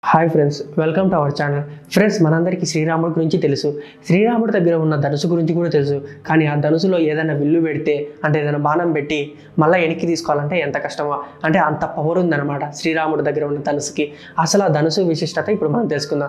Hi friends welcome to our channel friends మనందరికీ శ్రీరాముడి గురించి తెలుసు శ్రీరాముడి దగ్గర ఉన్న ధనుసు గురించి కూడా తెలుసు కానీ ఆ ధనుసులో ఏదైనా విల్లు పెడితే అంటే ఏదైనా బాణం పెట్టి మళ్ళీ వెనక్కి తీసుకోవాలంటే ఎంత కష్టమో అంటే అంత పవర్ ఉందన్నమాట శ్రీరాముడి దగ్గర ఉన్న ధనుసుకి అసలు ఆ ధనుసు విశిష్టత ఇప్పుడు మనం తెలుసుకుందాం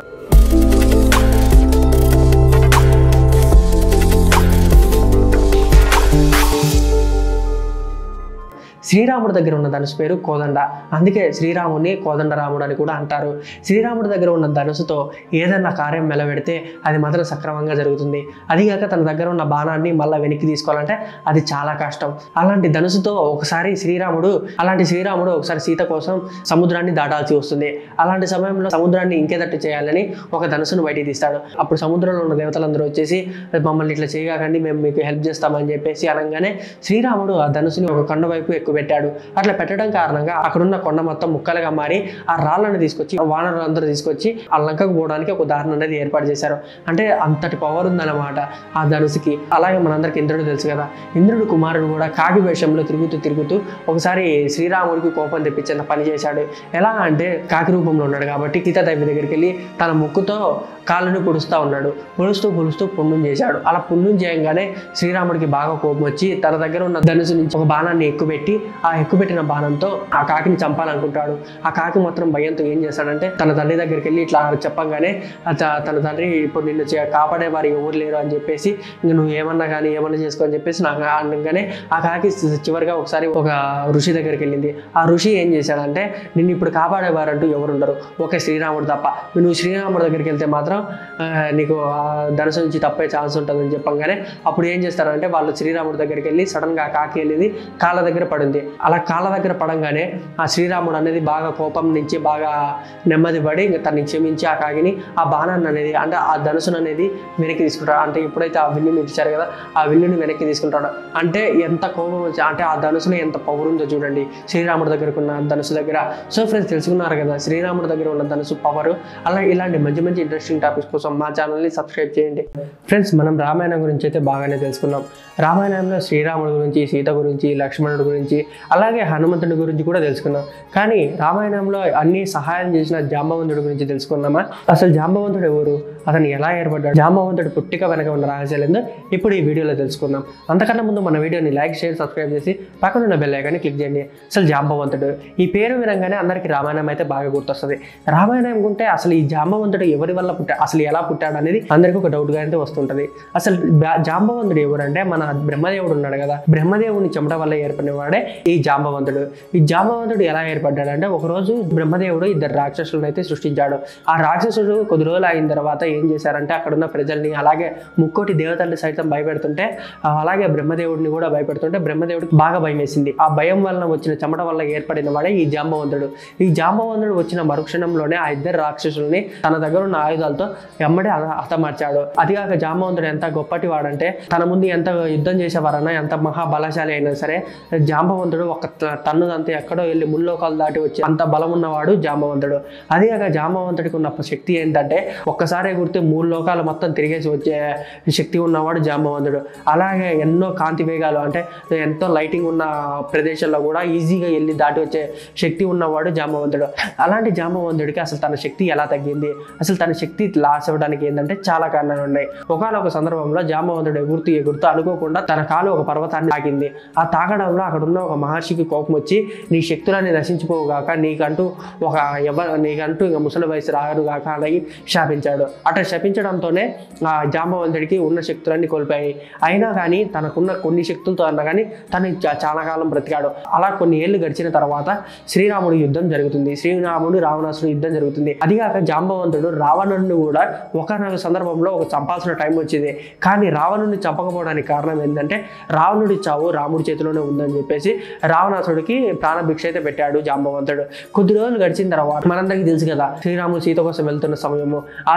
శ్రీరాముడి దగ్గర ఉన్న ధనుసు పేరు కోదండ అందుకే శ్రీరాముని కోదండరాముడు అని కూడా అంటారు శ్రీరాముడి దగ్గర ఉన్న ధనుసుతో ఏదైనా కార్యం మెలవెడితే అది మాత్రం సక్రమంగా జరుగుతుంది అదిగాక తన దగ్గర ఉన్న బాణాన్ని మళ్ళీ వెనక్కి తీసుకోవాలంటే అది చాలా కష్టం అలాంటి ధనుసుతో ఒకసారి శ్రీరాముడు అలాంటి శ్రీరాముడు ఒకసారి సీత కోసం సముద్రాన్ని దాటాల్సి వస్తుంది అలాంటి సమయంలో సముద్రాన్ని ఇంకేదట్టు చేయాలని ఒక ధనుసును బయటికి తీస్తాడు అప్పుడు సముద్రంలో ఉన్న దేవతలందరూ వచ్చేసి మమ్మల్ని ఇట్లా చేయగాకండి మేము మీకు హెల్ప్ చేస్తామని చెప్పేసి అనగానే శ్రీరాముడు ఆ ధనుసుని ఒక కొండ వైపు ఎక్కువ పెట్టాడు అట్లా పెట్టడం కారణంగా అక్కడున్న కొండ మొత్తం ముక్కలుగా మారి ఆ రాళ్ళని తీసుకొచ్చి వానరులందరూ తీసుకొచ్చి ఆ లంకకు పోవడానికి ఒక దారిని అనేది ఏర్పాటు చేశారు అంటే అంతటి పవర్ ఉందన్నమాట ఆ ధనుసుకి అలాగే మనందరికి ఇంద్రుడు తెలుసు కదా ఇంద్రుడు కుమారుడు కూడా కాకి వేషంలో తిరుగుతూ తిరుగుతూ ఒకసారి శ్రీరాముడికి కోపం తెప్పించేంత పని చేశాడు ఎలా అంటే కాకి రూపంలో ఉన్నాడు కాబట్టి సీతాదేవి దగ్గరికి వెళ్ళి తన ముక్కుతో కాళ్ళని పొడుస్తూ ఉన్నాడు పొడుస్తూ పొడుస్తూ పుణ్యం చేశాడు అలా పుణ్యం చేయంగానే శ్రీరాముడికి బాగా కోపం వచ్చి తన దగ్గర ఉన్న ధనుసు నుంచి ఒక బాణాన్ని ఎక్కుపెట్టి ఆ ఎక్కుపెట్టిన బాణంతో ఆ కాకిని చంపాలనుకుంటాడు ఆ కాకి మాత్రం భయంతో ఏం చేస్తాడంటే తన తండ్రి దగ్గరికి వెళ్ళి ఇట్లా చెప్పంగానే ఆ త- తన తండ్రి ఇప్పుడు నిన్ను చే- కాపాడే వారు ఎవరు లేరు అని చెప్పేసి ఇంక నువ్వు ఏమన్నా కానీ ఏమన్నా చేసుకో అని చెప్పేసి నాకు అనగానే ఆ కాకి చి- చివరిగా ఒకసారి ఒక ఋషి దగ్గరికి వెళ్ళింది ఆ ఋషి ఏం చేశాడంటే నిన్ను ఇప్పుడు కాపాడేవారంటూ ఎవరు ఉండరు ఒకే శ్రీరాముడు తప్ప నువ్వు శ్రీరాముడి దగ్గరికి వెళ్తే మాత్రం ఆ, నీకు ఆ ధనుసు నుంచి తప్పే ఛాన్స్ ఉంటుందని చెప్పంగానే అప్పుడు ఏం చేస్తారంటే వాళ్ళు శ్రీరాముడి దగ్గరికి వెళ్ళి సడన్గా ఆ కాకి వెళ్ళేది కాళ్ళ దగ్గర పడింది అలా కాళ్ళ దగ్గర పడంగానే ఆ శ్రీరాముడు అనేది బాగా కోపం నుంచి బాగా నెమ్మది పడి ఇంకా తనని క్షమించి ఆ కాకిని ఆ బాణాన్ని అనేది అంటే ఆ ధనుసును అనేది వెనక్కి తీసుకుంటాడు అంటే ఎప్పుడైతే ఆ విల్లుని ఇచ్చారు కదా ఆ విల్లుని వెనక్కి తీసుకుంటాడు అంటే ఎంత కోపం వచ్చి అంటే ఆ ధనుసులో ఎంత పవర్ ఉందో చూడండి శ్రీరాముడి దగ్గరకు ఉన్న ధనుసు దగ్గర సో ఫ్రెండ్స్ తెలుసుకున్నారు కదా శ్రీరాముడి దగ్గర ఉన్న ధనుసు పవర్ అలా ఇలాంటి మంచి మంచి ఇంట్రెస్టింగ్ టాపిక్స్ కోసం మా ఛానల్ని సబ్స్క్రైబ్ చేయండి ఫ్రెండ్స్ మనం రామాయణం గురించి అయితే బాగానే తెలుసుకున్నాం రామాయణంలో శ్రీరాముడి గురించి సీత గురించి లక్ష్మణుడి గురించి అలాగే హనుమంతుడి గురించి కూడా తెలుసుకున్నాం కానీ రామాయణంలో అన్ని సహాయం చేసిన జాంబవంతుడి గురించి తెలుసుకున్నామా అసలు జాంబవంతుడు ఎవరు అతను ఎలా ఏర్పడ్డాడు జాంబవంతుడి పుట్టిక వెనక ఉన్న రహస్యాలు ఏందో ఇప్పుడు ఈ వీడియోలో తెలుసుకుందాం అంతకన్నా ముందు మన వీడియోని లైక్ షేర్ సబ్స్క్రైబ్ చేసి పక్కన ఉన్న బెల్ ఐకాన్ని క్లిక్ చేయండి అసలు జాంబవంతుడు ఈ పేరు వినంగానే అందరికీ రామాయణం అయితే బాగా గుర్తొస్తుంది రామాయణం ఉంటే అసలు ఈ జాంబవంతుడు ఎవరి వల్ల పుట్టా అసలు ఎలా పుట్టాడు అనేది అందరికీ ఒక డౌట్గా అయితే వస్తుంటది అసలు బా- జాంబవంతుడు ఎవరంటే మన బ్రహ్మదేవుడు ఉన్నాడు కదా బ్రహ్మదేవుని చెమట వల్ల ఏర్పడిన వాడే ఈ జాంబవంతుడు ఈ జాంబవంతుడు ఎలా ఏర్పడ్డాడంటే ఒకరోజు బ్రహ్మదేవుడు ఇద్దరు రాక్షసులను అయితే సృష్టించాడు ఆ రాక్షసుడు కొద్ది రోజులు అయిన తర్వాత ఏం చేశారంటే అక్కడ ఉన్న ప్రజల్ని అలాగే ముక్కోటి దేవతల్ని సైతం భయపెడుతుంటే ఆ అలాగే బ్రహ్మదేవుడిని కూడా భయపెడుతుంటే బ్రహ్మదేవుడికి బాగా భయం వేసింది ఆ భయం వలన వచ్చిన చెమట వల్ల ఏర్పడిన వాడే ఈ జాంబవంతుడు ఈ జాంబవంతుడు వచ్చిన మరుక్షణంలోనే ఆ ఇద్దరు రాక్షసుల్ని తన దగ్గర ఉన్న ఆయుధాలతో ఎమ్మడే హత- హతమార్చాడు అదిగాక జాంబవంతుడు ఎంత గొప్పటి వాడంటే తన ముందు ఎంత యుద్ధం చేసేవారన్నా ఎంత మహాబలశాలి అయినా సరే జాంబవంతుడు ఒక త- తన్నుదంతా ఎక్కడో వెళ్ళి ముల్లోకాలు దాటి వచ్చి అంత బలం ఉన్నవాడు జాంబవంతుడు అదిగాక జాంబవంతుడికి ఉన్న శక్తి ఏంటంటే ఒక్కసారి గుర్తు మూడు లోకాలు మొత్తం తిరిగేసి వచ్చే శక్తి ఉన్నవాడు జాంబవంతుడు అలాగే ఎన్నో కాంతి వేగాలు అంటే ఎంతో లైటింగ్ ఉన్న ప్రదేశంలో కూడా ఈజీగా వెళ్ళి దాటి వచ్చే శక్తి ఉన్నవాడు జాంబవంతుడు అలాంటి జాంబవంతుడికి అసలు తన శక్తి ఎలా తగ్గింది అసలు తన శక్తి లాస్ అవ్వడానికి ఏంటంటే చాలా కారణాలు ఉన్నాయి ఒకనొక సందర్భంలో జాంబవంతుడు ఎగురుతూ ఎగురుతూ అనుకోకుండా తన కాలు ఒక పర్వతాన్ని తాకింది ఆ తాకడంలో అక్కడ ఉన్న ఒక మహర్షికి కోపం వచ్చి నీ శక్తులన్నీ నశించిపోవుగాక నీకంటూ ఒక ఎవ నీకంటూ ఇంకా ముసలి వయసు రారుగాక అని శాపించాడు అట్లా శపించడంతోనే ఆ జాంబవంతుడికి ఉన్న శక్తులన్నీ కోల్పోయాయి అయినా కానీ తనకున్న కొన్ని శక్తులతో అన్నా కానీ తను చా- చాలా కాలం బ్రతికాడు అలా కొన్ని ఏళ్ళు గడిచిన తర్వాత శ్రీరాముడి యుద్ధం జరుగుతుంది శ్రీరాముడు రావణాసుడు యుద్ధం జరుగుతుంది అదిగాక జాంబవంతుడు రావణుడిని కూడా ఒకనొక సందర్భంలో ఒక చంపాల్సిన టైం వచ్చింది కానీ రావణుడిని చంపకపోవడానికి కారణం ఏంటంటే రావణుడి చావు రాముడి చేతిలోనే ఉందని చెప్పేసి రావణాసుడికి ప్రాణభిక్ష అయితే పెట్టాడు జాంబవంతుడు కొద్ది రోజులు గడిచిన తర్వాత మనందరికీ తెలుసు కదా శ్రీరాముడు సీత కోసం వెళ్తున్న సమయము అలాంటి సమయం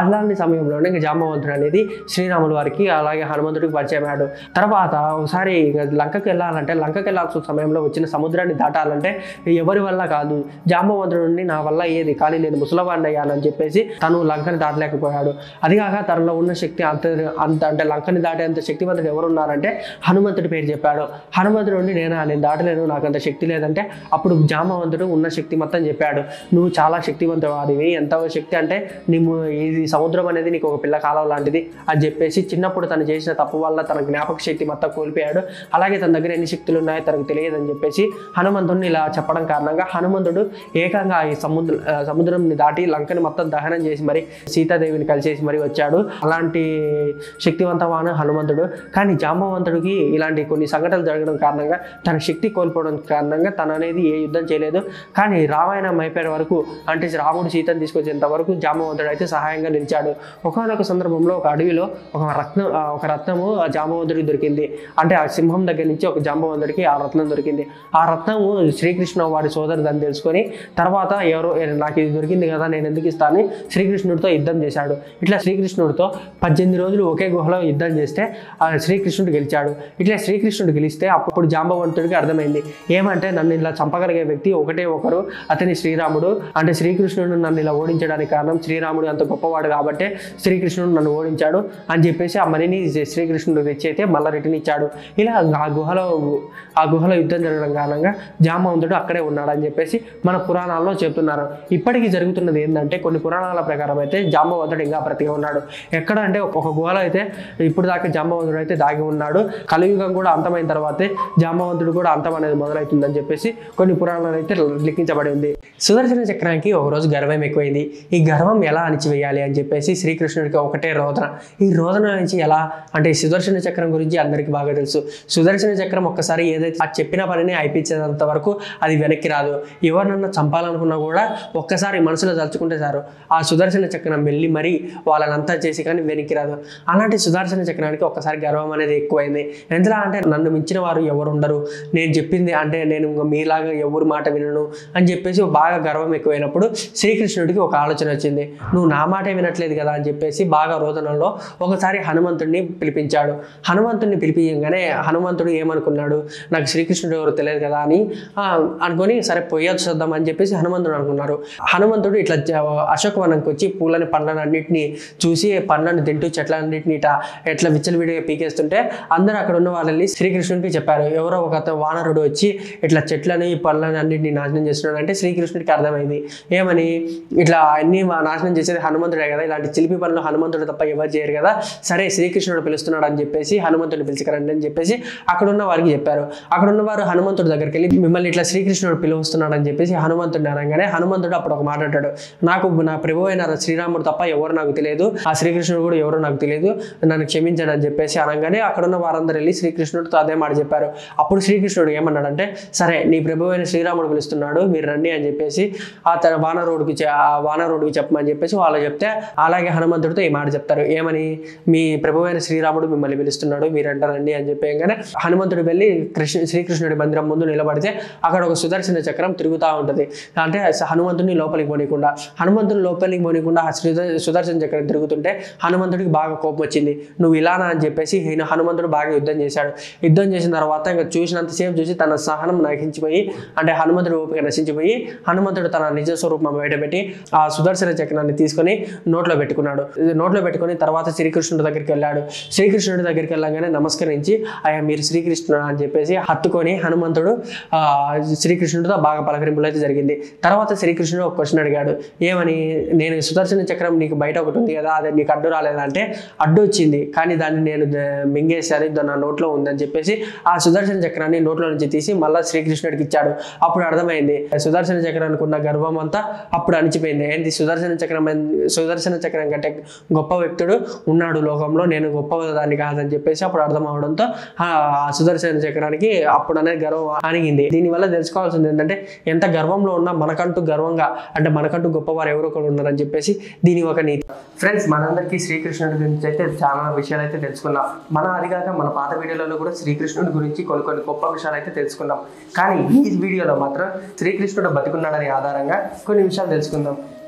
సమయంలోనే ఇంకా జాంబవంతుడు అనేది శ్రీరాములు వారికి అలాగే హనుమంతుడికి పరిచయం అయ్యాడు తర్వాత ఒకసారి ఇక లంకకి వెళ్ళాలంటే లంకకి వెళ్ళాల్సిన సమయంలో వచ్చిన సముద్రాన్ని దాటాలంటే ఎవరి వల్ల కాదు జాంబవంతుడు నుండి నా వల్ల ఏది కానీ నేను ముసలవాడిని అయ్యానని చెప్పేసి తను లంకని దాటలేకపోయాడు అదిగాక తనలో ఉన్న శక్తి అంత అంత అంటే లంకని దాటేంత శక్తివంతుడు ఎవరు ఉన్నారంటే హనుమంతుడి పేరు చెప్పాడు హనుమంతుడు నుండి నేను నేను దాటలేను నాకు అంత శక్తి లేదంటే అప్పుడు జాంబవంతుడు ఉన్న శక్తి మొత్తం చెప్పాడు నువ్వు చాలా శక్తివంతవాడివి ఎంత శక్తి అంటే నీవు ఇది సముద్రం అనేది నీకు ఒక పిల్ల కాలం లాంటిది అని చెప్పేసి చిన్నప్పుడు తను చేసిన తప్పు వల్ల తన జ్ఞాపక శక్తి మొత్తం కోల్పోయాడు అలాగే తన దగ్గర ఎన్ని శక్తులు ఉన్నాయో తనకు తెలియదని చెప్పేసి హనుమంతుడిని ఇలా చెప్పడం కారణంగా హనుమంతుడు ఏకంగా ఈ సముద్ర ఆ, సముద్రంని దాటి లంకని మొత్తం దహనం చేసి మరి సీతాదేవిని కలిసేసి మరి వచ్చాడు అలాంటి శక్తివంతమైన హనుమంతుడు కానీ జాంబవంతుడికి ఇలాంటి కొన్ని సంఘటనలు జరగడం కారణంగా తన శక్తి కోల్పోవడం కారణంగా తను అనేది ఏ యుద్ధం చేయలేదు కానీ రామాయణం అయిపోయే వరకు అంటే రాముడు సీతను తీసుకొచ్చేంత వరకు జాంబవంతుడు అయితే సహాయంగా నిలిచాడు ఒకనొక సందర్భంలో ఒక అడవిలో ఒక రత్నం ఆ, ఒక రత్నము ఆ జాంబవంతుడికి దొరికింది అంటే ఆ సింహం దగ్గర నుంచి ఒక జాంబవంతుడికి ఆ రత్నం దొరికింది ఆ రత్నము శ్రీకృష్ణ వాడి సోదరుదని తెలుసుకొని తర్వాత ఎవరో "ఏ, నాకు ఇది దొరికింది కదా నేను ఎందుకు ఇస్తాను శ్రీకృష్ణుడితో యుద్ధం చేశాడు ఇట్లా శ్రీకృష్ణుడితో పద్దెనిమిది రోజులు ఒకే గుహలో యుద్ధం చేస్తే ఆ శ్రీకృష్ణుడు గెలిచాడు ఇట్లా శ్రీకృష్ణుడు గెలిస్తే అప్పుడు జాంబవంతుడికి అర్థమైంది ఏమంటే నన్ను ఇలా చంపగలిగే వ్యక్తి ఒకటే ఒకరు అతని శ్రీరాముడు అంటే శ్రీకృష్ణుడు నన్ను ఇలా ఓడించడానికి కారణం శ్రీరాముడు అంత గొప్పవాడు కాబట్టి శ్రీకృష్ణుడు నన్ను ఓడించాడు అని చెప్పేసి ఆ మనీని శ్రీకృష్ణుడు తెచ్చి అయితే మళ్ళీ రిటర్న్ ఇచ్చాడు ఇలా ఆ గుహలో ఆ గుహలో యుద్ధం జరగడం కారణంగా జాంబవంతుడు అక్కడే ఉన్నాడు అని చెప్పేసి మన పురాణాల్లో చెప్తున్నారు ఇప్పటికీ జరుగుతున్నది ఏంటంటే కొన్ని పురాణాల ప్రకారం అయితే జాంబవంతుడు ఇంకా బ్రతిగా ఉన్నాడు ఎక్కడ అంటే ఒక గుహలో అయితే ఇప్పుడు దాకా జాంబవంతుడు అయితే దాగి ఉన్నాడు కలియుగం కూడా అంతమైన తర్వాతే జాంబవంతుడు కూడా అంతం అనేది మొదలవుతుందని చెప్పేసి కొన్ని పురాణాలు అయితే లిఖించబడి ఉంది సుదర్శన చక్రానికి ఒక రోజు గర్వం ఎక్కువైంది ఈ గర్వం ఎలా అణిచివేయాలి అని చెప్పేసి శ్రీకృష్ణుడికి ఒకటే రోదన ఈ రోదన నుంచి ఎలా అంటే ఈ సుదర్శన చక్రం గురించి అందరికీ బాగా తెలుసు సుదర్శన చక్రం ఒక్కసారి ఏదైతే ఆ చెప్పిన పనిని అయిపించేంత వరకు అది వెనక్కి రాదు ఎవరినన్నా చంపాలనుకున్నా కూడా ఒక్కసారి మనసులో తలుచుకుంటే సారు ఆ సుదర్శన చక్రం వెళ్ళి మరీ వాళ్ళనంతా చేసి కానీ వెనక్కి రాదు అలాంటి సుదర్శన చక్రానికి ఒక్కసారి గర్వం అనేది ఎక్కువైంది ఎంతలా అంటే నన్ను మించిన వారు ఎవరు ఉండరు నేను చెప్పింది అంటే నేను ఇంక మీలాగా ఎవరి మాట వినను అని చెప్పేసి బాగా గర్వం ఎక్కువైనప్పుడు శ్రీకృష్ణుడికి ఒక ఆలోచన వచ్చింది నువ్వు నా మాటే వినట్లేదు కదా అని చెప్పేసి బాగా రోదనలో ఒకసారి హనుమంతుడిని పిలిపించాడు హనుమంతుడిని పిలిపించగానే హనుమంతుడు ఏమనుకున్నాడు నాకు శ్రీకృష్ణుడు ఎవరు తెలియదు కదా అని ఆ, అనుకొని సరే పొయ్యొచ్చు చూద్దాం అని చెప్పేసి హనుమంతుడు అనుకున్నారు హనుమంతుడు ఇట్లా జ- అశోకవనంకి వచ్చి పూలని పండ్లను అన్నింటినీ చూసి పండ్లను తింటూ చెట్లన్నింటినీ ఇట్లా ఎట్లా విచ్చలవిడిగా పీకేస్తుంటే అందరూ అక్కడ ఉన్న వాళ్ళని శ్రీకృష్ణుడికి చెప్పారు ఎవరో ఒక అతను వానరుడు వచ్చి ఇట్లా చెట్లని పళ్ళని అన్నింటినీ నాశనం చేస్తున్నాడు అంటే శ్రీకృష్ణుడికి అర్థమైంది ఏమని ఇట్లా అన్ని మా- నాశనం చేసేది హనుమంతుడే కదా ఇలాంటి చిలిపి పనులు హనుమంతుడు తప్ప ఎవరు చేయరు కదా సరే శ్రీకృష్ణుడు పిలుస్తున్నాడు అని చెప్పేసి హనుమంతుడిని పిలుచుకురండి అని చెప్పేసి అక్కడ ఉన్న వారికి చెప్పారు అక్కడ ఉన్న వారు హనుమంతుడి దగ్గరికి వెళ్ళి మిమ్మల్ని ఇట్లా శ్రీకృష్ణుడు పిలుస్తున్నాడు అని చెప్పేసి హనుమంతుడిని అనగానే హనుమంతుడు అప్పుడు ఒక మాట అంటాడు నాకు నా ప్రభు అయిన శ్రీరాముడు తప్ప ఎవరు నాకు తెలియదు ఆ శ్రీకృష్ణుడు కూడా ఎవరో నాకు తెలియదు నన్ను క్షమించండి అని చెప్పేసి అనగానే అక్కడ ఉన్న వారందరూ వెళ్ళి శ్రీకృష్ణుడితో అదే మాట చెప్పారు అప్పుడు శ్రీకృష్ణుడు ఏమన్నాడంటే సరే నీ ప్రభు అయిన శ్రీరాముడు పిలుస్తున్నాడు మీరు రండి అని చెప్పేసి ఆ తన వానరుడికి చె- ఆ వానరుడికి చెప్పమని చెప్పేసి వాళ్ళు చెప్తే అలాగే హనుమంతుడితో ఈ మాట చెప్తారు ఏమని మీ ప్రభు అయిన శ్రీరాముడు మిమ్మల్ని పిలుస్తున్నాడు మీరంట రండి అని చెప్పగానే హనుమంతుడు వెళ్ళి కృష్ణ శ్రీకృష్ణుడి మందిరం ముందు నిలబడితే అక్కడ ఒక సుదర్శన చక్రం తిరుగుతూ ఉంటుంది అంటే హనుమంతుడిని లోపలికి పోనీయకుండా హనుమంతుని లోపలికి పోనీకుండా ఆ సుద- సుదర్శన చక్రం తిరుగుతుంటే హనుమంతుడికి బాగా కోపం వచ్చింది నువ్వు ఇలానా అని చెప్పేసి ఈయన హనుమంతుడు బాగా యుద్ధం చేశాడు యుద్ధం చేసిన తర్వాత ఇంకా చూసినంతసేపు చూసి తన సహనం నశించిపోయి అంటే హనుమంతుడు ఓపిక నశించిపోయి హనుమంతుడు తన నిజ స్వరూపం బయటపెట్టి ఆ సుదర్శన చక్రాన్ని తీసుకొని నోట్లో పెట్టుకున్నాడు ఇది నోట్లో పెట్టుకొని తర్వాత శ్రీకృష్ణుడి దగ్గరికి వెళ్ళాడు శ్రీకృష్ణుడి దగ్గరికి వెళ్ళగానే నమస్కరించి అయ్యా మీరు శ్రీకృష్ణుడు అని చెప్పేసి హత్తుకొని హనుమంతుడు ఆ, శ్రీకృష్ణుడితో బాగా పలకరింపులు అయితే జరిగింది తర్వాత శ్రీకృష్ణుడు ఒక క్వశ్చన్ అడిగాడు ఏమని నేను సుదర్శన చక్రం నీకు బయట ఒకటి ఉంది కదా అది నీకు అడ్డు రాలేదా అంటే అడ్డు వచ్చింది కానీ దాన్ని నేను ద- మింగేశాను ఇది నా నోట్లో ఉందని చెప్పేసి ఆ సుదర్శన చక్రాన్ని నోట్లో నుంచి తీసి మళ్ళీ శ్రీకృష్ణుడికి ఇచ్చాడు అప్పుడు అర్థమైంది సుదర్శన చక్రానికి ఉన్న గర్వం అంతా అప్పుడు అణిచిపోయింది ఏంటి సుదర్శన చక్రం ఎన్- సుదర్శన చక్రం కంటే గొప్ప వ్యక్తుడు ఉన్నాడు లోకంలో నేను గొప్ప దాన్ని కాదని చెప్పేసి అప్పుడు అర్థం అవడంతో ఆ ఆ సుదర్శన చక్రానికి అప్పుడు అనేది గర్వం అణిగింది దీనివల్ల తెలుసుకోవాల్సింది ఏంటంటే ఎంత గర్వంలో ఉన్నా మనకంటూ గర్వంగా అంటే మనకంటూ గొప్పవారు ఎవరో ఒకరు ఉన్నారని చెప్పేసి దీని ఒక నీతి ఫ్రెండ్స్ మనందరికీ శ్రీకృష్ణుడి గురించి అయితే చాలా విషయాలు అయితే తెలుసుకున్నాం మన అదిగాక మన పాత వీడియోలలో కూడా శ్రీకృష్ణుడి గురించి కొన్ని కొన్ని గొప్ప విషయాలు అయితే తెలుసుకున్నాం కానీ ఈ వీడియోలో మాత్రం శ్రీకృష్ణుడు బతికున్నాడనే ఆధారంగా కొన్ని విషయాలు తెలుసుకుందాం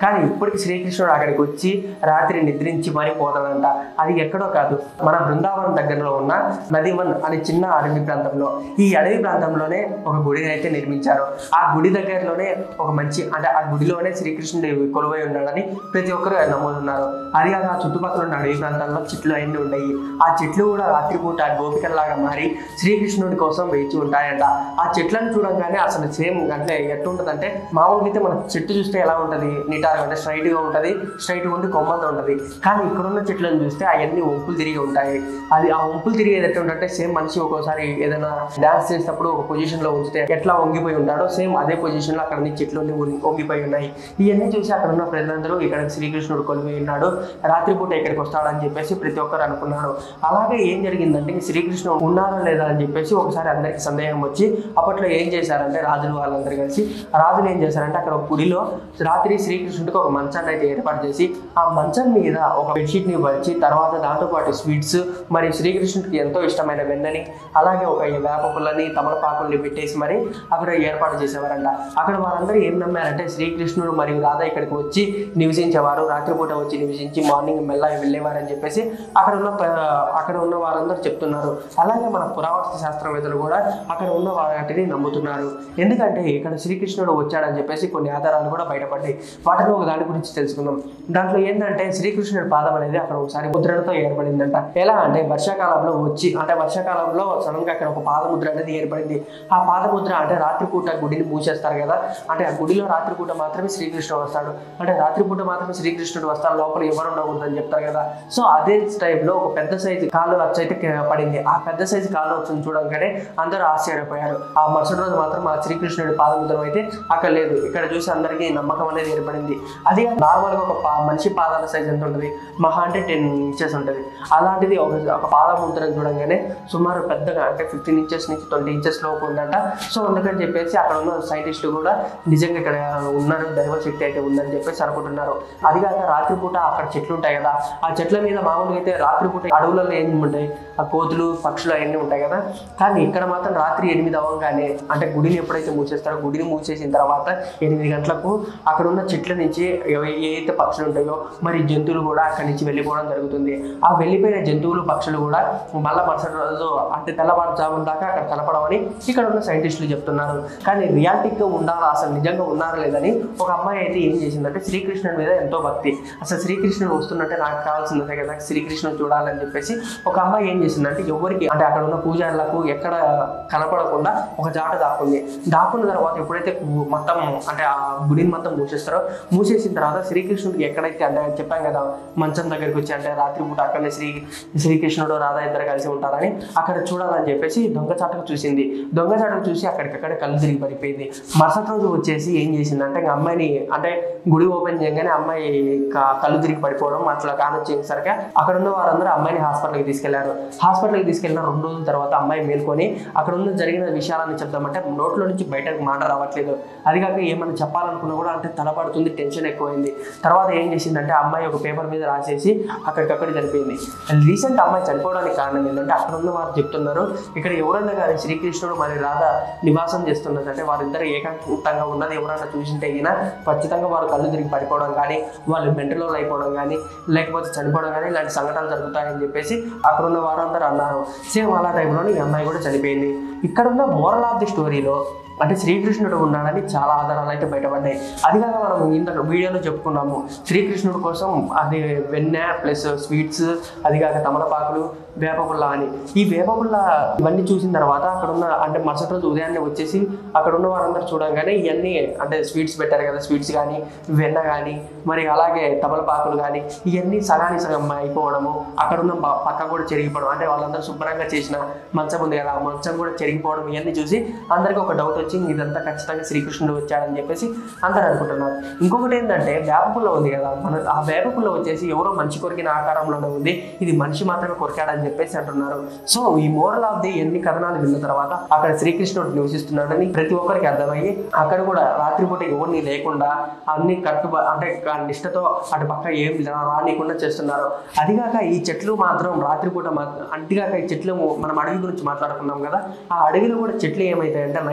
కానీ ఇప్పటికి శ్రీకృష్ణుడు అక్కడికి వచ్చి రాత్రి నిద్రించి మరీ పోతాడంట అది ఎక్కడో కాదు మన బృందావనం దగ్గరలో ఉన్న నదివన్ అనే చిన్న అడవి ప్రాంతంలో ఈ అడవి ప్రాంతంలోనే ఒక గుడిని అయితే నిర్మించారు ఆ గుడి దగ్గరలోనే ఒక మంచి అంటే ఆ గుడిలోనే శ్రీకృష్ణుడు కొలువై ఉన్నాడని ప్రతి ఒక్కరు నమ్ముతున్నారు అది కాక ఆ చుట్టుపక్కల ఉన్న అడవి ప్రాంతాల్లో చెట్లు అన్నీ ఉన్నాయి ఆ చెట్లు కూడా రాత్రిపూట గోపికల్లాగా మారి శ్రీకృష్ణుడి కోసం వేచి ఉంటాయంట ఆ చెట్లను చూడంగానే అసలు సేమ్ అంటే ఎట్టుంటదంటే మామూలుగా అయితే మన చెట్టు చూస్తే ఎలా ఉంటుంది నిటారుగా అంటే straight గా ఉంటుంది స్ట్రైట్ ఉండి కొమ్మలతో ఉంటుంది కానీ ఇక్కడున్న చెట్లను చూస్తే అవన్నీ వంపులు తిరిగి ఉంటాయి అది ఆ వంపులు తిరిగేది ఎట్లా ఉంటే సేమ్ మనిషి ఒక్కోసారి ఏదైనా డాన్స్ చేసేటప్పుడు ఒక పొజిషన్ లో ఉంచితే ఎట్లా వంగిపోయి ఉంటాడో సేమ్ అదే పొజిషన్ లో అక్కడ నుంచి చెట్లు అన్ని వంగి- వంగిపోయి ఉన్నాయి ఇవన్నీ చూసి అక్కడ ఉన్న ప్రజలందరూ ఇక్కడ శ్రీకృష్ణుడు కొలువై ఉన్నాడు రాత్రిపూట ఇక్కడికి వస్తాడని చెప్పేసి ప్రతి ఒక్కరు అనుకున్నారు అలాగే ఏం జరిగిందంటే ఈ శ్రీకృష్ణుడు ఉన్నారా లేదా అని చెప్పేసి ఒకసారి అందరికి సందేహం వచ్చి అప్పట్లో ఏం చేశారంటే రాజులు వాళ్ళందరూ కలిసి రాజులు ఏం చేశారంటే అక్కడ ఒక గుడిలో రాత్రి శ్రీకృష్ణుడికి ఒక మంచాన్ని అయితే ఏర్పాటు చేసి ఆ మంచం మీద ఒక బెడ్షీట్ ని వచ్చి తర్వాత దాంతో పాటు స్వీట్స్ మరి శ్రీకృష్ణుడికి ఎంతో ఇష్టమైన వెన్నని అలాగే ఒక వేప పుల్లని తమలపాకుల్ని పెట్టేసి మరి అక్కడ ఏర్పాటు చేసేవారంట అక్కడ వారందరూ ఏం నమ్మారంటే శ్రీకృష్ణుడు మరియు రాధ ఇక్కడికి వచ్చి నివసించేవారు రాత్రిపూట వచ్చి నివసించి మార్నింగ్ మెల్లగా వెళ్ళేవారని చెప్పేసి అక్కడ ఉన్న ప- అక్కడ ఉన్న వారందరూ చెప్తున్నారు అలాగే మన పురావస్తు శాస్త్రవేత్తలు కూడా అక్కడ ఉన్న వాటిని నమ్ముతున్నారు ఎందుకంటే ఇక్కడ శ్రీకృష్ణుడు వచ్చాడని చెప్పేసి కొన్ని ఆధారాలు కూడా బయటపడ్డాయి వాటిలో ఒక దాని గురించి తెలుసుకుందాం దాంట్లో ఏంటంటే శ్రీకృష్ణుడి పాదం అనేది అక్కడ ఒకసారి ముద్రలతో ఏర్పడిందంట ఎలా అంటే వర్షాకాలంలో వచ్చి అంటే వర్షాకాలంలో సడన్ గా అక్కడ ఒక పాదముద్ర అనేది ఏర్పడింది ఆ పాదముద్ర అంటే రాత్రిపూట గుడిని మూసేస్తారు కదా అంటే ఆ గుడిలో రాత్రిపూట మాత్రమే శ్రీకృష్ణుడు వస్తాడు అంటే రాత్రిపూట మాత్రమే శ్రీకృష్ణుడు వస్తాడు లోపల ఎవరు ఉండకూడదని చెప్తారు కదా సో అదే టైంలో ఒక పెద్ద సైజు కాలు వచ్చైతే కి- పడింది ఆ పెద్ద సైజు కాలు వచ్చింది చూడంగానే అందరూ ఆశ్చర్యపోయారు ఆ మరుసటి రోజు మాత్రం ఆ శ్రీకృష్ణుడి పాదముద్రం అయితే అక్కడ లేదు ఇక్కడ చూసి అందరికీ నమ్మకం అనేది ఏర్పడింది అది నార్మల్ గా ఒక పా- మనిషి పాదాల సైజ్ ఎంత ఉంటుంది మహా అంటే టెన్ ఇంచెస్ ఉంటుంది అలాంటిది ఒక ఒక పాదముద్రను చూడంగానే సుమారు పెద్దగా అంటే ఫిఫ్టీన్ ఇంచెస్ నుంచి ట్వంటీ ఇంచెస్ లోపు ఉందంట సో అందుకని చెప్పేసి అక్కడ ఉన్న సైంటిస్టులు కూడా నిజంగా ఇక్కడ ఉన్నారు దైవ శక్తి అయితే ఉందని చెప్పేసి అనుకుంటున్నారు అది కాక రాత్రిపూట అక్కడ చెట్లు ఉంటాయి కదా ఆ చెట్ల మీద మామూలుగా అయితే రాత్రిపూట అడవులలో ఏం ఉంటాయి ఆ కోతులు పక్షులు అవన్నీ ఉంటాయి కదా కానీ ఇక్కడ మాత్రం రాత్రి ఎనిమిది అవ్వగానే అంటే గుడిని ఎప్పుడైతే మూసేస్తారో గుడిని మూసేసిన తర్వాత ఎనిమిది గంటలకు అక్కడ ఉన్న చెట్ల నుంచి ఏ- ఏ అయితే పక్షులు ఉంటాయో మరి జంతువులు కూడా అక్కడి నుంచి వెళ్ళిపోవడం జరుగుతుంది ఆ వెళ్ళిపోయిన జంతువులు పక్షులు కూడా మళ్ళా మరుసటి రోజు అంటే తెల్లవారుజామున దాకా అక్కడ కనపడమని ఇక్కడ ఉన్న సైంటిస్టులు చెప్తున్నారు కానీ రియాలిటీగా ఉండాలా అసలు నిజంగా ఉన్నారా లేదని ఒక అమ్మాయి అయితే ఏం చేసిందంటే శ్రీకృష్ణుడి మీద ఎంతో భక్తి అసలు శ్రీకృష్ణుడు వస్తున్నట్టే నాకు కావాల్సిందే కదా శ్రీకృష్ణుడు చూడాలని చెప్పేసి ఒక అమ్మాయి ఏం చేసిందంటే ఎవరికి అంటే అక్కడ ఉన్న పూజారులకు ఎక్కడ కనపడకుండా ఒక జాట దాక్కుంది దాక్కున్న తర్వాత ఎప్పుడైతే గు- మొత్తం అంటే ఆ గుడిని మొత్తం మూసేస్తారో మూసేసిన తర్వాత శ్రీకృష్ణుడికి ఎక్కడైతే అంటే చెప్పాం కదా మంచం దగ్గరికి వచ్చి అంటే రాత్రిపూట అక్కడనే శ్రీ శ్రీకృష్ణుడు రాధా ఇద్దరు కలిసి ఉంటారని అక్కడ చూడాలని చెప్పేసి దొంగచాటకు చూసింది దొంగచాటకు చూసి అక్కడికక్కడ కళ్ళు తిరిగి పడిపోయింది మరుసటి రోజు వచ్చేసి ఏం చేసిందంటే ఇంకా అమ్మాయిని అంటే గుడి ఓపెన్ చేయగానే అమ్మాయి క- కళ్ళు తిరిగి పడిపోవడం అట్లా కానొచ్చేసరికి అక్కడ ఉన్న వారందరూ అమ్మాయిని హాస్పిటల్కి తీసుకెళ్లారు హాస్పిటల్కి తీసుకెళ్ళిన రెండు రోజుల తర్వాత అమ్మాయి మేల్కొని అక్కడ ఉన్న జరిగిన విషయాలను చెప్దామంటే నోట్లో నుంచి బయటకు మాట రావట్లేదు అది కాక ఏమైనా చెప్పాలనుకున్నా కూడా అంటే తలపడుతుంది టెన్షన్ ఎక్కువైంది తర్వాత ఏం చేసిందంటే ఆ అమ్మాయి ఒక పేపర్ మీద రాసేసి అక్కడికక్కడ చనిపోయింది రీసెంట్ అమ్మాయి చనిపోవడానికి కారణం ఏంటంటే అక్కడ ఉన్న వారు చెప్తున్నారు ఇక్కడ ఎవరన్నా కానీ శ్రీకృష్ణుడు మరి రాధ నివాసం చేస్తున్నది అంటే వారిద్దరు ఏకాంతంగా ఉన్నది ఎవరన్నా చూసింటే అయినా ఖచ్చితంగా వారు కళ్ళు తిరిగి పడిపోవడం కానీ వాళ్ళు మెంటలో అయిపోవడం కానీ లేకపోతే చనిపోవడం కానీ ఇలాంటి సంఘటనలు జరుగుతాయని చెప్పేసి అక్కడ ఉన్న వారందరూ అన్నారు సేమ్ అలా టైంలోనే ఈ అమ్మాయి కూడా చనిపోయింది ఇక్కడ ఉన్న మోరల్ ఆఫ్ ది స్టోరీలో అంటే శ్రీకృష్ణుడు ఉన్నాడని చాలా ఆధారాలు అయితే బయటపడ్డాయి అది కాక మనం ఇంత వీడియోలో చెప్పుకున్నాము శ్రీకృష్ణుడు కోసం అది వెన్నె ప్లస్ స్వీట్స్ అది కాక తమలపాకులు వేపపుల్ల అని ఈ వేపపుల్ల ఇవన్నీ చూసిన తర్వాత అక్కడ ఉన్న అంటే మరుసటి రోజు ఉదయాన్నే వచ్చేసి అక్కడ ఉన్న వారందరూ చూడంగానే ఇవన్నీ అంటే స్వీట్స్ పెట్టారు కదా స్వీట్స్ కానీ వెన్న కానీ మరి అలాగే తమలపాకులు కానీ ఇవన్నీ సగానికి సగం అయిపోవడము అక్కడ ఉన్న ప- పక్క కూడా చెరిగిపోవడం అంటే వాళ్ళందరూ శుభ్రంగా చేసిన మంచం ఉంది కదా ఆ మంచం కూడా చెరిగిపోవడం ఇవన్నీ చూసి అందరికీ ఒక డౌట్ వచ్చి ఇదంతా ఖచ్చితంగా శ్రీకృష్ణుడు వచ్చాడని చెప్పేసి అందరూ అనుకుంటున్నారు ఇంకొకటి ఏంటంటే వేపపుల్ల ఉంది కదా మన ఆ వేపపుల్ల వచ్చేసి ఎవరో మనిషి కొరికిన ఆకారంలోనే ఉంది ఇది మనిషి మాత్రమే కొరికాడని చెప్పేసి అంటున్నారు సో ఈ మోరల్ ఆఫ్ ది ఎన్ని కథనాలు విన్న తర్వాత అక్కడ శ్రీకృష్ణుడు నివసిస్తున్నాడని ప్రతి ఒక్కరికి అర్థమయ్యి అక్కడ కూడా రాత్రిపూట ఎవరిని లేకుండా అన్ని కట్టు అంటే క- నిష్టతో అటు పక్క ఏం రానికుండా చేస్తున్నారు అదిగాక ఈ చెట్లు మాత్రం రాత్రిపూట మాత్రం అంటిగాక ఈ చెట్లు మనం అడవి గురించి మాట్లాడుకున్నాం కదా ఆ అడవిలో కూడా చెట్లు ఏమైతాయంటే నైట్ నైట్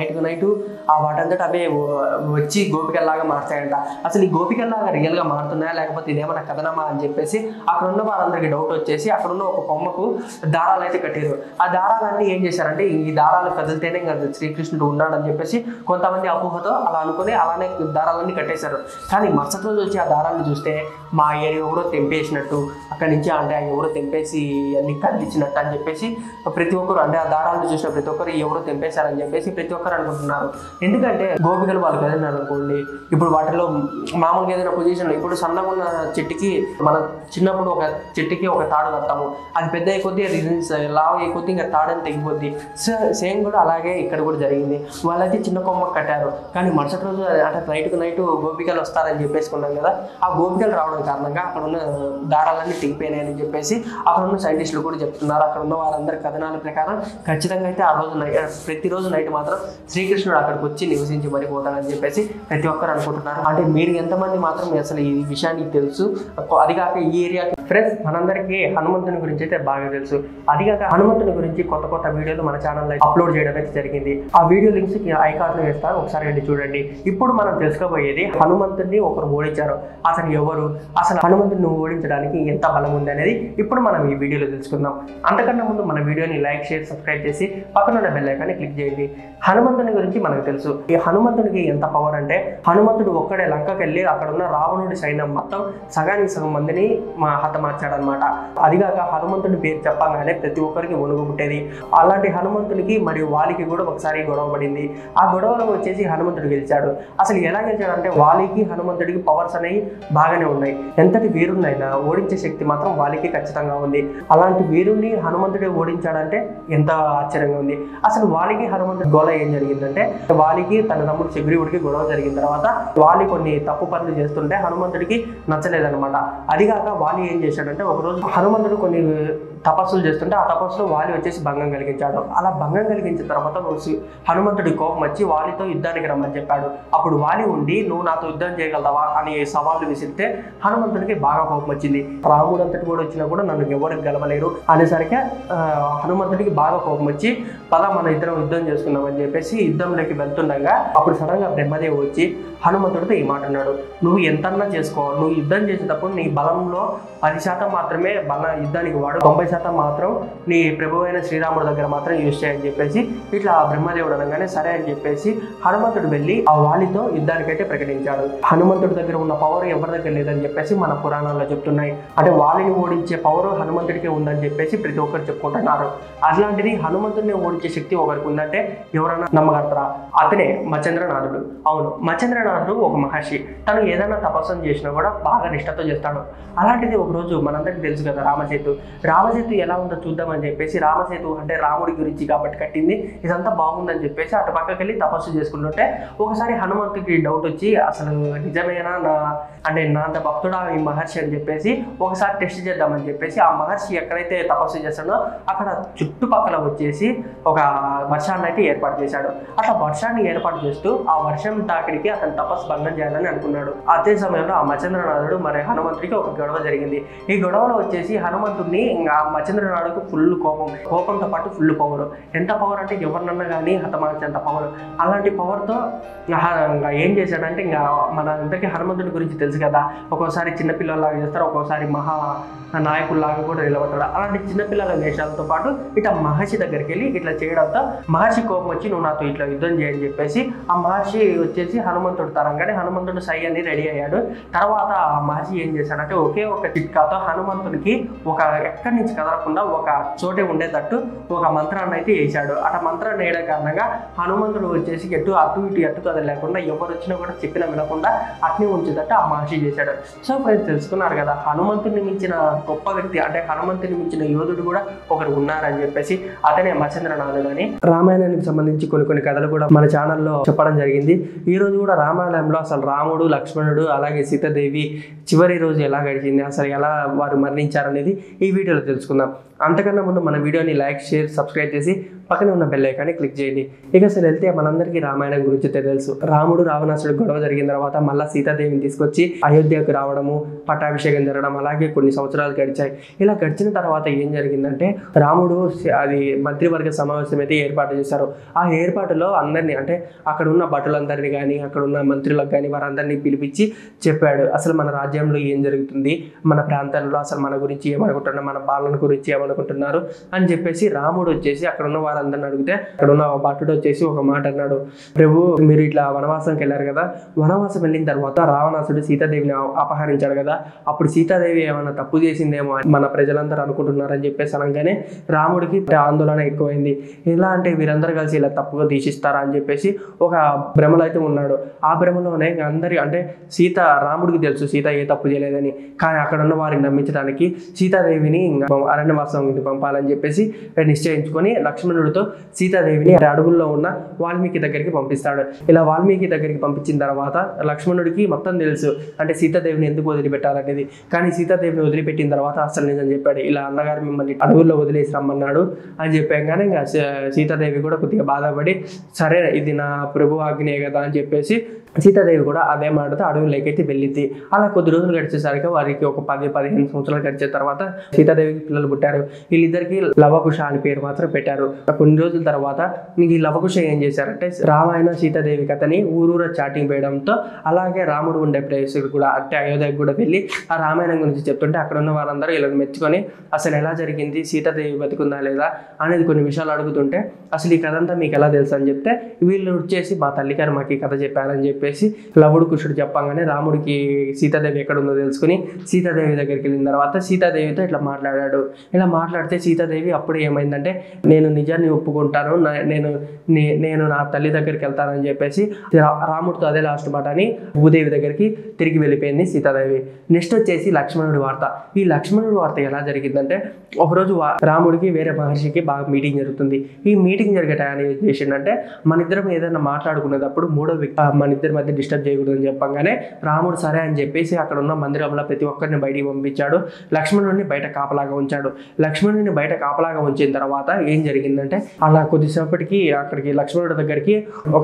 ఆ వాటంతట అవే వ- వచ్చి గోపికల్లాగా మారుతాయంట అసలు ఈ గోపికల్లాగా రియల్గా మారుతున్నాయా లేకపోతే ఇదేమన్నా కథనమా అని చెప్పేసి అక్కడ ఉన్న వారందరికీ డౌట్ వచ్చేసి అక్కడ ఉన్న ఒక కొమ్మకు దారాలు అయితే కట్టారు ఆ దారాలన్నీ ఏం చేశారంటే ఈ దారాలు కదిలితేనే ఇంకా శ్రీకృష్ణుడు ఉన్నాడని చెప్పేసి కొంతమంది అపోహతో అలా అనుకుని అలానే దారాలన్నీ కట్టేశారు కానీ మరుసటి రోజు వచ్చి ఆ దారాన్ని చూస్తే మా ఏరియా ఎవరో తెంపేసినట్టు అక్కడి నుంచి అంటే ఆ ఎవరో తెంపేసి అన్ని కదిలించినట్టు అని చెప్పేసి ప్రతి ఒక్కరు అంటే ఆ దారాలను చూసిన ప్రతి ఒక్కరు ఎవరో తెంపేశారని చెప్పేసి ప్రతి ఒక్కరు అనుకుంటున్నారు ఎందుకంటే గోపికలు వాళ్ళు కదిలినారు అనుకోండి ఇప్పుడు వాటిలో మామూలుగా ఏదైనా పొజిషన్ ఇప్పుడు సన్నగా ఉన్న చెట్టుకి మన చిన్నప్పుడు ఒక చెట్టుకి ఒక తాడు కడతాము అది పెద్ద అయిపోద్ది అది లావ్ అయిపోద్ది ఇంకా తాడని తెగిపోద్ది సేమ్ కూడా అలాగే ఇక్కడ కూడా జరిగింది వాళ్ళైతే చిన్న కొమ్మ కట్టారు కానీ మరుసటి రోజు అంటే నైట్కు నైట్ గోపికలు వస్తారని చెప్పేసుకున్నాం కదా ఆ గోపికలు రావడం కారణంగా అక్కడ ఉన్న దారాలన్నీ తెగిపోయినాయని చెప్పేసి అక్కడ ఉన్న సైంటిస్టులు కూడా చెప్తున్నారు అక్కడ ఉన్న వారందరి కథనాల ప్రకారం ఖచ్చితంగా అయితే ఆ రోజు నై ప్రతిరోజు నైట్ మాత్రం శ్రీకృష్ణుడు అక్కడికి వచ్చి నివసించి మరిపోతాడని చెప్పేసి ప్రతి ఒక్కరు అనుకుంటున్నారు అంటే మీరు ఎంతమంది మాత్రం అసలు ఈ విషయానికి తెలుసు అది కాక ఈ ఏరియా ఫ్రెండ్స్ మనందరికీ హనుమంతుని గురించి అయితే బాగా తెలుసు అది కాక హనుమంతుని గురించి కొత్త కొత్త వీడియోలు మన ఛానల్లో అప్లోడ్ చేయడం అయితే జరిగింది ఆ వీడియో లింక్స్ ఐ కార్డులో వేస్తాను ఒకసారి వెళ్ళి చూడండి ఇప్పుడు మనం తెలుసుకోబోయేది హనుమంతుడిని ఒకరు ఓడించారు అసలు ఎవరు అసలు హనుమంతుడిని ఓడించడానికి ఎంత బలం ఉంది అనేది ఇప్పుడు మనం ఈ వీడియోలో తెలుసుకుందాం అంతకన్నా ముందు మన వీడియోని లైక్ షేర్ సబ్స్క్రైబ్ చేసి పక్కన ఉన్న బెల్ ఐకాన్ని క్లిక్ చేయండి హనుమంతుని గురించి మనకు తెలుసు ఈ హనుమంతుడికి ఎంత పవర్ అంటే హనుమంతుడు ఒక్కడే లంకకి వెళ్ళి అక్కడ ఉన్న రావణుడి సైన్యం మొత్తం సగానికి సగం మందిని మా హతమార్చాడనమాట అదిగాక హనుమంతుడి పేరు చెప్పగానే ప్రతి ఒక్కరికి వణుగు పుట్టేది అలాంటి హనుమంతుడికి మరియు వాలికి కూడా ఒకసారి గొడవ పడింది ఆ గొడవలో వచ్చేసి హనుమంతుడు గెలిచాడు అసలు ఎలా గెలిచాడు అంటే వాలికి హనుమంతుడికి పవర్స్ అనేవి బాగానే ఉన్నాయి ఎంతటి వీరున్నైనా ఓడించే శక్తి మాత్రం వాలికి ఖచ్చితంగా ఉంది అలాంటి వీరుణ్ణి హనుమంతుడే ఓడించాడంటే ఎంత ఆశ్చర్యంగా ఉంది అసలు వాలికి హనుమంతుడి గోల ఏం జరిగిందంటే వాలికి తన తమ్ముడు శబరివుడికి గొడవ జరిగిన తర్వాత వాలి కొన్ని తప్పు పనులు చేస్తుంటే హనుమంతుడికి నచ్చలేదన్నమాట అదిగాక వాలి ఏం చేశాడంటే ఒకరోజు హనుమంతుడు కొన్ని తపస్సులు చేస్తుంటే ఆ తపస్సులో వాలి వచ్చేసి భంగం కలిగించాడు అలా భంగం కలిగించిన తర్వాత వచ్చి హనుమంతుడి కోపం వచ్చి వాలితో యుద్ధానికి రమ్మని చెప్పాడు అప్పుడు వాలి ఉండి నువ్వు నాతో యుద్ధం చేయగలవా అని సవాళ్ళు విసిరితే హనుమంతుడికి బాగా కోపం వచ్చింది రాముడు అంతటి కూడా వచ్చినా కూడా నన్ను ఎవరికి గెలవలేరు అనేసరికి ఆ, హనుమంతుడికి బాగా కోపం వచ్చి పద మన ఇద్దరం యుద్ధం చేసుకుందాం అని చెప్పేసి యుద్ధంలోకి వెళ్తుండగా అప్పుడు సడన్ గా బ్రహ్మదేవ్ వచ్చి హనుమంతుడితో ఈ మాట అన్నాడు నువ్వు ఎంతన్నా చేసుకో నువ్వు యుద్ధం చేసేటప్పుడు నీ బలంలో పది శాతం మాత్రమే బల యుద్ధానికి వాడు తొంభై శాతం మాత్రం నీ ప్రభు అయిన శ్రీరాముడి దగ్గర మాత్రం యూజ్ చేయని చెప్పేసి ఇట్లా ఆ బ్రహ్మదేవుడు అనగానే సరే అని చెప్పేసి హనుమంతుడు వెళ్ళి ఆ వాలితో యుద్ధానికైతే ప్రకటించాడు హనుమంతుడి దగ్గర ఉన్న పవర్ ఎవరి దగ్గర లేదని చెప్పేసి మన పురాణాల్లో చెప్తున్నాయి అంటే వాలిని ఓడించే పవర్ హనుమంతుడికే ఉందని చెప్పేసి ప్రతి ఒక్కరు చెప్పుకుంటున్నారు అట్లాంటిది హనుమంతుడిని ఓడించే శక్తి ఒకరికి ఉందంటే ఎవరైనా నమ్మగలుగుతారా అతనే మచంద్రనాథుడు అవును మచంద్రనాథుడు ఒక మహర్షి తను ఏదైనా తపస్సు చేసినా కూడా బాగా నిష్టతో చేస్తాడు అలాంటిది ఒక రోజు మనందరికీ తెలుసు కదా రామసేతు రామసేతు ఎలా ఉందో చూద్దామని చెప్పేసి రామసేతు అంటే రాముడి గురించి కాబట్టి కట్టింది ఇదంతా బాగుందని చెప్పేసి అటు పక్కకి వెళ్ళి తపస్సు చేసుకుంటుంటే ఒకసారి హనుమంతుడికి డౌట్ వచ్చి అసలు నిజమేనా నా అంటే నా అంత భక్తుడా ఈ మహర్షి అని చెప్పేసి ఒకసారి టెస్ట్ చేద్దామని చెప్పేసి ఆ మహర్షి ఎక్కడైతే తపస్సు చేస్తాడో అక్కడ చుట్టుపక్కల వచ్చేసి ఒక వర్షాన్ని అయితే ఏర్పాటు చేశాడు అట్లా వర్షాన్ని ఏర్పాటు చేస్తూ ఆ వర్షం తాకిడికి అతను తపస్సు భంగం చేయాలని అనుకున్నాడు అదే సమయంలో ఆ మచంద్రనాథుడు మరి హనుమంతుడికి ఒక గొడవ జరిగింది ఈ గొడవలో వచ్చేసి హనుమంతుడిని ఇంకా ఆ మచంద్రనాథుడికి ఫుల్ కోపం కోపంతో పాటు ఫుల్ పవర్ ఎంత పవర్ అంటే ఎవరినన్నా కానీ హతమార్చేంత పవర్ అలాంటి పవర్తో ఇంకా ఏం చేశాడంటే ఇంకా మన అందరికీ హనుమంతుడి గురించి తెలుసు కదా ఒక్కోసారి చిన్నపిల్లలాగా చేస్తారు ఒక్కోసారి మహా నాయకుల్లాగా కూడా నిలబడతాడు అలాంటి చిన్నపిల్లల వేషాలతో పాటు ఇట్లా మహర్షి దగ్గరికి వెళ్ళి ఇట్లా చేయడంతో మహర్షి కోపం వచ్చి నువ్వు నాతో ఇట్లా యుద్ధం చేయని చెప్పేసి ఆ మహర్షి వచ్చేసి హనుమంతుడు తరంగానే హనుమంతుడు సై అని రెడీ అయ్యాడు తర్వాత ఆ మహర్షి ఏం చేశాడంటే ఒకే ఒక చిట్కాతో హనుమంతుడికి ఒక ఎక్కడి నుంచి కదలకుండా ఒక చోటే ఉండేటట్టు ఒక మంత్రాన్ని అయితే వేశాడు అట్లా మంత్రాన్ని వేయడం కారణంగా హనుమంతుడు వచ్చేసి ఎటు అటు ఇటు ఎటు కదలేకుండా ఎవరు వచ్చినా కూడా చెప్పినా వినకుండా అట్నే ఉంచేటట్టు ఆ మహర్షి చేశాడు సో ఫ్రెండ్స్ తెలుసుకున్నారు కదా హనుమంతుడిని మించిన గొప్ప వ్యక్తి అంటే హనుమంతుని మించిన యోధుడు కూడా ఒకరు ఉన్నారని చెప్పేసి అతనే మచంద్రనాథుడు అని రామాయణానికి సంబంధించి కొన్ని కొన్ని కథలు కూడా మన ఛానల్లో చెప్పడం జరిగింది ఈ రోజు కూడా రామాయణంలో అసలు రాముడు లక్ష్మణుడు అలాగే సీతాదేవి చివరి రోజు ఎలా గడిచింది అసలు ఎలా వారు మరణించారనేది ఈ వీడియోలో తెలుసుకుందాం అంతకన్నా ముందు మన వీడియోని లైక్ షేర్ సబ్స్క్రైబ్ చేసి పక్కనే ఉన్న బెల్ ఐకాన్ని క్లిక్ చేయండి ఇక అసలు వెళ్తే మనందరికీ రామాయణం గురించి తెలుసు రాముడు రావణాసుడు గొడవ జరిగిన తర్వాత మళ్ళీ సీతాదేవిని తీసుకొచ్చి అయోధ్యకు రావడము పట్టాభిషేకం జరగడం అలాగే కొన్ని సంవత్సరాలు గడిచాయి ఇలా గడిచిన తర్వాత ఏం జరిగిందంటే రాముడు సి- అది మంత్రివర్గ సమావేశం అయితే ఏర్పాటు చేశారు ఆ ఏర్పాటులో అందరినీ అంటే అక్కడ ఉన్న భటులందరినీ కానీ అక్కడ ఉన్న మంత్రులకు కానీ వారందరినీ పిలిపించి చెప్పాడు అసలు మన రాజ్యంలో ఏం జరుగుతుంది మన ప్రాంతంలో అసలు మన గురించి ఏమనుకుంటున్నారు మన పాలన గురించి ఏమనుకుంటున్నారు అని చెప్పేసి రాముడు వచ్చేసి అక్కడ ఉన్న వారందరిని అడిగితే అక్కడ ఉన్న భటుడు వచ్చేసి ఒక మాట అన్నాడు ప్రభు మీరు ఇట్లా వనవాసంకి వెళ్ళారు కదా వనవాసం వెళ్ళిన తర్వాత రావణాసుడు సీతాదేవిని అప- అపహరించాడు కదా అప్పుడు సీతాదేవి ఏమైనా తప్పు చేసిందేమో అని మన ప్రజలందరూ అనుకుంటున్నారని చెప్పేసి అనగానే రాముడికి ఆందోళన ఎక్కువైంది ఎలా అంటే వీరందరూ కలిసి ఇలా తప్పుగా దీక్షిస్తారా అని చెప్పేసి ఒక భ్రమలో అయితే ఉన్నాడు ఆ భ్రమలోనే ఇంకా అందరి అంటే సీత రాముడికి తెలుసు సీత ఏ తప్పు చేయలేదని కానీ అక్కడ ఉన్న వారిని నమ్మించడానికి సీతాదేవిని ఇంకా అరణ్యవాసం పంపాలని చెప్పేసి నిశ్చయించుకొని లక్ష్మణుడితో సీతాదేవిని అడవుల్లో ఉన్న వాల్మీకి దగ్గరికి పంపిస్తాడు ఇలా వాల్మీకి దగ్గరికి పంపించిన తర్వాత లక్ష్మణుడికి మొత్తం తెలుసు అంటే సీతాదేవిని ఎందుకు వదిలిపెట్టాలనేది కానీ సీతాదేవిని వదిలిపెట్టిన తర్వాత అసలు నిజం చెప్పాడు ఇలా అన్నగారు మిమ్మల్ని అడవుల్లో వదిలేసి రమ్మన్నాడు అని చెప్పాగానే ఇంకా సీ- సీతాదేవి కూడా కొద్దిగా బాధపడి సరే ఇది నా ప్రభు ఆజ్ఞే కదా అని చెప్పేసి సీతాదేవి కూడా అదే మాటతో అడవుల్లోకైతే వెళ్ళింది అలా కొద్ది రోజులు గడిచేసరికి వారికి ఒక పది పదిహేను సంవత్సరాలు గడిచిన తర్వాత సీతాదేవికి పిల్లలు పుట్టారు వీళ్ళిద్దరికి లవకుశ అని పేరు మాత్రం పెట్టారు కొన్ని రోజుల తర్వాత ఇంక ఈ లవకుశ ఏం చేశారంటే రామాయణ సీతాదేవి కథని ఊరూర చాటింగ్ వేయడంతో అలాగే రాముడు ఉండే ప్లేస్ కూడా అంటే అయోధ్యకు కూడా వెళ్ళి ఆ రామాయణం గురించి చెప్తుంటే అక్కడ ఉన్న వారందరూ ఇలా మెచ్చుకొని అసలు ఎలా జరిగింది సీతాదేవి బతుకుందా లేదా అనేది కొన్ని విషయాలు అడుగుతుంటే అసలు ఈ కథ అంతా మీకు ఎలా తెలుసు అని చెప్తే వీళ్ళు వచ్చేసి మా తల్లిగారు మాకు ఈ కథ చెప్పారని చెప్పేసి లవుడు కుషుడు చెప్పంగానే రాముడికి సీతాదేవి ఎక్కడ ఉందో తెలుసుకుని సీతాదేవి దగ్గరికి వెళ్ళిన తర్వాత సీతాదేవితో ఇట్లా మాట్లాడాడు ఇలా మాట్లాడితే సీతాదేవి అప్పుడు ఏమైందంటే నేను నిజాన్ని ఒప్పుకుంటాను నా- నేను నే- నేను నా తల్లి దగ్గరికి వెళ్తానని చెప్పేసి రా- రాముడితో అదే లాస్ట్ మాట అని భూదేవి దగ్గరికి తిరిగి వెళ్ళిపోయింది సీతాదేవి నెక్స్ట్ వచ్చేసి లక్ష్మణుడి వార్త ఈ లక్ష్మణుడి వార్త ఎలా జరిగిందంటే ఒకరోజు వా- రాముడికి వేరే మహర్షికి బాగా మీటింగ్ జరుగుతుంది ఈ మీటింగ్ జరిగే టైం ఏం చేసిండంటే మన ఇద్దరం ఏదైనా మాట్లాడుకునేటప్పుడు మూడో వ్యక్తి ఆ, మన ఇద్దరి మధ్య డిస్టర్బ్ చేయకూడదని చెప్పంగానే రాముడు సరే అని చెప్పేసి అక్కడ ఉన్న మందిరంలో ప్రతి ఒక్కరిని బయటికి పంపించాడు లక్ష్మణుడిని బయట కాపలాగా ఉంచాడు లక్ష్మణుడిని బయట కాపలాగా ఉంచిన తర్వాత ఏం జరిగిందంటే అలా కొద్దిసేపటికి అక్కడికి లక్ష్మణుడి దగ్గరికి ఒక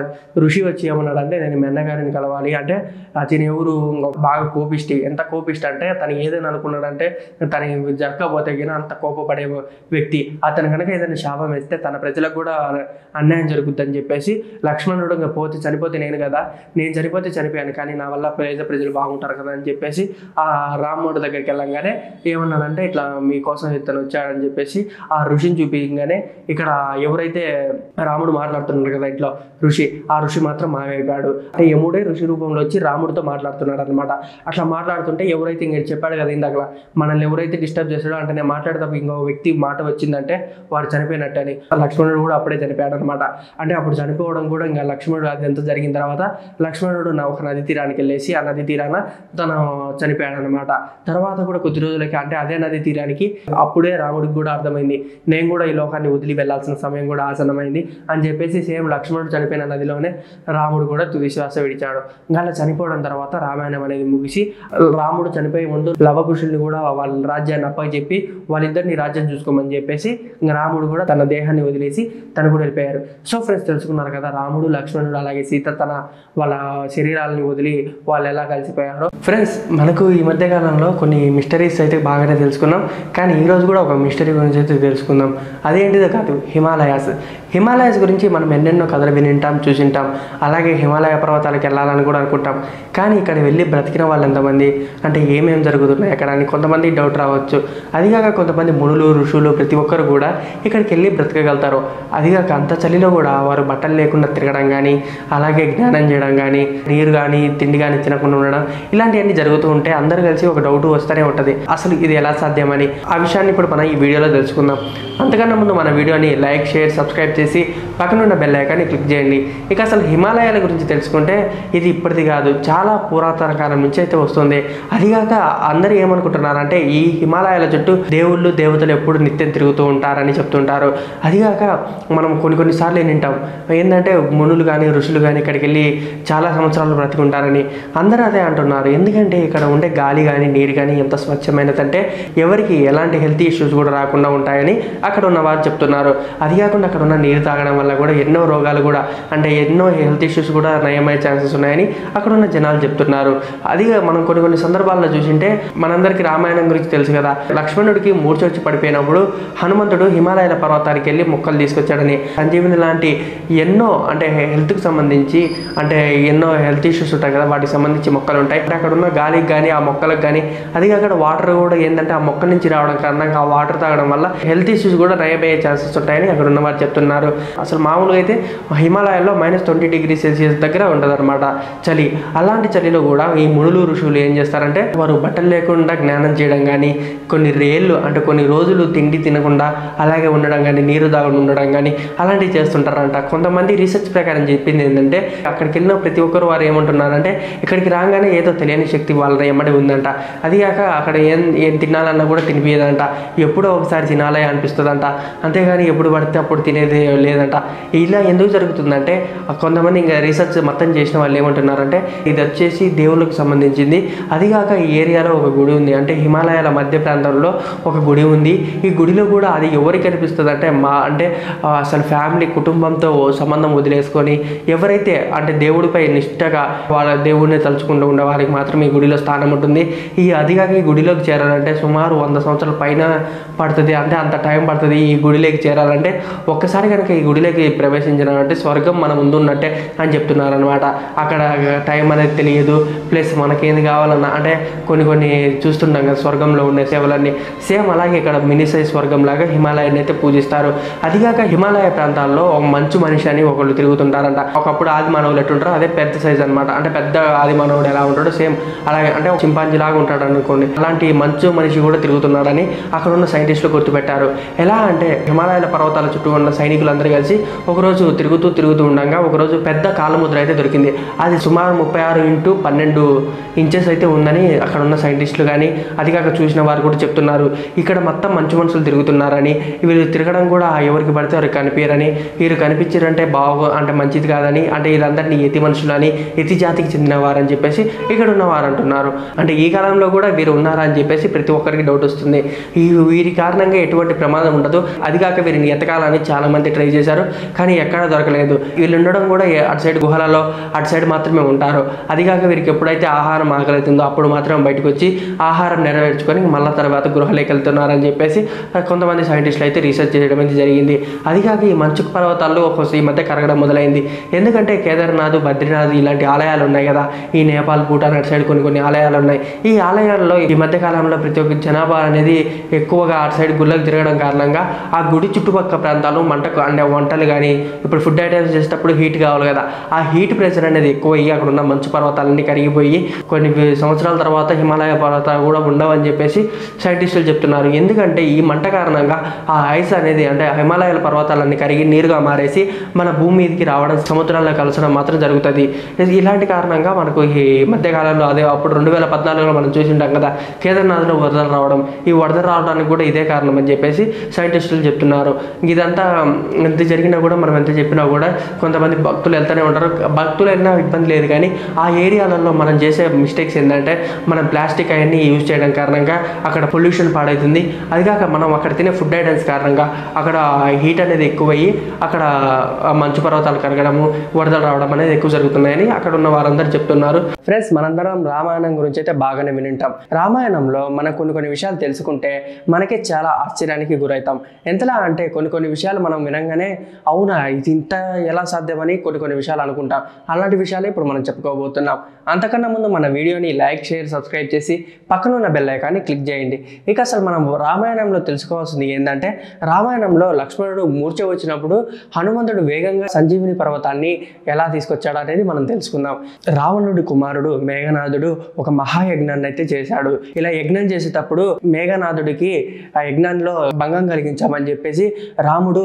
ఋషి వచ్చి ఏమన్నాడంటే నేను మీ అన్నగారిని కలవాలి అంటే అతను ఎవరు బాగా కోపిష్టి ఎంత కోపిష్టి అంటే తను ఏదైనా అనుకున్నాడంటే తన జరగకపోతే గిన అంత కోపపడే వ్యక్తి అతను కనుక ఏదైనా శాపం వేస్తే తన ప్రజలకు కూడా అన్యాయం జరుగుతుందని చెప్పేసి లక్ష్మణుడు ఇంకా పోతే చనిపోతే నేను కదా నేను చనిపోతే చనిపోయాను కానీ నా వల్ల పేద ప్రజలు బాగుంటారు కదా అని చెప్పేసి ఆ రాముడి దగ్గరికి వెళ్ళంగానే ఏమన్నానంటే ఇట్లా మీకోసం ఇతను వచ్చాడని చెప్పేసి ఆ ఋషిని చూపించగానే ఇక్కడ ఎవరైతే రాముడు మాట్లాడుతున్నాడు కదా ఇట్లా ఋషి ఆ ఋషి మాత్రం మాయమైపోయాడు అంటే యముడే ఋషి రూపంలో వచ్చి రాముడితో మాట్లాడుతున్నాడు అనమాట అట్లా మాట్లాడుతుంటే ఎవరైతే ఇంక చెప్పాడు కదా ఇందాక మనల్ని ఎవరైతే డిస్టర్బ్ చేశాడో అంటే నేను మాట్లాడేటప్పుడు ఇంకో వ్యక్తి మాట వచ్చిందంటే వాడు చనిపోయినట్టు అని లక్ష్మణుడు కూడా అప్పుడే చనిపోయాడు అనమాట అంటే అప్పుడు చనిపోవడం కూడా ఇంకా లక్ష్మణుడు అది ఎంత జరిగిన తర్వాత లక్ష్మణుడు నా ఒక నది తీరానికి వెళ్ళేసి ఆ నది తీరాన తను చనిపోయాడు అనమాట తర్వాత కూడా కొద్ది రోజులకి అంటే అదే నది తీరానికి అప్పుడే రాముడికి కూడా అర్థమైంది నేను కూడా ఈ లోకాన్ని వదిలి వెళ్ళాల్సిన సమయం కూడా ఆసన్నమైంది అని చెప్పేసి సేమ్ లక్ష్మణుడు చనిపోయిన నదిలోనే రాముడు కూడా తుది శ్వాస విడిచాడు ఇంకా అలా చనిపోవడం తర్వాత రామాయణం అనేది ముగిసి రాముడు చనిపోయే ముందు లవకుశుల్ని కూడా వాళ్ళ రాజ్యాన్ని అప్పచెప్పి వాళ్ళిద్దరిని రాజ్యం చూసుకోమని చెప్పేసి ఇంకా రాముడు కూడా తన దేహాన్ని వదిలేసి తను కూడా వెళ్ళిపోయారు సో ఫ్రెండ్స్ తెలుసుకున్నారు కదా రాముడు లక్ష్మణుడు అలాగే సీత తన వాళ్ళ శరీరాలని వదిలి వాళ్ళు ఎలా కలిసిపోయారో ఫ్రెండ్స్ మనకు ఈ మధ్య కాలంలో కొన్ని మిస్టరీస్ అయితే బాగానే తెలుసుకున్నాం కానీ ఈ రోజు కూడా ఒక మిస్టరీ గురించి అయితే తెలుసుకుందాం అదేంటిదో కాదు హిమాలయాస్ హిమాలయాస్ గురించి మనం ఎన్నెన్నో కథలు వినింటాం చూసింటాం అలాగే హిమాలయ పర్వతాలకు వెళ్ళాలని కూడా అనుకుంటాం కానీ ఇక్కడ వెళ్ళి బ్రతికిన వాళ్ళు ఎంతమంది అంటే ఏమేమి జరుగుతున్నాయి అక్కడ అని కొంతమంది డౌట్ రావచ్చు అదిగాక కొంతమంది మునులు ఋషులు ప్రతి ఒక్కరు కూడా ఇక్కడికి వెళ్ళి బ్రతకగలుగుతారు అదిగాక అంత చలిలో కూడా వారు బట్టలు లేకుండా తిరగడం కానీ అలాగే జ్ఞానం చేయడం కానీ నీరు కానీ తిండి కానీ తినకుండా ఉండడం ఇలాంటివన్నీ జరుగుతూ ఉంటే అందరూ కలిసి ఒక డౌట్ వస్తూనే ఉంటుంది అసలు ఇది ఎలా సాధ్యమని ఆ విషయాన్ని ఇప్పుడు మనం ఈ వీడియోలో తెలుసుకుందాం అంతకన్నా ముందు మన వీడియోని లైక్ షేర్ సబ్స్క్రైబ్ చేసి పక్కనున్న బెల్ ఐకాన్ని క్లిక్ చేయండి ఇక అసలు హిమాలయాల గురించి తెలుసుకుంటే ఇది ఇప్పటిది కాదు చాలా పురాతన కాలం నుంచి అయితే వస్తుంది అదిగాక అందరూ ఏమనుకుంటున్నారంటే ఈ హిమాలయాల చుట్టూ దేవుళ్ళు దేవతలు ఎప్పుడు నిత్యం తిరుగుతూ ఉంటారని చెప్తుంటారు అదిగాక మనం కొన్ని కొన్నిసార్లు వింటాం ఏంటంటే మునులు కానీ ఋషులు కానీ ఇక్కడికి వెళ్ళి చాలా సంవత్సరాలు బ్రతికుంటారని అందరూ అదే అంటున్నారు ఎందుకంటే ఇక్కడ ఉండే గాలి కానీ నీరు కానీ ఎంత స్వచ్ఛమైనదంటే ఎవరికి ఎలాంటి హెల్త్ ఇష్యూస్ కూడా రాకుండా ఉంటాయని అక్కడ ఉన్న వారు చెప్తున్నారు అది కాకుండా అక్కడ ఉన్న నీరు తాగడం వల్ల కూడా ఎన్నో రోగాలు కూడా అంటే ఎన్నో హెల్త్ ఇష్యూస్ కూడా నయమయ్యే ఛాన్సెస్ ఉన్నాయని అక్కడ ఉన్న జనాలు చెప్తున్నారు అది మనం కొన్ని కొన్ని సందర్భాల్లో చూసింటే మనందరికీ రామాయణం గురించి తెలుసు కదా లక్ష్మణుడికి మూర్ఛ వచ్చి పడిపోయినప్పుడు హనుమంతుడు హిమాలయాల పర్వతానికి వెళ్ళి మొక్కలు తీసుకొచ్చాడని సంజీవిని లాంటి ఎన్నో అంటే హెల్త్కి సంబంధించి అంటే ఎన్నో హెల్త్ ఇష్యూస్ ఉంటాయి కదా వాటికి సంబంధించి మొక్కలు ఉంటాయి అంటే అక్కడ ఉన్న గాలికి కానీ ఆ మొక్కలకు కానీ అది అక్కడ వాటర్ కూడా ఏంటంటే ఆ మొక్క నుంచి రావడం కారణంగా ఆ వాటర్ తాగడం వల్ల హెల్త్ ఇష్యూస్ కూడా నయమయ్యే ఛాన్సెస్ ఉంటాయని అక్కడ ఉన్న వారు చెప్తున్నారు అసలు మామూలుగా అయితే హిమాలయాల్లో మైనస్ ట్వంటీ డిగ్రీ సెల్సియస్ దగ్గర ఉంటుంది చలి అలాంటి చలిలో కూడా ఈ మునులు ఋషులు ఏం చేస్తారంటే వారు బట్టలు లేకుండా జ్ఞానం చేయడం కానీ కొన్ని రేళ్ళు అంటే కొన్ని రోజులు తిండి తినకుండా అలాగే ఉండడం కానీ నీరు తాగకుండా ఉండడం కానీ అలాంటివి చేస్తుంటారంట కొంతమంది రీసెర్చ్ ప్రకారం చెప్పింది ఏంటంటే అక్కడికి వెళ్ళిన ప్రతి ఒక్కరు వారు ఏమంటున్నారంటే ఇక్కడికి రాగానే ఏదో తెలియని శక్తి వాళ్ళ ఎమ్మడి ఉందంట అది కాక అక్కడ ఏం ఏం తినాలన్నా కూడా తినిపించదంట ఎప్పుడో ఒకసారి తినాలే అనిపిస్తుందంట అంతేగాని ఎప్పుడు పడితే అప్పుడు తినేది లేదంట ఇలా ఎందుకు జరుగుతుందంటే కొంతమంది ఇంకా రీసెర్చ్ మొత్తం చేసిన వాళ్ళు ఏమంటున్నారంటే ఇది వచ్చేసి దేవుళ్ళకి సంబంధించింది అదిగాక ఈ ఏరియాలో ఒక గుడి ఉంది అంటే హిమాలయాల మధ్య ప్రాంతంలో ఒక గుడి ఉంది ఈ గుడిలో కూడా అది ఎవరికి కనిపిస్తుంది అంటే మా అంటే ఆ, అసలు ఫ్యామిలీ కుటుంబంతో సంబంధం వదిలేసుకొని ఎవరైతే అంటే దేవుడిపై నిష్టగా వాళ్ళ దేవుడిని తలుచుకుంటూ ఉండే వారికి మాత్రం ఈ గుడిలో స్థానం ఉంటుంది ఈ అదిగాక ఈ గుడిలోకి చేరాలంటే సుమారు వంద సంవత్సరాల పైన పడుతుంది అంటే అంత టైం పడుతుంది ఈ గుడిలోకి చేరాలంటే ఒక్కసారి కనుక ఈ గుడిలోకి ప్రవేశించినామంటే స్వర్గం మన ముందు ఉన్నట్టే అని చెప్తున్నారు అనమాట అక్కడ టైం అనేది తెలియదు ప్లస్ మనకేది కావాలన్నా అంటే కొన్ని కొన్ని చూస్తుంటాం కదా స్వర్గంలో ఉండే సేవలన్నీ సేమ్ అలాగే ఇక్కడ మినీ సైజ్ స్వర్గం లాగా హిమాలయాన్ని అయితే పూజిస్తారు అదిగాక హిమాలయ ప్రాంతాల్లో ఒక మంచు మనిషి అని ఒకళ్ళు తిరుగుతుంటారంట ఒకప్పుడు ఆది మానవులు ఎట్టుంటారో అదే పెద్ద సైజ్ అనమాట అంటే పెద్ద ఆది మానవుడు ఎలా ఉంటాడో సేమ్ అలాగే అంటే ఒక చింపాంజీ లాగా ఉంటాడు అనుకోండి అలాంటి మంచు మనిషి కూడా తిరుగుతున్నాడని అక్కడ ఉన్న సైంటిస్టులు గుర్తుపెట్టారు ఎలా అంటే హిమాలయాల పర్వతాల చుట్టూ ఉన్న సైనికులందరూ కలిసి ఒకరోజు తిరుగుతూ తిరుగుతూ ఉండగా ఒకరోజు పెద్ద కాలముద్ర అయితే దొరికింది అది సుమారు ముప్పై ఆరు ఇంటూ పన్నెండు ఇంచెస్ అయితే ఉందని అక్కడ ఉన్న సైంటిస్టులు కానీ అది కాక చూసిన వారు కూడా చెప్తున్నారు ఇక్కడ మొత్తం మంచు మనుషులు తిరుగుతున్నారని వీళ్ళు తిరగడం కూడా ఎవరికి పడితే వారికి కనిపించరని వీరు కనిపించారంటే బాగు అంటే మంచిది కాదని అంటే వీళ్ళందరినీ ఎతి మనుషులని ఎతి జాతికి చెందిన వారని చెప్పేసి ఇక్కడ ఉన్నవారు అంటున్నారు అంటే ఈ కాలంలో కూడా వీరు ఉన్నారా అని చెప్పేసి ప్రతి ఒక్కరికి డౌట్ వస్తుంది ఈ వీరి కారణంగా ఎటువంటి ప్రమాదం ఉండదు అది కాక వీరిని ఎతకాలని చాలా మంది ట్రై చేశారు కానీ ఎక్కడా దొరకలేదు వీళ్ళు ఉండడం కూడా ఏ- అటు సైడ్ గుహలలో అటు సైడ్ మాత్రమే ఉంటారు అది కాక వీరికి ఎప్పుడైతే ఆహారం ఆకలితుందో అప్పుడు మాత్రం బయటకు వచ్చి ఆహారం నెరవేర్చుకొని మళ్ళా తర్వాత గృహలోకి వెళ్తున్నారని చెప్పేసి కొంతమంది సైంటిస్టులు అయితే రీసెర్చ్ చేయడం అయితే జరిగింది అది కాక ఈ మంచు పర్వతాల్లో ఒక ఈ మధ్య కరగడం మొదలైంది ఎందుకంటే కేదార్నాథ్ బద్రీనాథ్ ఇలాంటి ఆలయాలు ఉన్నాయి కదా ఈ నేపాల్ భూటాన్ అటు సైడ్ కొన్ని కొన్ని ఆలయాలు ఉన్నాయి ఈ ఆలయాల్లో ఈ మధ్య కాలంలో ప్రతి ఒక్క జనాభా అనేది ఎక్కువగా అటు సైడ్ గుళ్ళకి తిరగడం కారణంగా ఆ గుడి చుట్టుపక్కల ప్రాంతాలు మంటకు అంటే వంటలు కానీ ఇప్పుడు ఫుడ్ ఐటమ్స్ చేసేటప్పుడు హీట్ కావాలి కదా ఆ హీట్ ప్రెషర్ అనేది ఎక్కువ అయ్యి అక్కడ ఉన్న మంచు పర్వతాలన్నీ కరిగిపోయి కొన్ని సంవత్సరాల తర్వాత హిమాలయ పర్వతాలు కూడా ఉండవని చెప్పేసి సైంటిస్టులు చెప్తున్నారు ఎందుకంటే ఈ మంట కారణంగా ఆ ఐస్ అనేది అంటే హిమాలయాల పర్వతాలన్నీ కరిగి నీరుగా మారేసి మన భూమి మీదకి రావడం సముద్రాల్లో కలసడం మాత్రం జరుగుతుంది ఇది ఇలాంటి కారణంగా మనకు ఈ మధ్యకాలంలో అదే అప్పుడు రెండు వేల పద్నాలుగులో మనం చూసి ఉంటాం కదా కేదార్నాథ్లో వరదలు రావడం ఈ వరదలు రావడానికి కూడా ఇదే కారణం అని చెప్పేసి సైంటిస్టులు చెప్తున్నారు ఇదంతా ఎంత జరిగినా కూడా మనం ఎంత చెప్పినా కూడా కొంతమంది భక్తులు వెళ్తూనే ఉంటారు భక్తులు వెళ్ళినా ఇబ్బంది లేదు కానీ ఆ ఏరియాలలో మనం చేసే మిస్టేక్స్ ఏంటంటే మనం ప్లాస్టిక్ అవన్నీ యూజ్ చేయడం కారణంగా అక్కడ పొల్యూషన్ పాడవుతుంది అది కాక మనం అక్కడ తినే ఫుడ్ ఐటమ్స్ కారణంగా అక్కడ హీట్ అనేది ఎక్కువయ్యి అక్కడ ఆ మంచు పర్వతాలు కరగడము వరదలు రావడం అనేది ఎక్కువ జరుగుతున్నాయని అక్కడ ఉన్న వారందరూ చెప్తున్నారు ఫ్రెండ్స్ మనందరం రామాయణం గురించి అయితే బాగానే వినింటాం రామాయణంలో మనం కొన్ని కొన్ని విషయాలు తెలుసుకుంటే మనకే చాలా ఆశ్చర్యానికి గురవుతాం ఎంతలా అంటే కొన్ని కొన్ని విషయాలు మనం వినంగానే అవునా ఇది ఇంత ఎలా సాధ్యమని కొన్ని కొన్ని విషయాలు అనుకుంటాం అలాంటి విషయాలే ఇప్పుడు మనం చెప్పుకోబోతున్నాం అంతకన్నా ముందు మన వీడియోని లైక్ షేర్ సబ్స్క్రైబ్ చేసి పక్కన ఉన్న బెల్ ఐకాన్ని క్లిక్ చేయండి ఇక అసలు మనం రామాయణంలో తెలుసుకోవాల్సింది ఏంటంటే రామాయణంలో లక్ష్మణుడు మూర్ఛ వచ్చినప్పుడు హనుమంతుడు వేగంగా సంజీవిని పర్వతాన్ని ఎలా తీసుకొచ్చాడు అనేది మనం తెలుసుకుందాం రావణుడి కుమారుడు మేఘనాథుడు ఒక మహాయజ్ఞాన్ని అయితే చేశాడు ఇలా యజ్ఞం చేసేటప్పుడు మేఘనాథుడికి ఆ యజ్ఞంలో భంగం కలిగించామని చెప్పేసి రాముడు లక్ష్మణుడితో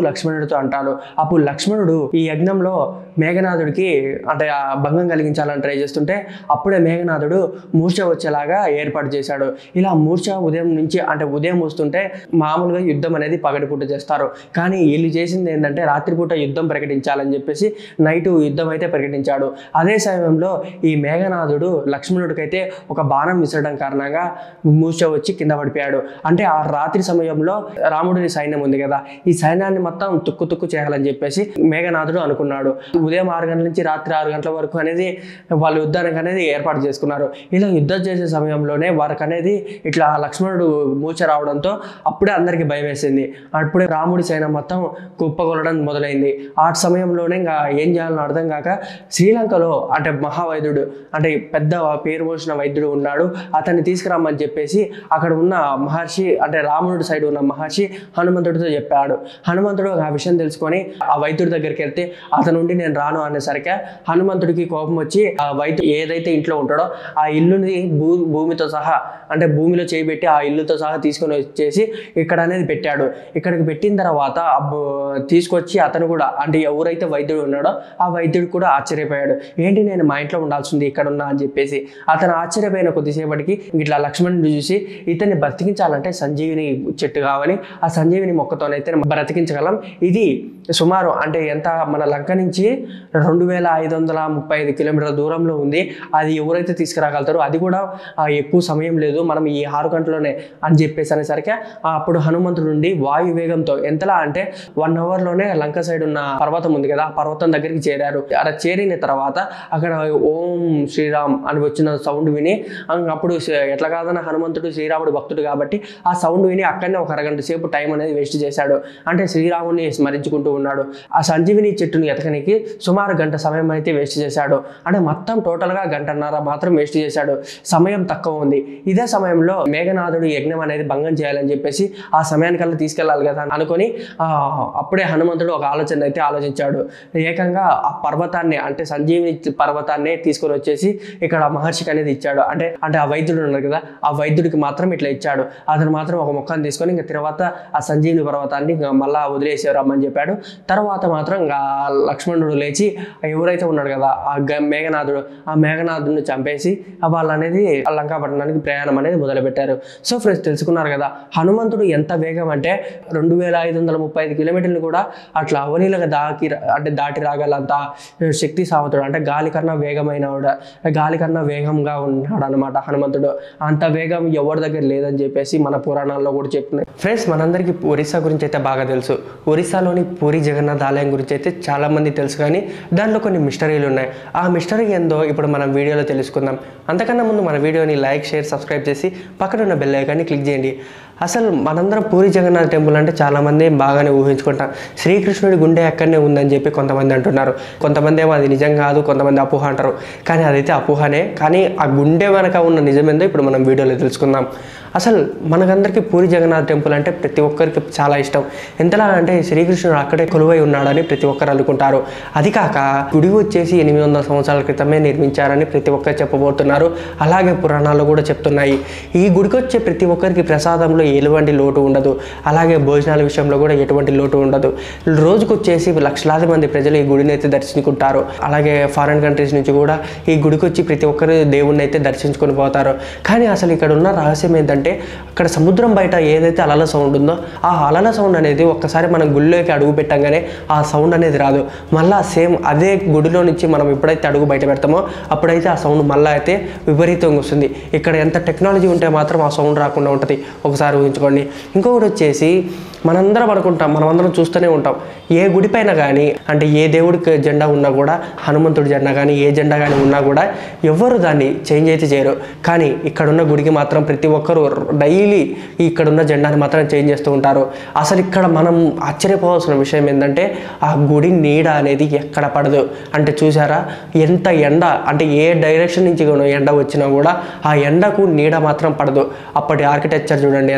హనుమంతుడితో అంటాడు అప్పుడు లక్ష్మణుడు ఈ యజ్ఞంలో మేఘనాథుడికి అంటే ఆ భంగం కలిగించాలని ట్రై చేస్తుంటే అప్పుడే మేఘనాథుడు మూర్ఛ వచ్చేలాగా ఏర్పాటు చేశాడు ఇలా మూర్ఛ ఉదయం నుంచి అంటే ఉదయం వస్తుంటే మామూలుగా యుద్ధం అనేది పగటిపూట చేస్తారు కానీ వీళ్ళు చేసింది ఏంటంటే రాత్రిపూట యుద్ధం ప్రకటించాలని చెప్పేసి నైట్ యుద్ధం అయితే ప్రకటించాడు అదే సమయంలో ఈ మేఘనాథుడు లక్ష్మణుడికైతే ఒక బాణం విసరడం కారణంగా మూర్ఛ వచ్చి కింద పడిపోయాడు అంటే ఆ రాత్రి సమయంలో రాముడిని సైన్యం ఉంది కదా ఈ సైన్యాన్ని మొత్తం తుక్కు తుక్కు చేయాలని చెప్పేసి మేఘనాథుడు అనుకున్నాడు ఉదయం ఆరు గంటల నుంచి రాత్రి ఆరు గంటల వరకు అనేది వాళ్ళు యుద్ధానికి అనేది ఏర్పాటు చేసుకున్నారు ఇలా యుద్ధం చేసే సమయంలోనే వారికి అనేది ఇట్లా లక్ష్మణుడు మూర్ఛ రావడంతో అప్పుడే అందరికీ భయం వేసింది అప్పుడే రాముడి సైన్యం మొత్తం కుప్పగొలడం మొదలైంది ఆ సమయంలోనే ఇంకా ఏం చేయాలని అర్థం కాక శ్రీలంకలో అంటే మహావైద్యుడు అంటే పెద్ద పేరు మోసిన వైద్యుడు ఉన్నాడు అతన్ని తీసుకురమ్మని చెప్పేసి అక్కడ ఉన్న మహర్షి అంటే రాముడి సైడ్ ఉన్న మహర్షి హనుమంతుడితో చెప్పాడు హనుమంతుడు ఆ విషయం తెలుసుకొని ఆ వైద్యుడి దగ్గరికి వెళ్తే అతను ఉండి నేను రాను అనేసరికి హనుమంతుడికి కోపం వచ్చి ఆ వైద్యుడు ఏదైతే ఇంట్లో ఉంటాడో ఆ ఇల్లుని భూ భూమితో సహా అంటే భూమిలో చేయబెట్టి ఆ ఇల్లుతో సహా తీసుకొని వచ్చేసి ఇక్కడ అనేది పెట్టాడు ఇక్కడికి పెట్టిన తర్వాత ఆ బు- తీసుకొచ్చి అతను కూడా అంటే ఎవరైతే వైద్యుడు ఉన్నాడో ఆ వైద్యుడు కూడా ఆశ్చర్యపోయాడు ఏంటి నేను మా ఇంట్లో ఉండాల్సింది ఇక్కడ ఉన్నా అని చెప్పేసి అతను ఆశ్చర్యపోయిన కొద్దిసేపటికి ఇట్లా లక్ష్మణుడు చూసి ఇతన్ని బ్రతికించాలంటే సంజీవిని చెట్టు కావాలి ఆ సంజీవిని మొక్కతోనైతే బ్రతికించగలం ఇది సుమారు అంటే ఎంత మన లంక నుంచి రెండు వేల ఐదు వందల ముప్పై ఐదు కిలోమీటర్ల దూరంలో ఉంది అది ఎవరైతే తీసుకురాగలుగుతారో అది కూడా ఆ, ఎక్కువ సమయం లేదు మనం ఈ ఆరు గంటలోనే అని చెప్పేసి అనేసరికి ఆ, అప్పుడు హనుమంతుడు నుండి వాయు వేగంతో ఎంతలా అంటే వన్ అవర్లోనే లంక సైడ్ ఉన్న పర్వతం ఉంది కదా ఆ పర్వతం దగ్గరికి చేరారు అలా చేరిన తర్వాత అక్కడ ఓం శ్రీరామ్ అని వచ్చిన సౌండ్ విని ఆ, అప్పుడు శ- ఎట్లా కాదన్న హనుమంతుడు శ్రీరాముడు భక్తుడు కాబట్టి ఆ సౌండ్ విని అక్కడనే ఒక అరగంట సేపు టైం అనేది వేస్ట్ చేశాడు అంటే శ్రీరాముని స్మరించుకుంటూ ఉన్నాడు ఆ సంజీవిని చెట్టుని ఎతకనికి సుమారు గంట సమయం అయితే వేస్ట్ చేశాడు అంటే మొత్తం టోటల్గా గంటన్నర మాత్రం వేస్ట్ చేశాడు సమయం తక్కువ ఉంది ఇదే సమయంలో మేఘనాథుడు యజ్ఞం అనేది భంగం చేయాలని చెప్పేసి ఆ సమయానికల్లా తీసుకెళ్ళాలి కదా అని అనుకొని ఆ, అప్పుడే హనుమంతుడు ఒక ఆలోచన అయితే ఆలోచించాడు ఏకంగా ఆ పర్వతాన్ని అంటే సంజీవిని పర్వతాన్ని తీసుకొని వచ్చేసి ఇక్కడ మహర్షికి అనేది ఇచ్చాడు అంటే అంటే ఆ వైద్యుడు ఉన్నారు కదా ఆ వైద్యుడికి మాత్రం ఇట్లా ఇచ్చాడు అతను మాత్రం ఒక మొక్కను తీసుకొని ఇంకా తర్వాత ఆ సంజీవిని పర్వతాన్ని ఇంకా మళ్ళా వదిలేసి రమ్మని చెప్పాడు తర్వాత మాత్రం ఇంకా లక్ష్మణుడు లేచి ఎవరైతే ఉన్నాడు కదా ఆ గ- మేఘనాథుడు ఆ మేఘనాథుడిని చంపేసి ఆ వాళ్ళు అనేది ఆ లంకాపట్టణానికి ప్రయాణం అనేది మొదలుపెట్టారు సో ఫ్రెండ్స్ తెలుసుకున్నారు కదా హనుమంతుడు ఎంత వేగం అంటే రెండు వేల ఐదు వందల ముప్పై ఐదు కిలోమీటర్లు కూడా అట్లా అవనీలుగా దాకి అంటే దాటి రాగలంత శక్తి సామతుడు అంటే గాలి కన్నా వేగమైన వాడు. గాలి కన్నా వేగంగా ఉన్నాడు అనమాట హనుమంతుడు అంత వేగం ఎవరి దగ్గర లేదని చెప్పేసి మన పురాణాల్లో కూడా చెప్తున్నాయి ఫ్రెండ్స్ మనందరికీ ఒరిస్సా గురించి అయితే బాగా తెలుసు ఒరిస్సాలోని పూరి జగన్నాథ్ ఆలయం గురించి అయితే చాలా మంది తెలుసు కానీ దాంట్లో కొన్ని మిస్టరీలు ఉన్నాయి ఆ మిస్టరీ ఏందో ఇప్పుడు మనం వీడియోలో తెలుసుకుందాం అంతకన్నా ముందు మన వీడియోని లైక్ షేర్ సబ్స్క్రైబ్ చేసి పక్కన ఉన్న బెల్ ఐకాన్ని క్లిక్ చేయండి అసలు మనందరం పూరి జగన్నాథ్ టెంపుల్ అంటే చాలామంది బాగానే ఊహించుకుంటాం శ్రీకృష్ణుడి గుండె అక్కడనే ఉందని చెప్పి కొంతమంది అంటున్నారు కొంతమంది ఏమో అది నిజం కాదు కొంతమంది అపోహ అంటారు కానీ అదైతే అపోహనే కానీ ఆ గుండె వెనక ఉన్న నిజమేందో ఇప్పుడు మనం వీడియోలో తెలుసుకుందాం అసలు మనకందరికీ పూరి జగన్నాథ్ టెంపుల్ అంటే ప్రతి ఒక్కరికి చాలా ఇష్టం ఎంతలా అంటే శ్రీకృష్ణుడు అక్కడే కొలువై ఉన్నాడని ప్రతి ఒక్కరు అనుకుంటారు అది కాక గుడి వచ్చేసి ఎనిమిది వందల సంవత్సరాల క్రితమే నిర్మించారని ప్రతి ఒక్కరు చెప్పబోతున్నారు అలాగే పురాణాలు కూడా చెప్తున్నాయి ఈ గుడికి వచ్చే ప్రతి ఒక్కరికి ప్రసాదంలో ఎటువంటి లోటు ఉండదు అలాగే భోజనాల విషయంలో కూడా ఎటువంటి లోటు ఉండదు రోజుకు వచ్చేసి లక్షలాది మంది ప్రజలు ఈ గుడిని అయితే దర్శించుకుంటారు అలాగే ఫారిన్ కంట్రీస్ నుంచి కూడా ఈ గుడికి వచ్చి ప్రతి ఒక్కరు దేవుణ్ణి అయితే దర్శించుకొని పోతారు కానీ అసలు ఇక్కడ ఉన్న రహస్యం ఏంటంటే అక్కడ సముద్రం బయట ఏదైతే అలల సౌండ్ ఉందో ఆ అలల సౌండ్ అనేది ఒక్కసారి మనం గుడిలోకి అడుగు పెట్టంగానే ఆ సౌండ్ అనేది రాదు మళ్ళా సేమ్ అదే గుడిలో నుంచి మనం ఎప్పుడైతే అడుగు బయట పెడతామో అప్పుడైతే ఆ సౌండ్ మళ్ళీ అయితే విపరీతంగా వస్తుంది ఇక్కడ ఎంత టెక్నాలజీ ఉంటే మాత్రం ఆ సౌండ్ రాకుండా ఉంటుంది ఒకసారి ఊహించుకోండి ఇంకొకటి వచ్చేసి మనందరం అనుకుంటాం మనమందరం చూస్తూనే ఉంటాం ఏ గుడి పైన కానీ అంటే ఏ దేవుడికి జెండా ఉన్నా కూడా హనుమంతుడి జెండా కానీ ఏ జెండా కానీ ఉన్నా కూడా ఎవరు దాన్ని చేంజ్ అయితే చేయరు కానీ ఇక్కడ ఉన్న గుడికి మాత్రం ప్రతి ఒక్కరు డైలీ ఇక్కడ ఉన్న జెండాని మాత్రం చేంజ్ చేస్తూ ఉంటారు అసలు ఇక్కడ మనం ఆశ్చర్యపోవాల్సిన విషయం ఏంటంటే ఆ గుడి నీడ అనేది ఎక్కడ పడదు అంటే చూసారా ఎంత ఎండ అంటే ఏ డైరెక్షన్ నుంచి కూడా ఎండ వచ్చినా కూడా ఆ ఎండకు నీడ మాత్రం పడదు అప్పటి ఆర్కిటెక్చర్ చూడండి ఎంత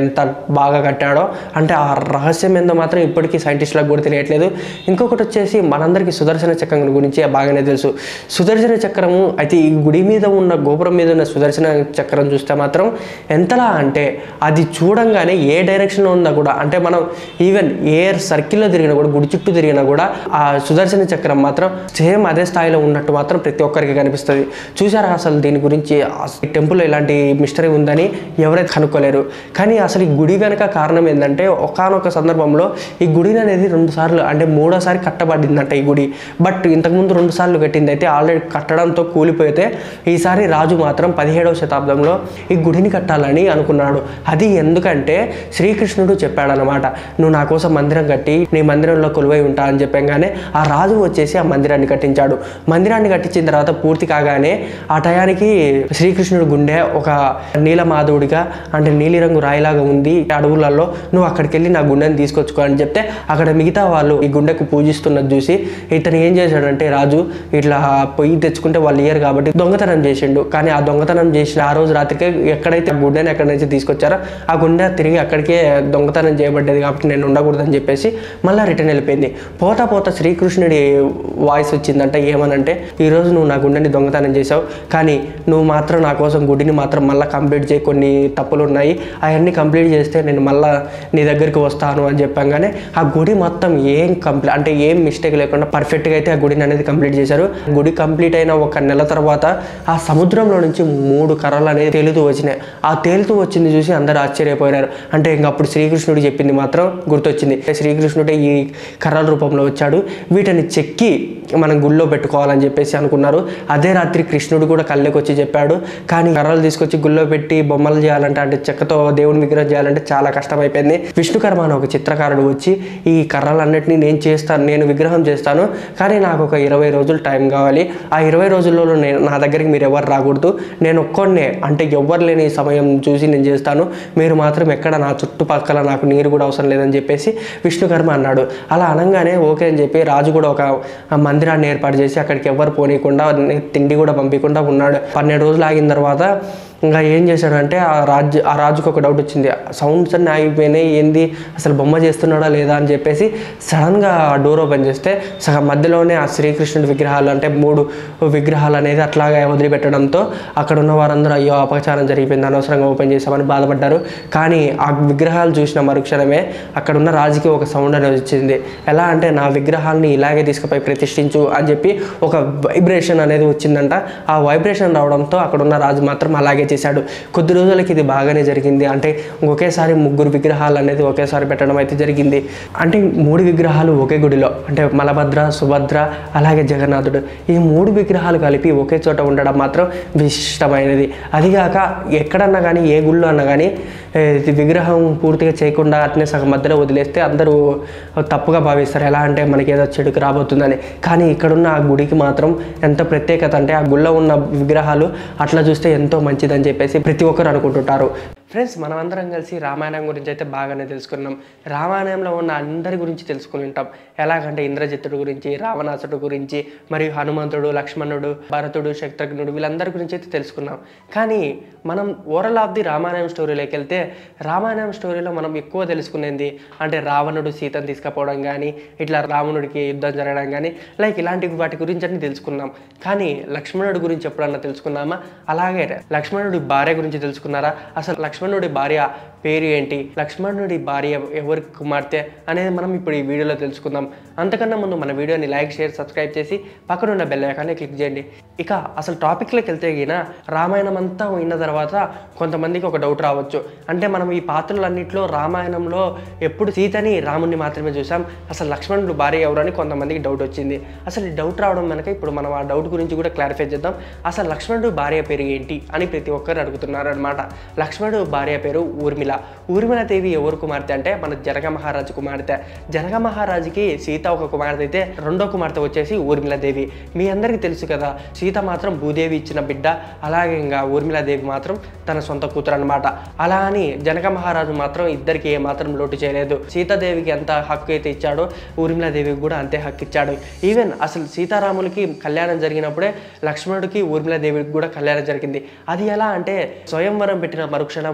ఎంత బాగా కట్టాడో అంటే ఆ రహస్యం ఏందో మాత్రం ఇప్పటికీ సైంటిస్టులకు కూడా తెలియట్లేదు ఇంకొకటి వచ్చేసి మనందరికీ సుదర్శన చక్రం గురించి బాగానే తెలుసు సుదర్శన చక్రము అయితే ఈ గుడి మీద ఉన్న గోపురం మీద ఉన్న సుదర్శన చక్రం చూస్తే మాత్రం ఎంతలా అంటే అది చూడంగానే ఏ డైరెక్షన్లో ఉన్నా కూడా అంటే మనం ఈవెన్ ఏ సర్కిల్లో తిరిగినా కూడా గుడి చుట్టూ తిరిగినా కూడా ఆ సుదర్శన చక్రం మాత్రం సేమ్ అదే స్థాయిలో ఉన్నట్టు మాత్రం ప్రతి ఒక్కరికి కనిపిస్తుంది చూసారా అసలు దీని గురించి టెంపుల్ ఇలాంటి మిస్టరీ ఉందని ఎవరైతే కనుక్కోలేరు కానీ అసలు ఈ గుడి వెనక కారణం ఏంటంటే ఒకానొక సందర్భంలో ఈ గుడి అనేది రెండు సార్లు అంటే మూడోసారి కట్టబడిందంట ఈ గుడి బట్ ఇంతకుముందు రెండు సార్లు కట్టింది అయితే ఆల్రెడీ కట్టడంతో కూలిపోతే ఈసారి రాజు మాత్రం పదిహేడవ శతాబ్దంలో ఈ గుడిని కట్టాలని అనుకున్నాడు అది ఎందుకంటే శ్రీకృష్ణుడు చెప్పాడనమాట నువ్వు నా కోసం మందిరం కట్టి నీ మందిరంలో కొలువై ఉంటా అని చెప్పంగానే ఆ రాజు వచ్చేసి ఆ మందిరాన్ని కట్టించాడు మందిరాన్ని కట్టించిన తర్వాత పూర్తి కాగానే ఆ టయానికి శ్రీకృష్ణుడు గుండె ఒక నీలమాధవుడిగా అంటే నీలిరంగు రాయిలాగా ఉంది అడవులలో నువ్వు అక్కడికి వెళ్ళి నా గుండెని తీసుకొచ్చుకో అని చెప్తే అక్కడ మిగతా వాళ్ళు ఈ గుండెకు పూజిస్తున్నది చూసి ఇతను ఏం చేశాడంటే రాజు ఇట్లా పొయ్యి తెచ్చుకుంటే వాళ్ళు ఇయ్యరు కాబట్టి దొంగతనం చేసిండు కానీ ఆ దొంగతనం చేసిన ఆ రోజు రాత్రికే ఎక్కడైతే ఆ గుండెని ఎక్కడి నుంచి తీసుకొచ్చారో ఆ గుండె తిరిగి అక్కడికే దొంగతనం చేయబడ్డది కాబట్టి నేను ఉండకూడదని చెప్పేసి మళ్ళీ రిటర్న్ వెళ్ళిపోయింది పోతా పోతా శ్రీకృష్ణుడి వాయిస్ వచ్చిందంట ఏమనంటే ఈరోజు నువ్వు నా గుండెని దొంగతనం చేసావు కానీ నువ్వు మాత్రం నా కోసం గుడిని మాత్రం మళ్ళీ కంప్లీట్ చేయి కొన్ని తప్పులు ఉన్నాయి అవన్నీ కంప్లీట్ చేస్తే నేను మళ్ళీ నీ దగ్గరికి వస్తాను అని చెప్పంగానే ఆ గుడి మొత్తం ఏం కంప్లీట్ అంటే ఏం మిస్టేక్ లేకుండా పర్ఫెక్ట్గా అయితే ఆ గుడిని అనేది కంప్లీట్ చేశారు గుడి కంప్లీట్ అయిన ఒక నెల తర్వాత ఆ సముద్రంలో నుంచి మూడు కర్రలు అనేది తేలుతూ వచ్చినాయి ఆ తేలుతూ వచ్చింది చూసి అందరూ ఆశ్చర్యపోయినారు అంటే ఇంక అప్పుడు శ్రీకృష్ణుడు చెప్పింది మాత్రం గుర్తొచ్చింది శ్రీకృష్ణుడే ఈ కర్రల రూపంలో వచ్చాడు వీటిని చెక్కి మనం గుళ్ళో పెట్టుకోవాలని చెప్పేసి అనుకున్నారు అదే రాత్రి కృష్ణుడు కూడా కళ్ళకి వచ్చి చెప్పాడు కానీ కర్రలు తీసుకొచ్చి గుళ్ళో పెట్టి బొమ్మలు చేయాలంటే అంటే చెక్కతో దేవుని విగ్రహం చేయాలంటే చాలా కష్టమైపోయింది విష్ణుకర్మ అని ఒక చిత్రకారుడు వచ్చి ఈ కర్రలన్నిటినీ నేను చేస్తాను నేను విగ్రహం చేస్తాను కానీ నాకు ఒక ఇరవై రోజులు టైం కావాలి ఆ ఇరవై రోజుల్లో నేను నా దగ్గరికి మీరు ఎవరు రాకూడదు నేను ఒక్కొన్నే అంటే ఎవ్వరు లేని సమయం చూసి నేను చేస్తాను మీరు మాత్రం ఎక్కడ నా చుట్టుపక్కల నాకు నీరు కూడా అవసరం లేదని చెప్పేసి విష్ణుకర్మ అన్నాడు అలా అనగానే ఓకే అని చెప్పి రాజు కూడా ఒక మందిరాన్ని ఏర్పాటు చేసి అక్కడికి ఎవ్వరు పోనీయకుండా తిండి కూడా పంపించకుండా ఉన్నాడు పన్నెండు రోజులు ఆగిన తర్వాత ఇంకా ఏం చేశాడంటే ఆ రాజు ఆ రాజుకు ఒక డౌట్ వచ్చింది సౌండ్స్ అన్నీ ఆగిపోయినాయి ఏంది అసలు బొమ్మ చేస్తున్నాడా లేదా అని చెప్పేసి సడన్గా డోర్ ఓపెన్ చేస్తే సగం మధ్యలోనే ఆ శ్రీకృష్ణుడి విగ్రహాలు అంటే మూడు విగ్రహాలు అనేది అట్లాగే వదిలిపెట్టడంతో అక్కడ ఉన్న వారందరూ అయ్యో అపచారం జరిగిపోయింది అనవసరంగా ఓపెన్ చేసామని బాధపడ్డారు కానీ ఆ విగ్రహాలు చూసిన మరుక్షణమే అక్కడ ఉన్న రాజుకి ఒక సౌండ్ అనేది వచ్చింది ఎలా అంటే నా విగ్రహాలని ఇలాగే తీసుకుపోయి ప్రతిష్ఠించు అని చెప్పి ఒక వైబ్రేషన్ అనేది వచ్చిందంట ఆ వైబ్రేషన్ రావడంతో అక్కడ ఉన్న రాజు మాత్రం అలాగే చేశాడు కొద్ది రోజులకి ఇది బాగానే జరిగింది అంటే ఒకేసారి ముగ్గురు విగ్రహాలు అనేది ఒకేసారి పెట్టడం అయితే జరిగింది అంటే మూడు విగ్రహాలు ఒకే గుడిలో అంటే మలభద్ర సుభద్ర అలాగే జగన్నాథుడు ఈ మూడు విగ్రహాలు కలిపి ఒకే చోట ఉండడం మాత్రం విశిష్టమైనది అదిగాక ఎక్కడన్నా కానీ ఏ గుళ్ళో అన్నా కానీ ఏ, ఇది విగ్రహం పూర్తిగా చేయకుండా అట్నే సగం మధ్యలో వదిలేస్తే అందరూ తప్పుగా భావిస్తారు ఎలా అంటే మనకి ఏదో చెడుకు రాబోతుందని కానీ ఇక్కడున్న ఆ గుడికి మాత్రం ఎంత ప్రత్యేకత అంటే ఆ గుళ్ళో ఉన్న విగ్రహాలు అట్లా చూస్తే ఎంతో మంచిదని చెప్పేసి ప్రతి ఒక్కరు అనుకుంటుంటారు ఫ్రెండ్స్ మనమందరం కలిసి రామాయణం గురించి అయితే బాగానే తెలుసుకున్నాం రామాయణంలో ఉన్న అందరి గురించి తెలుసుకుని ఉంటాం ఎలాగంటే ఇంద్రజిత్తుడు గురించి రావణాసుడు గురించి మరియు హనుమంతుడు లక్ష్మణుడు భరతుడు శత్రుఘ్నుడు వీళ్ళందరి గురించి అయితే తెలుసుకున్నాం కానీ మనం ఓవరాల్ ఆఫ్ ది రామాయణం స్టోరీలోకి వెళ్తే రామాయణం స్టోరీలో మనం ఎక్కువ తెలుసుకునేది అంటే రావణుడు సీతను తీసుకుపోవడం కానీ ఇట్లా రావణుడికి యుద్ధం జరగడం కానీ లైక్ ఇలాంటి వాటి గురించి అన్ని తెలుసుకున్నాం కానీ లక్ష్మణుడి గురించి ఎప్పుడన్నా తెలుసుకున్నామా అలాగే లక్ష్మణుడి భార్య గురించి తెలుసుకున్నారా అసలు లక్ష్మణుడి భార్య పేరు ఏంటి లక్ష్మణుడి భార్య ఎవరి కుమార్తె అనేది మనం ఇప్పుడు ఈ వీడియోలో తెలుసుకుందాం అంతకన్నా ముందు మన వీడియోని లైక్ షేర్ సబ్స్క్రైబ్ చేసి పక్కన ఉన్న బెల్ ఐకాన్ని క్లిక్ చేయండి ఇక అసలు టాపిక్లోకి వెళ్తే గిన రామాయణం అంతా విన్న తర్వాత కొంతమందికి ఒక డౌట్ రావచ్చు అంటే మనం ఈ పాత్రలన్నింటిలో రామాయణంలో ఎప్పుడు సీతని రాముని మాత్రమే చూసాం అసలు లక్ష్మణుడు భార్య ఎవరు అని కొంతమందికి డౌట్ వచ్చింది అసలు ఈ డౌట్ రావడం వెనక ఇప్పుడు మనం ఆ డౌట్ గురించి కూడా క్లారిఫై చేద్దాం అసలు లక్ష్మణుడు భార్య పేరు ఏంటి అని ప్రతి ఒక్కరు అడుగుతున్నారు అనమాట లక్ష్మణుడు భార్య పేరు ఊర్మిళ ఊర్మిళ దేవి ఎవరు కుమార్తె అంటే మన జనక మహారాజు కుమార్తె జనక మహారాజుకి సీత ఒక కుమార్తె అయితే రెండో కుమార్తె వచ్చేసి ఊర్మిళ దేవి మీ అందరికీ తెలుసు కదా సీత మాత్రం భూదేవి ఇచ్చిన బిడ్డ అలాగే ఇంకా ఊర్మిళ దేవి మాత్రం తన సొంత కూతురు అనమాట అలా అని జనక మహారాజు మాత్రం ఇద్దరికి ఏ మాత్రం లోటు చేయలేదు సీతాదేవికి ఎంత హక్కు అయితే ఇచ్చాడో ఊర్మిళ దేవికి కూడా అంతే హక్కు ఇచ్చాడు ఈవెన్ అసలు సీతారాములకి కళ్యాణం జరిగినప్పుడే లక్ష్మణుడికి ఊర్మిళ దేవికి కూడా కళ్యాణం జరిగింది అది ఎలా అంటే స్వయంవరం పెట్టిన మరుక్షణం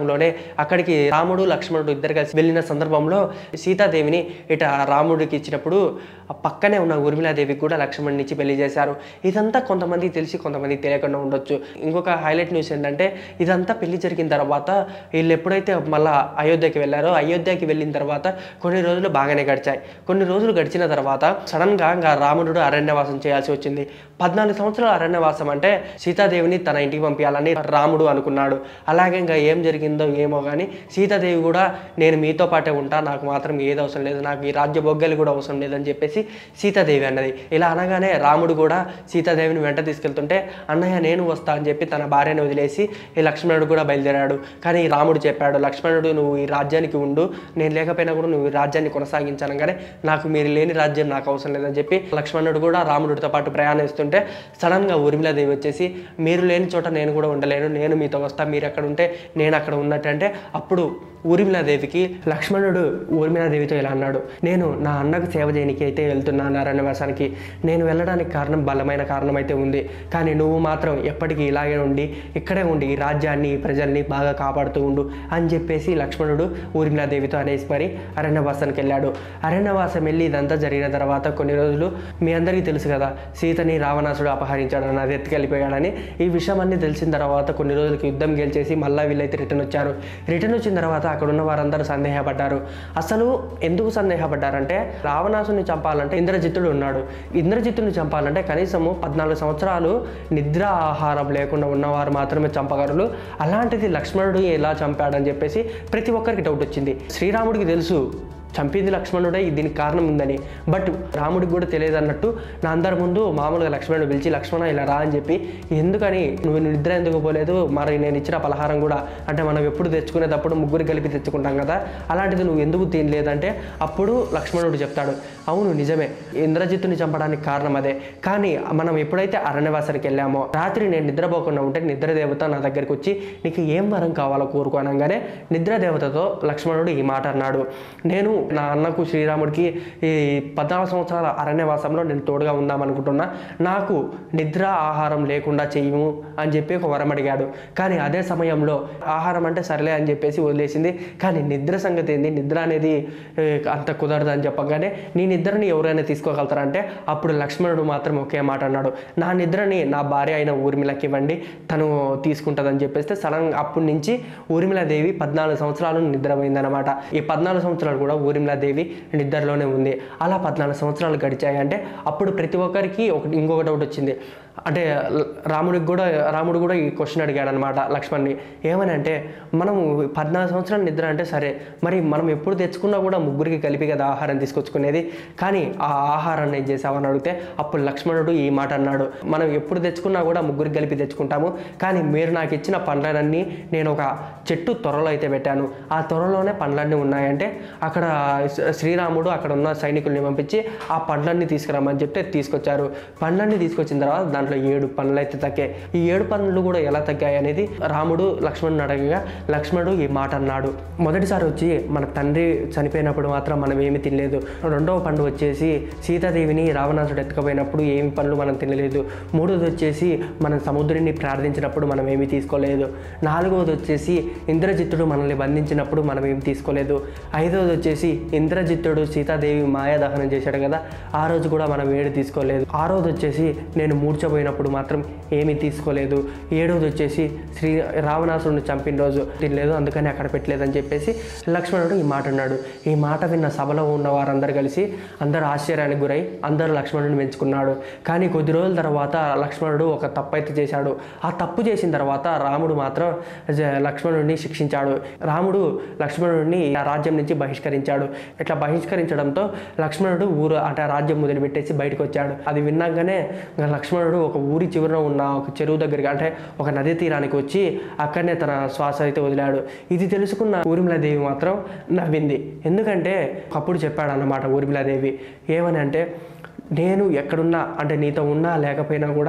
కాలంలోనే అక్కడికి రాముడు లక్ష్మణుడు ఇద్దరు కలిసి వెళ్ళిన సందర్భంలో సీతాదేవిని ఇట రాముడికి ఇచ్చినప్పుడు ఆ పక్కనే ఉన్న ఊర్మిళాదేవికి కూడా లక్ష్మణుని ఇచ్చి పెళ్లి చేశారు ఇదంతా కొంతమంది తెలిసి కొంతమంది తెలియకుండా ఉండొచ్చు ఇంకొక హైలైట్ న్యూస్ ఏంటంటే ఇదంతా పెళ్లి జరిగిన తర్వాత వీళ్ళు ఎప్పుడైతే మళ్ళా అయోధ్యకి వెళ్ళారో అయోధ్యకి వెళ్ళిన తర్వాత కొన్ని రోజులు బాగానే గడిచాయి కొన్ని రోజులు గడిచిన తర్వాత సడన్గా ఇంకా రాముడు అరణ్యవాసం చేయాల్సి వచ్చింది పద్నాలుగు సంవత్సరాల అరణ్యవాసం అంటే సీతాదేవిని తన ఇంటికి పంపించాలని రాముడు అనుకున్నాడు అలాగే ఇంకా ఏం జరిగిందో ఏమో కానీ సీతాదేవి కూడా నేను మీతో పాటే ఉంటా నాకు మాత్రం ఏది అవసరం లేదు నాకు ఈ రాజ్య బొగ్గలు కూడా అవసరం లేదని చెప్పేసి సీతాదేవి అన్నది ఇలా అనగానే రాముడు కూడా సీతాదేవిని వెంట తీసుకెళ్తుంటే అన్నయ్య నేను వస్తా అని చెప్పి తన భార్యను వదిలేసి ఈ లక్ష్మణుడు కూడా బయలుదేరాడు కానీ రాముడు చెప్పాడు లక్ష్మణుడు నువ్వు ఈ రాజ్యానికి ఉండు నేను లేకపోయినా కూడా నువ్వు ఈ రాజ్యాన్ని కొనసాగించానగానే నాకు మీరు లేని రాజ్యం నాకు అవసరం లేదని చెప్పి లక్ష్మణుడు కూడా రాముడితో పాటు ప్రయాణిస్తుంటే సడన్గా ఊర్మిళాదేవి వచ్చేసి మీరు లేని చోట నేను కూడా ఉండలేను నేను మీతో వస్తా మీరు ఎక్కడ ఉంటే నేను అక్కడ ఉన్నట్టు అంటే అప్పుడు ఊర్మిళాదేవికి లక్ష్మణుడు ఊర్మిళాదేవితో ఇలా అన్నాడు నేను నా అన్నకు సేవ చేయడానికి అయితే వెళ్తున్నాను అరణ్యవాసానికి నేను వెళ్ళడానికి కారణం బలమైన కారణం అయితే ఉంది కానీ నువ్వు మాత్రం ఎప్పటికీ ఇలాగే ఉండి ఇక్కడే ఉండి ఈ రాజ్యాన్ని ఈ ప్రజల్ని బాగా కాపాడుతూ ఉండు అని చెప్పేసి లక్ష్మణుడు ఊర్మిళాదేవితో అనేసి మరి అరణ్యవాసానికి వెళ్ళాడు అరణ్యవాసం వెళ్ళి ఇదంతా జరిగిన తర్వాత కొన్ని రోజులు మీ అందరికీ తెలుసు కదా సీతని రావణాసుడు అపహరించాడని అది ఎత్తుకెళ్ళిపోయాడని ఈ విషయం అన్ని తెలిసిన తర్వాత కొన్ని రోజులకి యుద్ధం గెలిచేసి మళ్ళీ వీళ్ళైతే రిటర్న్ వచ్చారు రిటర్న్ వచ్చిన తర్వాత అక్కడ ఉన్న వారందరూ సందేహపడ్డారు అసలు ఎందుకు సందేహపడ్డారంటే రావణాసుని చంపాలంటే ఇంద్రజిత్తుడు ఉన్నాడు ఇంద్రజిత్తుని చంపాలంటే కనీసము పద్నాలుగు సంవత్సరాలు నిద్ర ఆహారం లేకుండా ఉన్నవారు మాత్రమే చంపగలరు అలాంటిది లక్ష్మణుడు ఎలా చంపాడని చెప్పేసి ప్రతి ఒక్కరికి డౌట్ వచ్చింది శ్రీరాముడికి తెలుసు చంపింది లక్ష్మణుడే దీనికి కారణం ఉందని బట్ రాముడికి కూడా తెలియదు అన్నట్టు నా అందరి ముందు మామూలుగా లక్ష్మణుడు పిలిచి లక్ష్మణ ఇలా రా అని చెప్పి ఎందుకని నువ్వు నిద్ర ఎందుకు పోలేదు మరి నేను ఇచ్చిన పలహారం కూడా అంటే మనం ఎప్పుడు తెచ్చుకునేటప్పుడు ముగ్గురు కలిపి తెచ్చుకుంటాం కదా అలాంటిది నువ్వు ఎందుకు తినలేదంటే అప్పుడు లక్ష్మణుడు చెప్తాడు అవును నిజమే ఇంద్రజిత్తుని చంపడానికి కారణం అదే కానీ మనం ఎప్పుడైతే అరణ్యవాసానికి వెళ్ళామో రాత్రి నేను నిద్రపోకుండా ఉంటే నిద్ర దేవత నా దగ్గరికి వచ్చి నీకు ఏం వరం కావాలో కోరుకోనగానే నిద్ర దేవతతో లక్ష్మణుడు ఈ మాట అన్నాడు నేను నా అన్నకు శ్రీరాముడికి ఈ పద్నాలుగు సంవత్సరాల అరణ్యవాసంలో నేను తోడుగా ఉందామనుకుంటున్నా నాకు నిద్ర ఆహారం లేకుండా చెయ్యము అని చెప్పి ఒక వరం అడిగాడు కానీ అదే సమయంలో ఆహారం అంటే సరేలే అని చెప్పేసి వదిలేసింది కానీ నిద్ర సంగతి ఏంది నిద్ర అనేది ఏ, అంత కుదరదు అని చెప్పగానే నీ నిద్రని ఎవరైనా తీసుకోగలుగుతారంటే అప్పుడు లక్ష్మణుడు మాత్రం ఒకే మాట అన్నాడు నా నిద్రని నా భార్య అయిన ఊర్మిళకి ఇవ్వండి తను తీసుకుంటుందని చెప్పేస్తే సడన్ అప్పటి నుంచి ఊర్మిళాదేవి పద్నాలుగు సంవత్సరాలు నిద్రపోయిందనమాట ఈ పద్నాలుగు సంవత్సరాలు కూడా ఊర్మిళాదేవి నిద్రలోనే ఉంది అలా పద్నాలుగు సంవత్సరాలు గడిచాయి అంటే అప్పుడు ప్రతి ఒక్కరికి ఒక ఇంకొక డౌట్ వచ్చింది అంటే ల- రాముడికి కూడా రాముడు కూడా ఈ క్వశ్చన్ అడిగాడు అనమాట లక్ష్మణ్ని ఏమని అంటే మనం పద్నాలుగు సంవత్సరాల నిద్ర అంటే సరే మరి మనం ఎప్పుడు తెచ్చుకున్నా కూడా ముగ్గురికి కలిపి కదా ఆహారం తీసుకొచ్చుకునేది కానీ ఆ ఆహారాన్ని ఏం చేసావని అడిగితే అప్పుడు లక్ష్మణుడు ఈ మాట అన్నాడు మనం ఎప్పుడు తెచ్చుకున్నా కూడా ముగ్గురికి కలిపి తెచ్చుకుంటాము కానీ మీరు నాకు ఇచ్చిన పండ్లన్నీ నేను ఒక చెట్టు త్వరలో అయితే పెట్టాను ఆ త్వరలోనే పండ్లన్నీ ఉన్నాయంటే అక్కడ శ్రీ- శ్రీరాముడు అక్కడ ఉన్న సైనికుల్ని పంపించి ఆ పండ్లన్నీ తీసుకురమ్మని చెప్తే తీసుకొచ్చారు పండ్లన్నీ తీసుకొచ్చిన తర్వాత దాంట్లో ఏడు పండ్లు అయితే తగ్గాయి ఈ ఏడు పండ్లు కూడా ఎలా తగ్గాయి అనేది రాముడు లక్ష్మణుని అడగగా లక్ష్మణుడు ఈ మాట అన్నాడు మొదటిసారి వచ్చి మన తండ్రి చనిపోయినప్పుడు మాత్రం మనం ఏమి తినలేదు రెండవ పండు వచ్చేసి సీతాదేవిని రావణాసుడు ఎత్తుకుపోయినప్పుడు ఏమి పండ్లు మనం తినలేదు మూడోది వచ్చేసి మనం సముద్రుని ప్రార్థించినప్పుడు మనం ఏమీ తీసుకోలేదు నాలుగవది వచ్చేసి ఇంద్రజిత్తుడు మనల్ని బంధించినప్పుడు మనం ఏమి తీసుకోలేదు ఐదవది వచ్చేసి ఇంద్రజిత్తుడు సీతాదేవి మాయాదహనం చేశాడు కదా ఆ రోజు కూడా మనం ఏడు తీసుకోలేదు ఆరోది వచ్చేసి నేను మూర్చపోయినప్పుడు మాత్రం ఏమీ తీసుకోలేదు ఏడవది వచ్చేసి శ్రీ రావణాసురుని చంపిన రోజు తినలేదు అందుకని అక్కడ పెట్టలేదని చెప్పేసి లక్ష్మణుడు ఈ మాట అన్నాడు ఈ మాట విన్న సభలో ఉన్న వారందరూ కలిసి అందరూ ఆశ్చర్యానికి గురై అందరూ లక్ష్మణుడిని మెచ్చుకున్నాడు కానీ కొద్ది రోజుల తర్వాత లక్ష్మణుడు ఒక తప్పు అయితే చేశాడు ఆ తప్పు చేసిన తర్వాత రాముడు మాత్రం జ- లక్ష్మణుడిని శిక్షించాడు రాముడు లక్ష్మణుడిని ఆ రాజ్యం నుంచి బహిష్కరించాడు ఇట్లా బహిష్కరించడంతో లక్ష్మణుడు ఊరు అంటే ఆ రాజ్యం వదిలిపెట్టేసి బయటకు వచ్చాడు అది విన్నాకనే ఇంకా లక్ష్మణుడు ఒక ఊరి చివరన ఉన్న ఒక చెరువు దగ్గరికి అంటే ఒక నది తీరానికి వచ్చి అక్కడనే తన శ్వాస అయితే వదిలాడు ఇది తెలుసుకున్న ఊర్మిళాదేవి మాత్రం నవ్వింది ఎందుకంటే ఒకప్పుడు చెప్పాడు అన్నమాట ఊర్మిళాదేవి ఏమని అంటే నేను ఎక్కడున్నా అంటే నీతో ఉన్నా లేకపోయినా కూడా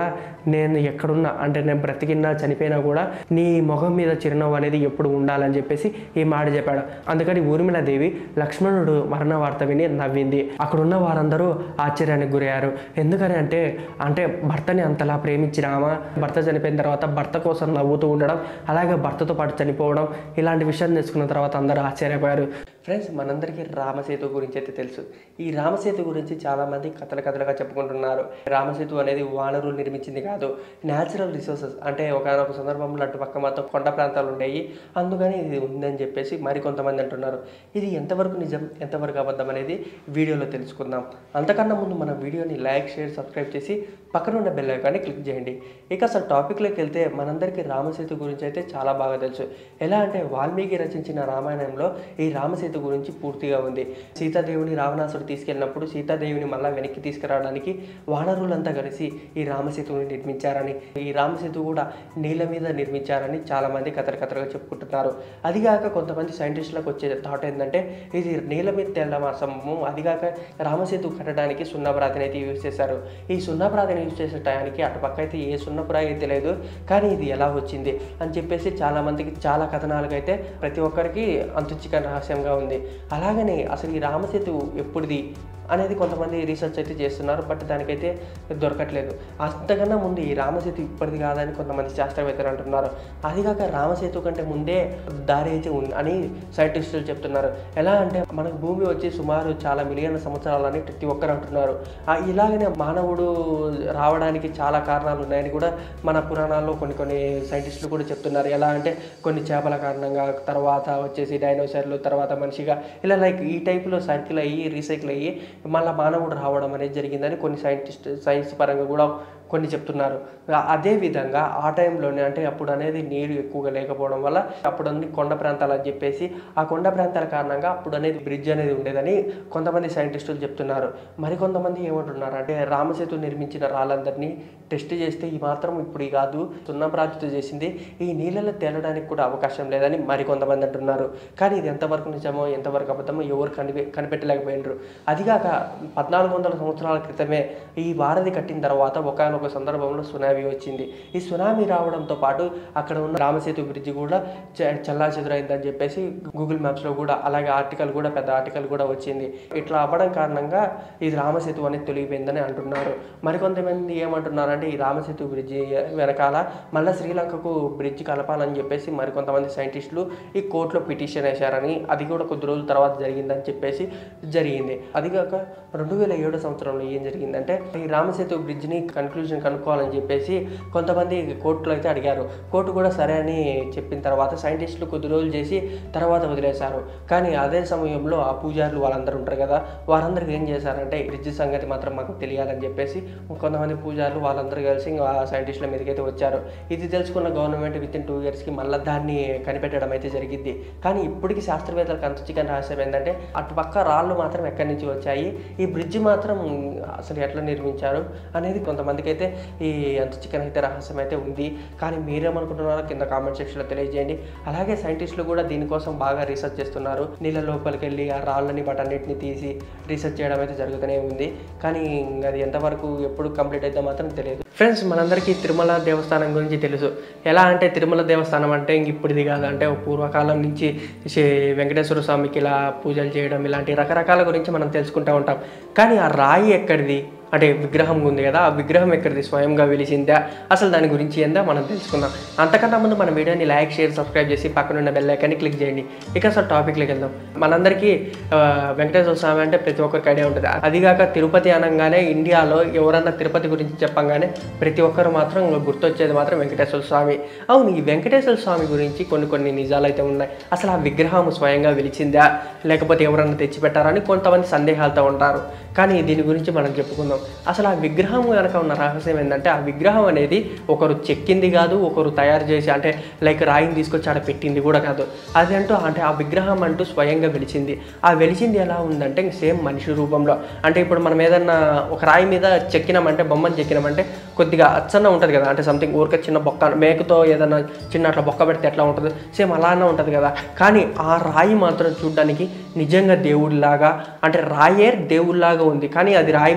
నేను ఎక్కడున్నా అంటే నేను బ్రతికినా చనిపోయినా కూడా నీ ముఖం మీద చిరునవ్వు అనేది ఎప్పుడు ఉండాలని చెప్పేసి ఈ మాట చెప్పాడు అందుకని ఊర్మిళాదేవి లక్ష్మణుడు మరణ వార్త విని నవ్వింది అక్కడున్న వారందరూ ఆశ్చర్యానికి గురయ్యారు ఎందుకని అంటే అంటే భర్తని అంతలా ప్రేమించిన ఆమె భర్త చనిపోయిన తర్వాత భర్త కోసం నవ్వుతూ ఉండడం అలాగే భర్తతో పాటు చనిపోవడం ఇలాంటి విషయాన్ని తెలుసుకున్న తర్వాత అందరూ ఆశ్చర్యపోయారు ఫ్రెండ్స్ మనందరికీ రామసేతు గురించి అయితే తెలుసు ఈ రామసేతు గురించి చాలామంది కథల కథలుగా చెప్పుకుంటున్నారు రామసేతు అనేది వానరులు నిర్మించింది కాదు న్యాచురల్ రిసోర్సెస్ అంటే ఒకనొక సందర్భంలో అటుపక్క మొత్తం కొండ ప్రాంతాలు ఉండేవి అందుకని ఇది ఉందని చెప్పేసి మరికొంతమంది అంటున్నారు ఇది ఎంతవరకు నిజం ఎంతవరకు అబద్ధం అనేది వీడియోలో తెలుసుకుందాం అంతకన్నా ముందు మన వీడియోని లైక్ షేర్ సబ్స్క్రైబ్ చేసి పక్కన ఉన్న బెల్ ఐకాన్ని క్లిక్ చేయండి ఇక అసలు టాపిక్లోకి వెళ్తే మనందరికీ రామసేతు గురించి అయితే చాలా బాగా తెలుసు ఎలా అంటే వాల్మీకి రచించిన రామాయణంలో ఈ రామసేతు గురించి పూర్తిగా ఉంది సీతాదేవిని రావణాసుడు తీసుకెళ్ళినప్పుడు సీతాదేవిని మళ్ళా వెనక్కి తీసుకురావడానికి వానరులంతా కలిసి ఈ రామసేతువుని నిర్మించారని ఈ రామసేతు కూడా నీళ్ళ మీద నిర్మించారని చాలామంది కథలు కథలుగా చెప్పుకుంటున్నారు అదిగాక కొంతమంది సైంటిస్టులకు వచ్చే థాట్ ఏంటంటే ఇది నీళ్ళ మీద తెల్లమాసము అదిగాక రామసేతు కట్టడానికి సున్నప్రాతిని అయితే యూజ్ చేశారు ఈ సున్నప్రాతిని యూజ్ చేసే టయానికి అటుపక్క అయితే ఏ సున్నప్రాయి అయితే లేదు కానీ ఇది ఎలా వచ్చింది అని చెప్పేసి చాలా మందికి చాలా కథనాలుగా అయితే ప్రతి ఒక్కరికి అంతుచిక రహస్యంగా ఉంది అలాగనే అసలు ఈ రామసేతు ఎప్పుడుది అనేది కొంతమంది రీసెర్చ్ అయితే చేస్తున్నారు బట్ దానికైతే దొరకట్లేదు అంతకన్నా ముందు ఈ రామసేతు ఇప్పటిది కాదని కొంతమంది శాస్త్రవేత్తలు అంటున్నారు అదిగాక రామసేతు కంటే ముందే దారి అయితే ఉంది అని సైంటిస్టులు చెప్తున్నారు ఎలా అంటే మనకు భూమి వచ్చి సుమారు చాలా మిలియన్ సంవత్సరాలని ప్రతి ఒక్కరు అంటున్నారు ఆ ఇలాగనే మానవుడు రావడానికి చాలా కారణాలు ఉన్నాయని కూడా మన పురాణాల్లో కొన్ని కొన్ని సైంటిస్టులు కూడా చెప్తున్నారు ఎలా అంటే కొన్ని చేపల కారణంగా తర్వాత వచ్చేసి డైనోసార్లు తర్వాత మనిషిగా ఇలా లైక్ ఈ టైప్లో సర్కిల్ అయ్యి రీసైకిల్ అయ్యి మళ్ళీ మానవుడు రావడం అనేది జరిగిందని కొన్ని సైంటిస్ట్ సైన్స్ పరంగా కూడా కొన్ని చెప్తున్నారు అదే విధంగా ఆ టైంలోనే అంటే అప్పుడు అనేది నీరు ఎక్కువగా లేకపోవడం వల్ల అప్పుడు అన్ని కొండ ప్రాంతాలు అని చెప్పేసి ఆ కొండ ప్రాంతాల కారణంగా అప్పుడు అనేది బ్రిడ్జ్ అనేది ఉండేదని కొంతమంది సైంటిస్టులు చెప్తున్నారు మరికొంతమంది ఏమంటున్నారు అంటే రామసేతు నిర్మించిన రాళ్ళందరినీ టెస్ట్ చేస్తే ఈ మాత్రం ఇప్పుడు ఈ కాదు సున్నప్రాతితో చేసింది ఈ నీళ్ళలో తేలడానికి కూడా అవకాశం లేదని మరికొంతమంది అంటున్నారు కానీ ఇది ఎంతవరకు నిజమో ఎంతవరకు అబద్ధమో ఎవరు కనిపె కనిపెట్టలేకపోయినారు అదిగాక పద్నాలుగు వందల సంవత్సరాల క్రితమే ఈ వారధి కట్టిన తర్వాత ఒకనొక సందర్భంలో సునామీ వచ్చింది ఈ సునామీ రావడంతో పాటు అక్కడ ఉన్న రామసేతు బ్రిడ్జి కూడా చల్లా చెదురైందని చెప్పేసి గూగుల్ మ్యాప్స్లో కూడా అలాగే ఆర్టికల్ కూడా పెద్ద ఆర్టికల్ కూడా వచ్చింది ఇట్లా అవ్వడం కారణంగా ఇది రామసేతు అనేది తొలగిపోయిందని అంటున్నారు మరికొంతమంది ఏమంటున్నారంటే ఈ రామసేతు బ్రిడ్జి వెనకాల మళ్ళీ శ్రీలంకకు బ్రిడ్జ్ కలపాలని చెప్పేసి మరికొంతమంది సైంటిస్టులు ఈ కోర్టులో పిటిషన్ వేశారని అది కూడా కొద్ది రోజుల తర్వాత జరిగిందని చెప్పేసి జరిగింది అదిగాక రెండు వేల ఏడు సంవత్సరంలో ఏం జరిగిందంటే ఈ రామసేతు బ్రిడ్జ్ని కన్క్లూజన్ కనుక్కోవాలని చెప్పేసి కొంతమంది కోర్టులో అయితే అడిగారు కోర్టు కూడా సరే అని చెప్పిన తర్వాత సైంటిస్టులు కొద్ది రోజులు చేసి తర్వాత వదిలేశారు కానీ అదే సమయంలో ఆ పూజారులు వాళ్ళందరూ ఉంటారు కదా వారందరికీ ఏం చేశారంటే ఈ బ్రిడ్జ్ సంగతి మాత్రం మాకు తెలియాలని చెప్పేసి కొంతమంది పూజారులు వాళ్ళందరూ కలిసి ఇంకా ఆ సైంటిస్టుల మీదకి అయితే వచ్చారు ఇది తెలుసుకున్న గవర్నమెంట్ విత్ ఇన్ టూ ఇయర్స్కి మళ్ళీ దాన్ని కనిపెట్టడం అయితే జరిగింది కానీ ఇప్పటికీ శాస్త్రవేత్తలకు అంత చికెన్ రహస్యం ఏంటంటే అటుపక్క రాళ్ళు మాత్రం ఎక్కడి నుంచి వచ్చాయి ఈ బ్రిడ్జ్ మాత్రం అసలు ఎట్లా నిర్మించారు అనేది కొంతమందికి అయితే ఈ అంత చికెన్ అయితే రహస్యం అయితే ఉంది కానీ మీరేమనుకుంటున్నారో కింద కామెంట్ సెక్షన్లో తెలియజేయండి అలాగే సైంటిస్టులు కూడా దీనికోసం బాగా రీసెర్చ్ చేస్తున్నారు నీళ్ళ లోపలికి వెళ్ళి ఆ రాళ్ళని బటన్నిటిని తీసి రీసెర్చ్ చేయడం అయితే జరుగుతూనే ఉంది కానీ అది ఎంతవరకు ఎప్పుడు కంప్లీట్ అయితే మాత్రం తెలియదు ఫ్రెండ్స్ మనందరికీ తిరుమల దేవస్థానం గురించి తెలుసు ఎలా అంటే తిరుమల దేవస్థానం అంటే ఇంక ఇప్పుడుది కాదు అంటే పూర్వకాలం నుంచి శ్రీ వెంకటేశ్వర స్వామికి ఇలా పూజలు చేయడం ఇలాంటి రకరకాల గురించి మనం తెలుసుకుంటూ ఉంటాం కానీ ఆ రాయి ఎక్కడిది అంటే విగ్రహం ఉంది కదా ఆ విగ్రహం ఎక్కడిది స్వయంగా వెలిసిందా అసలు దాని గురించి ఏందా మనం తెలుసుకుందాం అంతకన్నా ముందు మన వీడియోని లైక్ షేర్ సబ్స్క్రైబ్ చేసి పక్కన ఉన్న బెల్ ఐకాన్ని క్లిక్ చేయండి ఇక అసలు టాపిక్లోకి వెళ్దాం మనందరికీ ఆ, వెంకటేశ్వర స్వామి అంటే ప్రతి ఒక్కరికి ఐడియా ఉంటుంది అదిగాక తిరుపతి అనగానే ఇండియాలో ఎవరన్నా తిరుపతి గురించి చెప్పంగానే ప్రతి ఒక్కరు మాత్రం గుర్తొచ్చేది మాత్రం వెంకటేశ్వర స్వామి అవును ఈ వెంకటేశ్వర స్వామి గురించి కొన్ని కొన్ని నిజాలు అయితే ఉన్నాయి అసలు ఆ విగ్రహం స్వయంగా వెలిచిందా లేకపోతే ఎవరన్నా తెచ్చిపెట్టారని కొంతమంది సందేహాలతో ఉంటారు కానీ దీని గురించి మనం చెప్పుకుందాం అసలు ఆ విగ్రహం కనుక ఉన్న రహస్యం ఏంటంటే ఆ విగ్రహం అనేది ఒకరు చెక్కింది కాదు ఒకరు తయారు చేసి అంటే లైక్ రాయిని తీసుకొచ్చి ఆడ పెట్టింది కూడా కాదు అది అంటూ అంటే ఆ విగ్రహం అంటూ స్వయంగా వెలిచింది ఆ వెలిచింది ఎలా ఉందంటే సేమ్ మనిషి రూపంలో అంటే ఇప్పుడు మనం ఏదన్నా ఒక రాయి మీద చెక్కినామంటే బొమ్మను చెక్కినామంటే కొద్దిగా అచ్చన్న ఉంటుంది కదా అంటే సంథింగ్ ఊరికే చిన్న బొక్క మేకతో ఏదైనా చిన్న అట్లా బొక్క పెడితే ఎట్లా ఉంటుంది సేమ్ అలానే ఉంటుంది కదా కానీ ఆ రాయి మాత్రం చూడడానికి నిజంగా దేవుడిలాగా అంటే రాయే దేవుడిలాగా ఉంది కానీ అది రాయి మాత్రం అని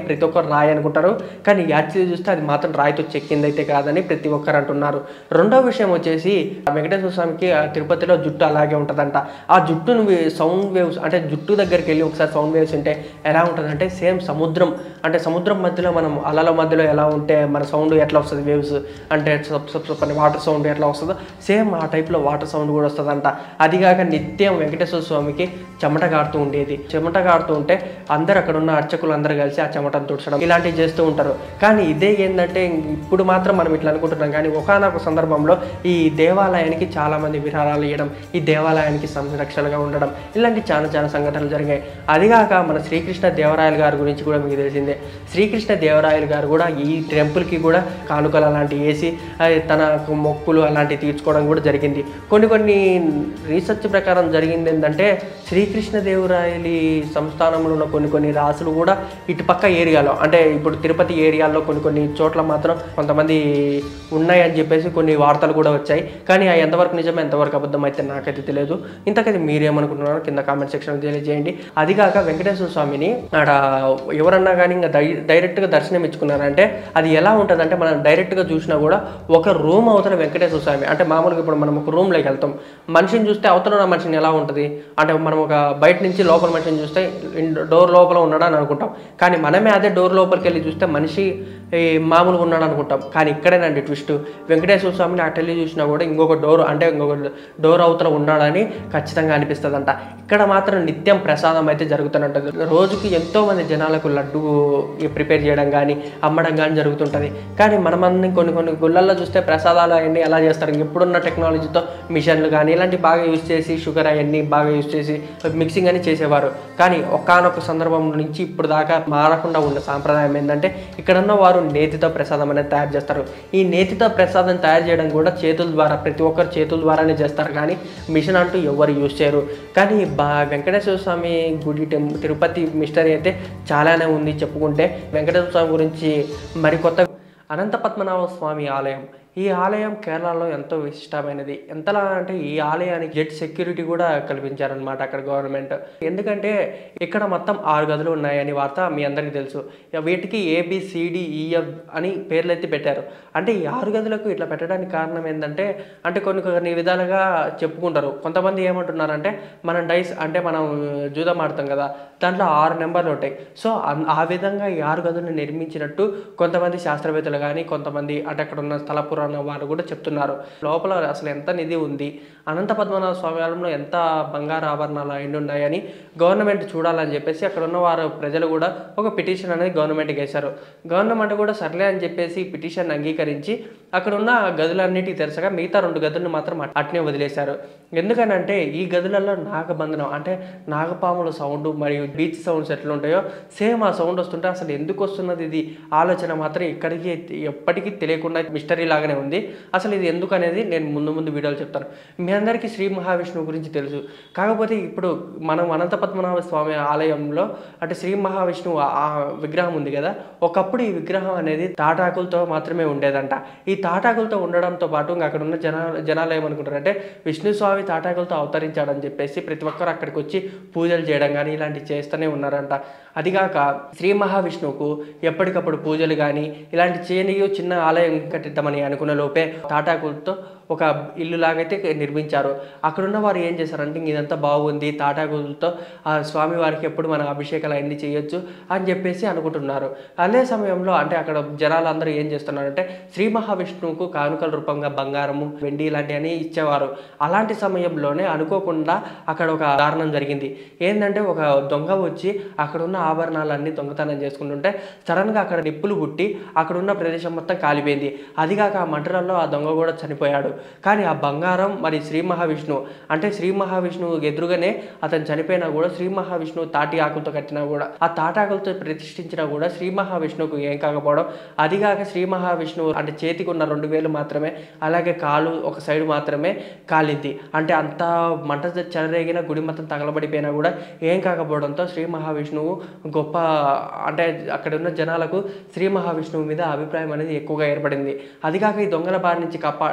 ప్రతి ఒక్కరు రాయి అనుకుంటారు కానీ యాక్చువల్లీ చూస్తే అది మాత్రం రాయితో చెక్కింది అయితే కాదని ప్రతి ఒక్కరు అంటున్నారు రెండో విషయం వచ్చేసి ఆ వెంకటేశ్వర స్వామికి ఆ తిరుపతిలో జుట్టు అలాగే ఉంటుందంట ఆ జుట్టును సౌండ్ వేవ్స్ అంటే జుట్టు దగ్గరికి వెళ్ళి ఒకసారి సౌండ్ వేవ్స్ ఉంటే ఎలా ఉంటుందంటే సేమ్ సముద్రం అంటే సముద్రం మధ్యలో మనం అలల మధ్యలో ఎలా ఉంటే మన సౌండ్ ఎట్లా వస్తుంది వేవ్స్ అంటే సబ్ సబ్ సబ్ అని వాటర్ సౌండ్ ఎట్లా వస్తుందో సేమ్ ఆ టైప్లో వాటర్ సౌండ్ కూడా వస్తుందంట అదిగాక నిత్యం వెంకటేశ్వర స్వామికి చెమట కారుతూ ఉండేది చెమట కారుతూ ఉంటే అందరు అక్కడ ఉన్న అర్చకులు అందరూ కలిసి ఆ చెమటను తుడచడం ఇలాంటివి చేస్తూ ఉంటారు కానీ ఇదే ఏంటంటే ఇప్పుడు మాత్రం మనం ఇట్లా అనుకుంటున్నాం కానీ ఒకనొక సందర్భంలో ఈ దేవాలయానికి చాలా మంది విరాళాలు ఇవ్వడం ఈ దేవాలయానికి సంరక్షణగా ఉండడం ఇలాంటి చాలా చాలా సంఘటనలు జరిగాయి అదిగాక మన శ్రీకృష్ణ దేవరాయలు గారి గురించి కూడా మీకు తెలిసిందే శ్రీకృష్ణ దేవరాయలు గారు కూడా ఈ టెంపుల్కి కూడా కానుకలు అలాంటివి వేసి ఆ, తన మొక్కులు అలాంటివి తీర్చుకోవడం కూడా జరిగింది కొన్ని కొన్ని రీసెర్చ్ ప్రకారం జరిగింది ఏంటంటే శ్రీకృష్ణ దేవరాయలి సంస్థానంలో ఉన్న కొన్ని కొన్ని రాసులు కూడా ఇటుపక్క ఏరియాలో అంటే ఇప్పుడు తిరుపతి ఏరియాలో కొన్ని కొన్ని చోట్ల మాత్రం కొంతమంది ఉన్నాయని చెప్పేసి కొన్ని వార్తలు కూడా వచ్చాయి కానీ అవి ఎంతవరకు నిజం ఎంతవరకు అబద్ధం అయితే నాకైతే తెలియదు ఇంతకైతే మీరేమనుకుంటున్నారో కింద కామెంట్ సెక్షన్ తెలియజేయండి అది కాక వెంకటేశ్వర స్వామిని ఆడ ఎవరన్నా కానీ ఇంకా డై డైరెక్ట్గా దర్శనం ఇచ్చుకున్నారంటే అది ఎలా ఉంటుందంటే మనం డైరెక్ట్గా చూసినా కూడా ఒక రూమ్ అవతల వెంకటేశ్వర స్వామి అంటే మామూలుగా ఇప్పుడు మనం ఒక రూమ్లోకి వెళ్తాం మనిషిని చూస్తే అవతల ఉన్న మనిషిని ఎలా ఉంటుంది అంటే మనం ఒక బయట నుంచి లోపల మనిషిని చూస్తే డోర్ లోపల ఉన్నాడు అని అనుకుంటాం కానీ మనమే అదే డోర్ లోపలికి వెళ్ళి చూస్తే మనిషి ఈ మామూలుగా ఉన్నాడు అనుకుంటాం కానీ ఇక్కడేనండి ట్విస్ట్ వెంకటేశ్వర స్వామిని అటు వెళ్ళి చూసినా కూడా ఇంకొక డోర్ అంటే ఇంకొక డోర్ అవతల ఉన్నాడని ఖచ్చితంగా అనిపిస్తుందంట ఇక్కడ మాత్రం నిత్యం ప్రసాదం అయితే జరుగుతున్నట్టు రోజుకి ఎంతో మంది జనాలకు లడ్డు ప్రిపేర్ చేయడం కానీ అమ్మడం కానీ జరుగుతుంటుంది కానీ మనమందరం కొన్ని కొన్ని గుళ్ళల్లో చూస్తే ప్రసాదాలు అవన్నీ ఎలా చేస్తారు ఇప్పుడున్న టెక్నాలజీతో మిషన్లు కానీ ఇలాంటి బాగా యూజ్ చేసి షుగర్ అవన్నీ బాగా యూజ్ చేసి మిక్సింగ్ అని చేసేవారు కానీ ఒకానొక సందర్భం నుంచి ఇప్పుడు దాకా మారకుండా ఉన్న సాంప్రదాయం ఏంటంటే ఇక్కడున్న వారు నేతితో ప్రసాదం అనేది తయారు చేస్తారు ఈ నేతితో ప్రసాదం తయారు చేయడం కూడా చేతుల ద్వారా ప్రతి ఒక్కరు చేతుల ద్వారానే చేస్తారు కానీ మిషన్ అంటూ ఎవరు యూజ్ చేయరు కానీ బా వెంకటేశ్వర స్వామి గుడి టెం తిరుపతి మిస్టరీ అయితే చాలానే ఉంది చెప్పుకుంటే వెంకటేశ్వర స్వామి గురించి మరికొత్త అనంత పద్మనాభ స్వామి ఆలయం ఈ ఆలయం కేరళలో ఎంతో విశిష్టమైనది ఎంతలా అంటే ఈ ఆలయానికి జెట్ సెక్యూరిటీ కూడా కల్పించారనమాట అక్కడ గవర్నమెంట్ ఎందుకంటే ఇక్కడ మొత్తం ఆరు గదులు ఉన్నాయని వార్త మీ అందరికీ తెలుసు వీటికి ఏబిసిడిఈఎఫ్ అని పేర్లు అయితే పెట్టారు అంటే ఈ ఆరు గదులకు ఇట్లా పెట్టడానికి కారణం ఏంటంటే అంటే కొన్ని కొన్ని విధాలుగా చెప్పుకుంటారు కొంతమంది ఏమంటున్నారంటే మనం డైస్ అంటే మనం జూదం ఆడతాం కదా దాంట్లో ఆరు నెంబర్లు ఉంటాయి సో అన్- ఆ విధంగా ఈ ఆరు గదులను నిర్మించినట్టు కొంతమంది శాస్త్రవేత్తలు కానీ కొంతమంది అంటే అక్కడ ఉన్న స్థల పురాణ వారు కూడా చెప్తున్నారు లోపల అసలు ఎంత నిధి ఉంది అనంత పద్మనాభ స్వామి ఆలయంలో ఎంత బంగారు ఆభరణాలు అయి ఉన్నాయని గవర్నమెంట్ చూడాలని చెప్పేసి అక్కడ ఉన్న వారు ప్రజలు కూడా ఒక పిటిషన్ అనేది గవర్నమెంట్కి వేశారు గవర్నమెంట్ కూడా సర్లే అని చెప్పేసి పిటిషన్ అంగీకరించి అక్కడ ఉన్న గదులన్నిటికీ తెరచగా మిగతా రెండు గదులను మాత్రం అట్- అట్నే వదిలేశారు ఎందుకనంటే ఈ గదులలో నాగబంధనం అంటే నాగపాముల సౌండ్ మరియు బీచ్ సౌండ్స్ ఎట్లా ఉంటాయో సేమ్ ఆ సౌండ్ వస్తుంటే అసలు ఎందుకు వస్తున్నది ఇది ఆలోచన మాత్రం ఇక్కడికి ఎప్పటికీ తెలియకుండా మిస్టరీ లాగానే ఉంది అసలు ఇది ఎందుకు అనేది నేను ముందు ముందు వీడియోలు చెప్తాను మీ అందరికీ శ్రీ మహావిష్ణువు గురించి తెలుసు కాకపోతే ఇప్పుడు మనం అనంత పద్మనాభ స్వామి ఆలయంలో అంటే శ్రీ మహావిష్ణువు ఆ- ఆ విగ్రహం ఉంది కదా ఒకప్పుడు ఈ విగ్రహం అనేది తాటాకులతో మాత్రమే ఉండేదంట ఈ తాటాకులతో ఉండడంతో పాటు ఇంకా అక్కడ ఉన్న జన జనాలు ఏమనుకుంటారంటే విష్ణు స్వామి తాటాకులతో అవతరించాడని చెప్పేసి ప్రతి ఒక్కరు అక్కడికి వచ్చి పూజలు చేయడం కానీ ఇలాంటివి చేస్తూనే ఉన్నారంట అదిగాక శ్రీ మహావిష్ణువుకు ఎప్పటికప్పుడు పూజలు కానీ ఇలాంటి చేయని చిన్న ఆలయం కట్టిద్దామని అనుకున్న లోపే తాటాకులతో ఒక ఇల్లు లాగైతే నిర్మించారు అక్కడున్న వారు ఏం చేశారంటే "ఇంక ఇదంతా బాగుంది తాటాకులతో ఆ స్వామి వారికి ఎప్పుడు మన అభిషేకాలు అన్ని చేయొచ్చు అని చెప్పేసి అనుకుంటున్నారు అదే సమయంలో అంటే అక్కడ జనాలు అందరూ ఏం చేస్తున్నారంటే శ్రీ మహావిష్ణువుకు కానుకల రూపంగా బంగారము వెండి ఇలాంటివన్నీ ఇచ్చేవారు అలాంటి సమయంలోనే అనుకోకుండా అక్కడ ఒక కారణం జరిగింది ఏంటంటే ఒక దొంగ వచ్చి అక్కడ ఉన్న ఆభరణాలన్నీ దొంగతనం చేసుకుంటుంటే సడన్గా అక్కడ నిప్పులు పుట్టి అక్కడ ఉన్న ప్రదేశం మొత్తం కాలిపోయింది అదిగాక ఆ మంటలలో ఆ దొంగ కూడా చనిపోయాడు కానీ ఆ బంగారం మరి శ్రీ మహావిష్ణువు అంటే శ్రీ మహావిష్ణువు ఎదురుగానే అతను చనిపోయినా కూడా శ్రీ మహావిష్ణువు తాటి ఆకులతో కట్టినా కూడా ఆ తాటాకులతో ప్రతిష్ఠించినా కూడా శ్రీ మహావిష్ణువుకు ఏం కాకపోవడం అదిగాక శ్రీ మహావిష్ణువు అంటే చేతికి ఉన్న రెండు వేలు మాత్రమే అలాగే కాలు ఒక సైడ్ మాత్రమే కాలింది అంటే అంత మంట చెలరేగిన గుడి మొత్తం తగలబడిపోయినా కూడా ఏం కాకపోవడంతో శ్రీ మహావిష్ణువు గొప్ప అంటే అక్కడ ఉన్న జనాలకు శ్రీ మహావిష్ణువు మీద అభిప్రాయం అనేది ఎక్కువగా ఏర్పడింది అదిగాక ఈ దొంగల బారి నుంచి కాపా కాపాడు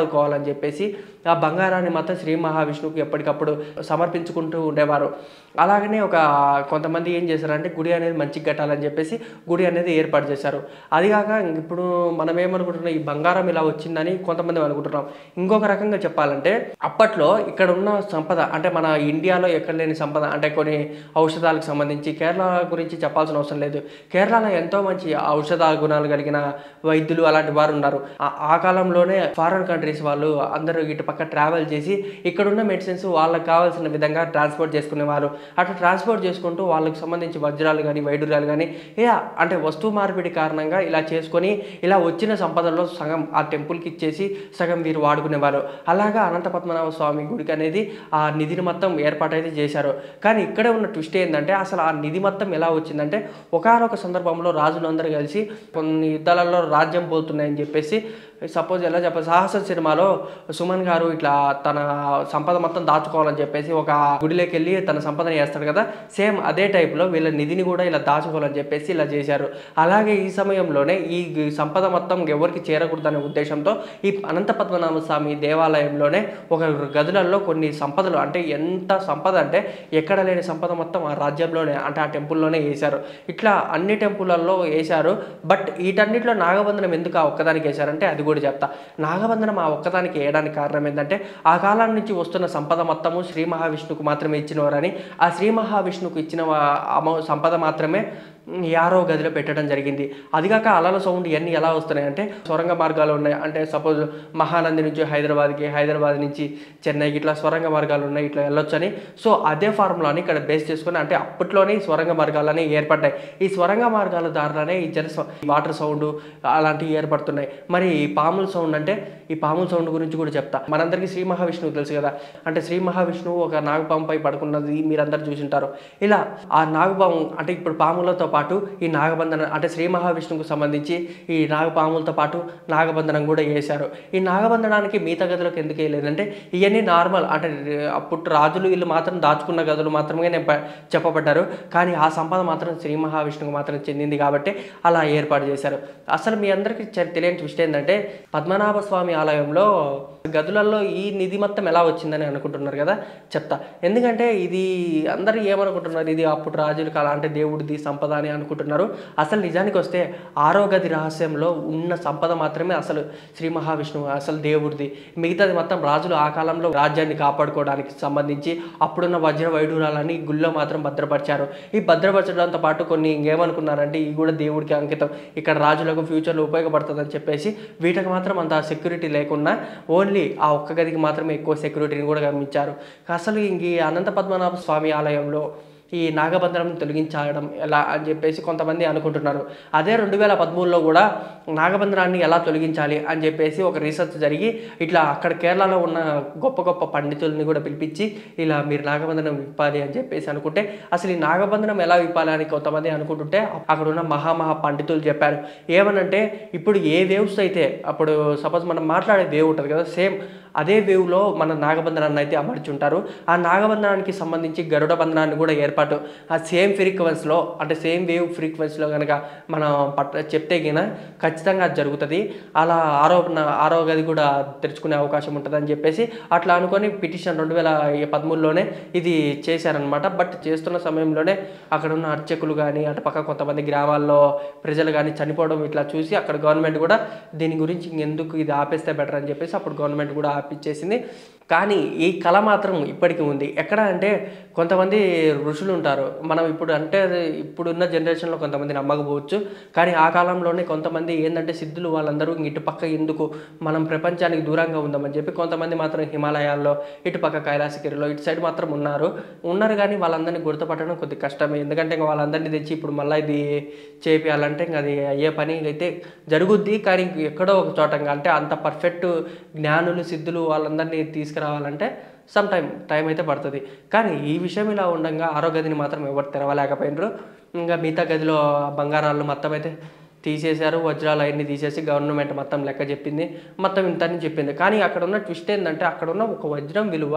కాపాడుకోవాలని చెప్పేసి ఆ బంగారాన్ని మాత్రం శ్రీ మహావిష్ణువుకి ఎప్పటికప్పుడు సమర్పించుకుంటూ ఉండేవారు అలాగనే ఒక కొంతమంది ఏం చేశారంటే గుడి అనేది మంచిగా కట్టాలని చెప్పేసి గుడి అనేది ఏర్పాటు చేశారు అది కాక ఇప్పుడు మనం ఏమనుకుంటున్నాం ఈ బంగారం ఇలా వచ్చిందని కొంతమంది అనుకుంటున్నాం ఇంకొక రకంగా చెప్పాలంటే అప్పట్లో ఇక్కడ ఉన్న సంపద అంటే మన ఇండియాలో ఎక్కడ లేని సంపద అంటే కొన్ని ఔషధాలకు సంబంధించి కేరళ గురించి చెప్పాల్సిన అవసరం లేదు కేరళలో ఎంతో మంచి ఔషధ గుణాలు కలిగిన వైద్యులు అలాంటి వారు ఉన్నారు ఆ- ఆ కాలంలోనే ఫారెన్ కంట్రీస్ వాళ్ళు అందరూ ఇటు పక్క ట్రావెల్ చేసి ఇక్కడున్న మెడిసిన్స్ వాళ్ళకి కావాల్సిన విధంగా ట్రాన్స్పోర్ట్ చేసుకునేవారు అట్లా ట్రాన్స్పోర్ట్ చేసుకుంటూ వాళ్ళకి సంబంధించి వజ్రాలు కానీ వైడూర్యాలు కానీ ఇలా అంటే వస్తువు మార్పిడి కారణంగా ఇలా చేసుకొని ఇలా వచ్చిన సంపదలో సగం ఆ టెంపుల్కి ఇచ్చేసి సగం వీరు వాడుకునేవారు అలాగా అనంత పద్మనాభ స్వామి గుడికి అనేది ఆ నిధిని మొత్తం ఏర్పాటైతే చేశారు కానీ ఇక్కడే ఉన్న ట్విస్ట్ ఏంటంటే అసలు ఆ నిధి మొత్తం ఎలా వచ్చిందంటే ఒకనొక సందర్భంలో రాజులందరూ కలిసి కొన్ని యుద్ధాలలో రాజ్యం పోతున్నాయని చెప్పేసి సపోజ్ ఎలా చెప్పాలి సాహసం సినిమాలో సుమన్ గారు ఇట్లా తన సంపద మొత్తం దాచుకోవాలని చెప్పేసి ఒక గుడిలోకి వెళ్ళి తన సంపదని వేస్తాడు కదా సేమ్ అదే టైప్లో వీళ్ళ నిధిని కూడా ఇలా దాచుకోవాలని చెప్పేసి ఇలా చేశారు అలాగే ఈ సమయంలోనే ఈ సంపద మొత్తం ఎవరికి చేరకూడదనే ఉద్దేశంతో ఈ అనంత పద్మనాభ స్వామి దేవాలయంలోనే ఒక గదులలో కొన్ని సంపదలు అంటే ఎంత సంపద అంటే ఎక్కడ లేని సంపద మొత్తం ఆ రాజ్యంలోనే అంటే ఆ టెంపుల్లోనే వేశారు ఇట్లా అన్ని టెంపుల్లలో వేశారు బట్ వీటన్నిటిలో నాగబంధనం ఎందుకు ఆ ఒక్కదానికి వేశారంటే అది కూడా చెప్తా నాగబంధనం ఆ ఒక్కదానికి వేయడానికి కారణం ఏంటంటే ఆ కాలం నుంచి వస్తున్న సంపద మొత్తము శ్రీ మహావిష్ణువుకు మాత్రమే ఇచ్చినవారని ఆ శ్రీ మహావిష్ణువుకు ఇచ్చిన వా- అమౌ సంపద మాత్రమే ఉమ్, యారో గదిలో పెట్టడం జరిగింది అదిగాక అలల సౌండ్ ఇవన్నీ ఎలా వస్తున్నాయంటే సొరంగ మార్గాలు ఉన్నాయి అంటే సపోజ్ మహానంది నుంచి హైదరాబాద్కి హైదరాబాద్ నుంచి చెన్నైకి ఇట్లా స్వరంగ మార్గాలు ఉన్నాయి ఇట్లా వెళ్ళొచ్చని సో అదే ఫార్ములాని ఇక్కడ బేస్ చేసుకుని అంటే అప్పట్లోనే ఈ స్వరంగ మార్గాలని ఏర్పడ్డాయి ఈ స్వరంగ మార్గాల ద్వారానే ఈ జల సౌ- వాటర్ సౌండ్ అలాంటివి ఏర్పడుతున్నాయి మరి ఈ పాముల సౌండ్ అంటే ఈ పాముల సౌండ్ గురించి కూడా చెప్తా మనందరికీ శ్రీ మహావిష్ణువు తెలుసు కదా అంటే శ్రీ మహావిష్ణువు ఒక నాగపాముపై పడుకున్నది మీరందరూ చూసింటారు ఇలా ఆ నాగపాము అంటే ఇప్పుడు పాములతో పాటు ఈ నాగబంధన అంటే శ్రీ మహావిష్ణువుకు సంబంధించి ఈ నాగపాములతో పాటు నాగబంధనం కూడా వేశారు ఈ నాగబంధనానికి మిగతా గదులకు ఎందుకు వేయలేదంటే ఇవన్నీ నార్మల్ అంటే అప్పుడు రాజులు వీళ్ళు మాత్రం దాచుకున్న గదులు మాత్రమే నేను ప- చెప్పబడ్డారు కానీ ఆ సంపద మాత్రం శ్రీ మహావిష్ణువుకు మాత్రం చెందింది కాబట్టి అలా ఏర్పాటు చేశారు అసలు మీ అందరికీ చె- తెలియని ట్విస్ట్ ఏంటంటే పద్మనాభ స్వామి ఆలయంలో గదులలో ఈ నిధి మొత్తం ఎలా వచ్చిందని అనుకుంటున్నారు కదా చెప్తా ఎందుకంటే ఇది అందరూ ఏమనుకుంటున్నారు ఇది అప్పుడు రాజుల కాలం అంటే దేవుడిది సంపద అని అనుకుంటున్నారు అసలు నిజానికి వస్తే ఆరో గది రహస్యంలో ఉన్న సంపద మాత్రమే అసలు శ్రీ మహావిష్ణువు అసలు దేవుడిది మిగతాది మొత్తం రాజులు ఆ కాలంలో రాజ్యాన్ని కాపాడుకోవడానికి సంబంధించి అప్పుడున్న వజ్ర వైడూరాలని గుళ్ళో మాత్రం భద్రపరిచారు ఈ భద్రపరచడంతో పాటు కొన్ని ఇంకేమనుకున్నారంటే ఇవి కూడా దేవుడికి అంకితం ఇక్కడ రాజులకు ఫ్యూచర్లో ఉపయోగపడుతుందని చెప్పేసి వీటికి మాత్రం అంత సెక్యూరిటీ లేకుండా ఓన్లీ ఆ ఒక్క గదికి మాత్రమే ఎక్కువ సెక్యూరిటీని కూడా గమనించారు అసలు ఇంక ఈ అనంత పద్మనాభ స్వామి ఆలయంలో ఈ నాగబంధనం తొలగించడం ఎలా అని చెప్పేసి కొంతమంది అనుకుంటున్నారు అదే రెండు వేల పదమూడులో కూడా నాగబంధనాన్ని ఎలా తొలగించాలి అని చెప్పేసి ఒక రీసెర్చ్ జరిగి ఇట్లా అక్కడ కేరళలో ఉన్న గొప్ప గొప్ప పండితుల్ని కూడా పిలిపించి ఇలా మీరు నాగబంధనం విప్పాలి అని చెప్పేసి అనుకుంటే అసలు ఈ నాగబంధనం ఎలా విప్పాలి అని కొంతమంది అనుకుంటుంటే అక్కడ ఉన్న మహామహా పండితులు చెప్పారు ఏమనంటే ఇప్పుడు ఏ వేవ్స్ అయితే అప్పుడు సపోజ్ మనం మాట్లాడే వేవ్ ఉంటుంది కదా సేమ్ అదే వేవ్లో మన నాగబంధనాన్ని అయితే అమర్చుంటారు ఆ నాగబంధనానికి సంబంధించి గరుడ బంధనాన్ని కూడా ఏర్పాటు ఆ సేమ్ ఫ్రీక్వెన్స్లో అంటే సేమ్ వేవ్ ఫ్రీక్వెన్స్లో కనుక మనం పట్ట చెప్తే గిన ఖచ్చితంగా అది జరుగుతుంది అలా ఆరోపణ ఆరో గది కూడా తెరుచుకునే అవకాశం ఉంటుందని చెప్పేసి అట్లా అనుకొని పిటిషన్ రెండు వేల పదమూడులోనే ఇది చేశారనమాట బట్ చేస్తున్న సమయంలోనే అక్కడ ఉన్న అర్చకులు కానీ అటు పక్క కొంతమంది గ్రామాల్లో ప్రజలు కానీ చనిపోవడం ఇట్లా చూసి అక్కడ గవర్నమెంట్ కూడా దీని గురించి ఎందుకు ఇది ఆపేస్తే బెటర్ అని చెప్పేసి అప్పుడు గవర్నమెంట్ కూడా ఆపిచ్చేసింది కానీ ఈ కళ మాత్రం ఇప్పటికీ ఉంది ఎక్కడ అంటే కొంతమంది ఋషులు ఉంటారు మనం ఇప్పుడు అంటే అది ఇప్పుడున్న జనరేషన్లో కొంతమంది నమ్మకపోవచ్చు కానీ ఆ కాలంలోనే కొంతమంది ఏంటంటే సిద్ధులు వాళ్ళందరూ ఇటు పక్క ఎందుకు మనం ప్రపంచానికి దూరంగా ఉందామని చెప్పి కొంతమంది మాత్రం హిమాలయాల్లో ఇటు పక్క కైలాసగిరిలో ఇటు సైడ్ మాత్రం ఉన్నారు ఉన్నారు కానీ వాళ్ళందరినీ గుర్తుపట్టడం కొద్ది కష్టమే ఎందుకంటే ఇంకా వాళ్ళందరినీ తెచ్చి ఇప్పుడు మళ్ళీ ఇది చేపియాలంటే ఇంకా అది అయ్యే పని అయితే జరుగుద్ది కానీ ఎక్కడో ఒక చోట ఇంకా అంటే అంత పర్ఫెక్ట్ జ్ఞానులు సిద్ధులు వాళ్ళందరినీ తీసుకురావాలంటే సమ్ టైం టైం అయితే పడుతుంది కానీ ఈ విషయం ఇలా ఉండగా ఆరో గదిని మాత్రం ఎవరు తెరవలేకపోయినరు ఇంకా మిగతా గదిలో బంగారాలు మొత్తం అయితే తీసేశారు వజ్రాలు అవన్నీ తీసేసి గవర్నమెంట్ మొత్తం లెక్క చెప్పింది మొత్తం ఇంతని చెప్పింది కానీ అక్కడ ఉన్న ట్విస్ట్ ఏంటంటే అక్కడ ఉన్న ఒక వజ్రం విలువ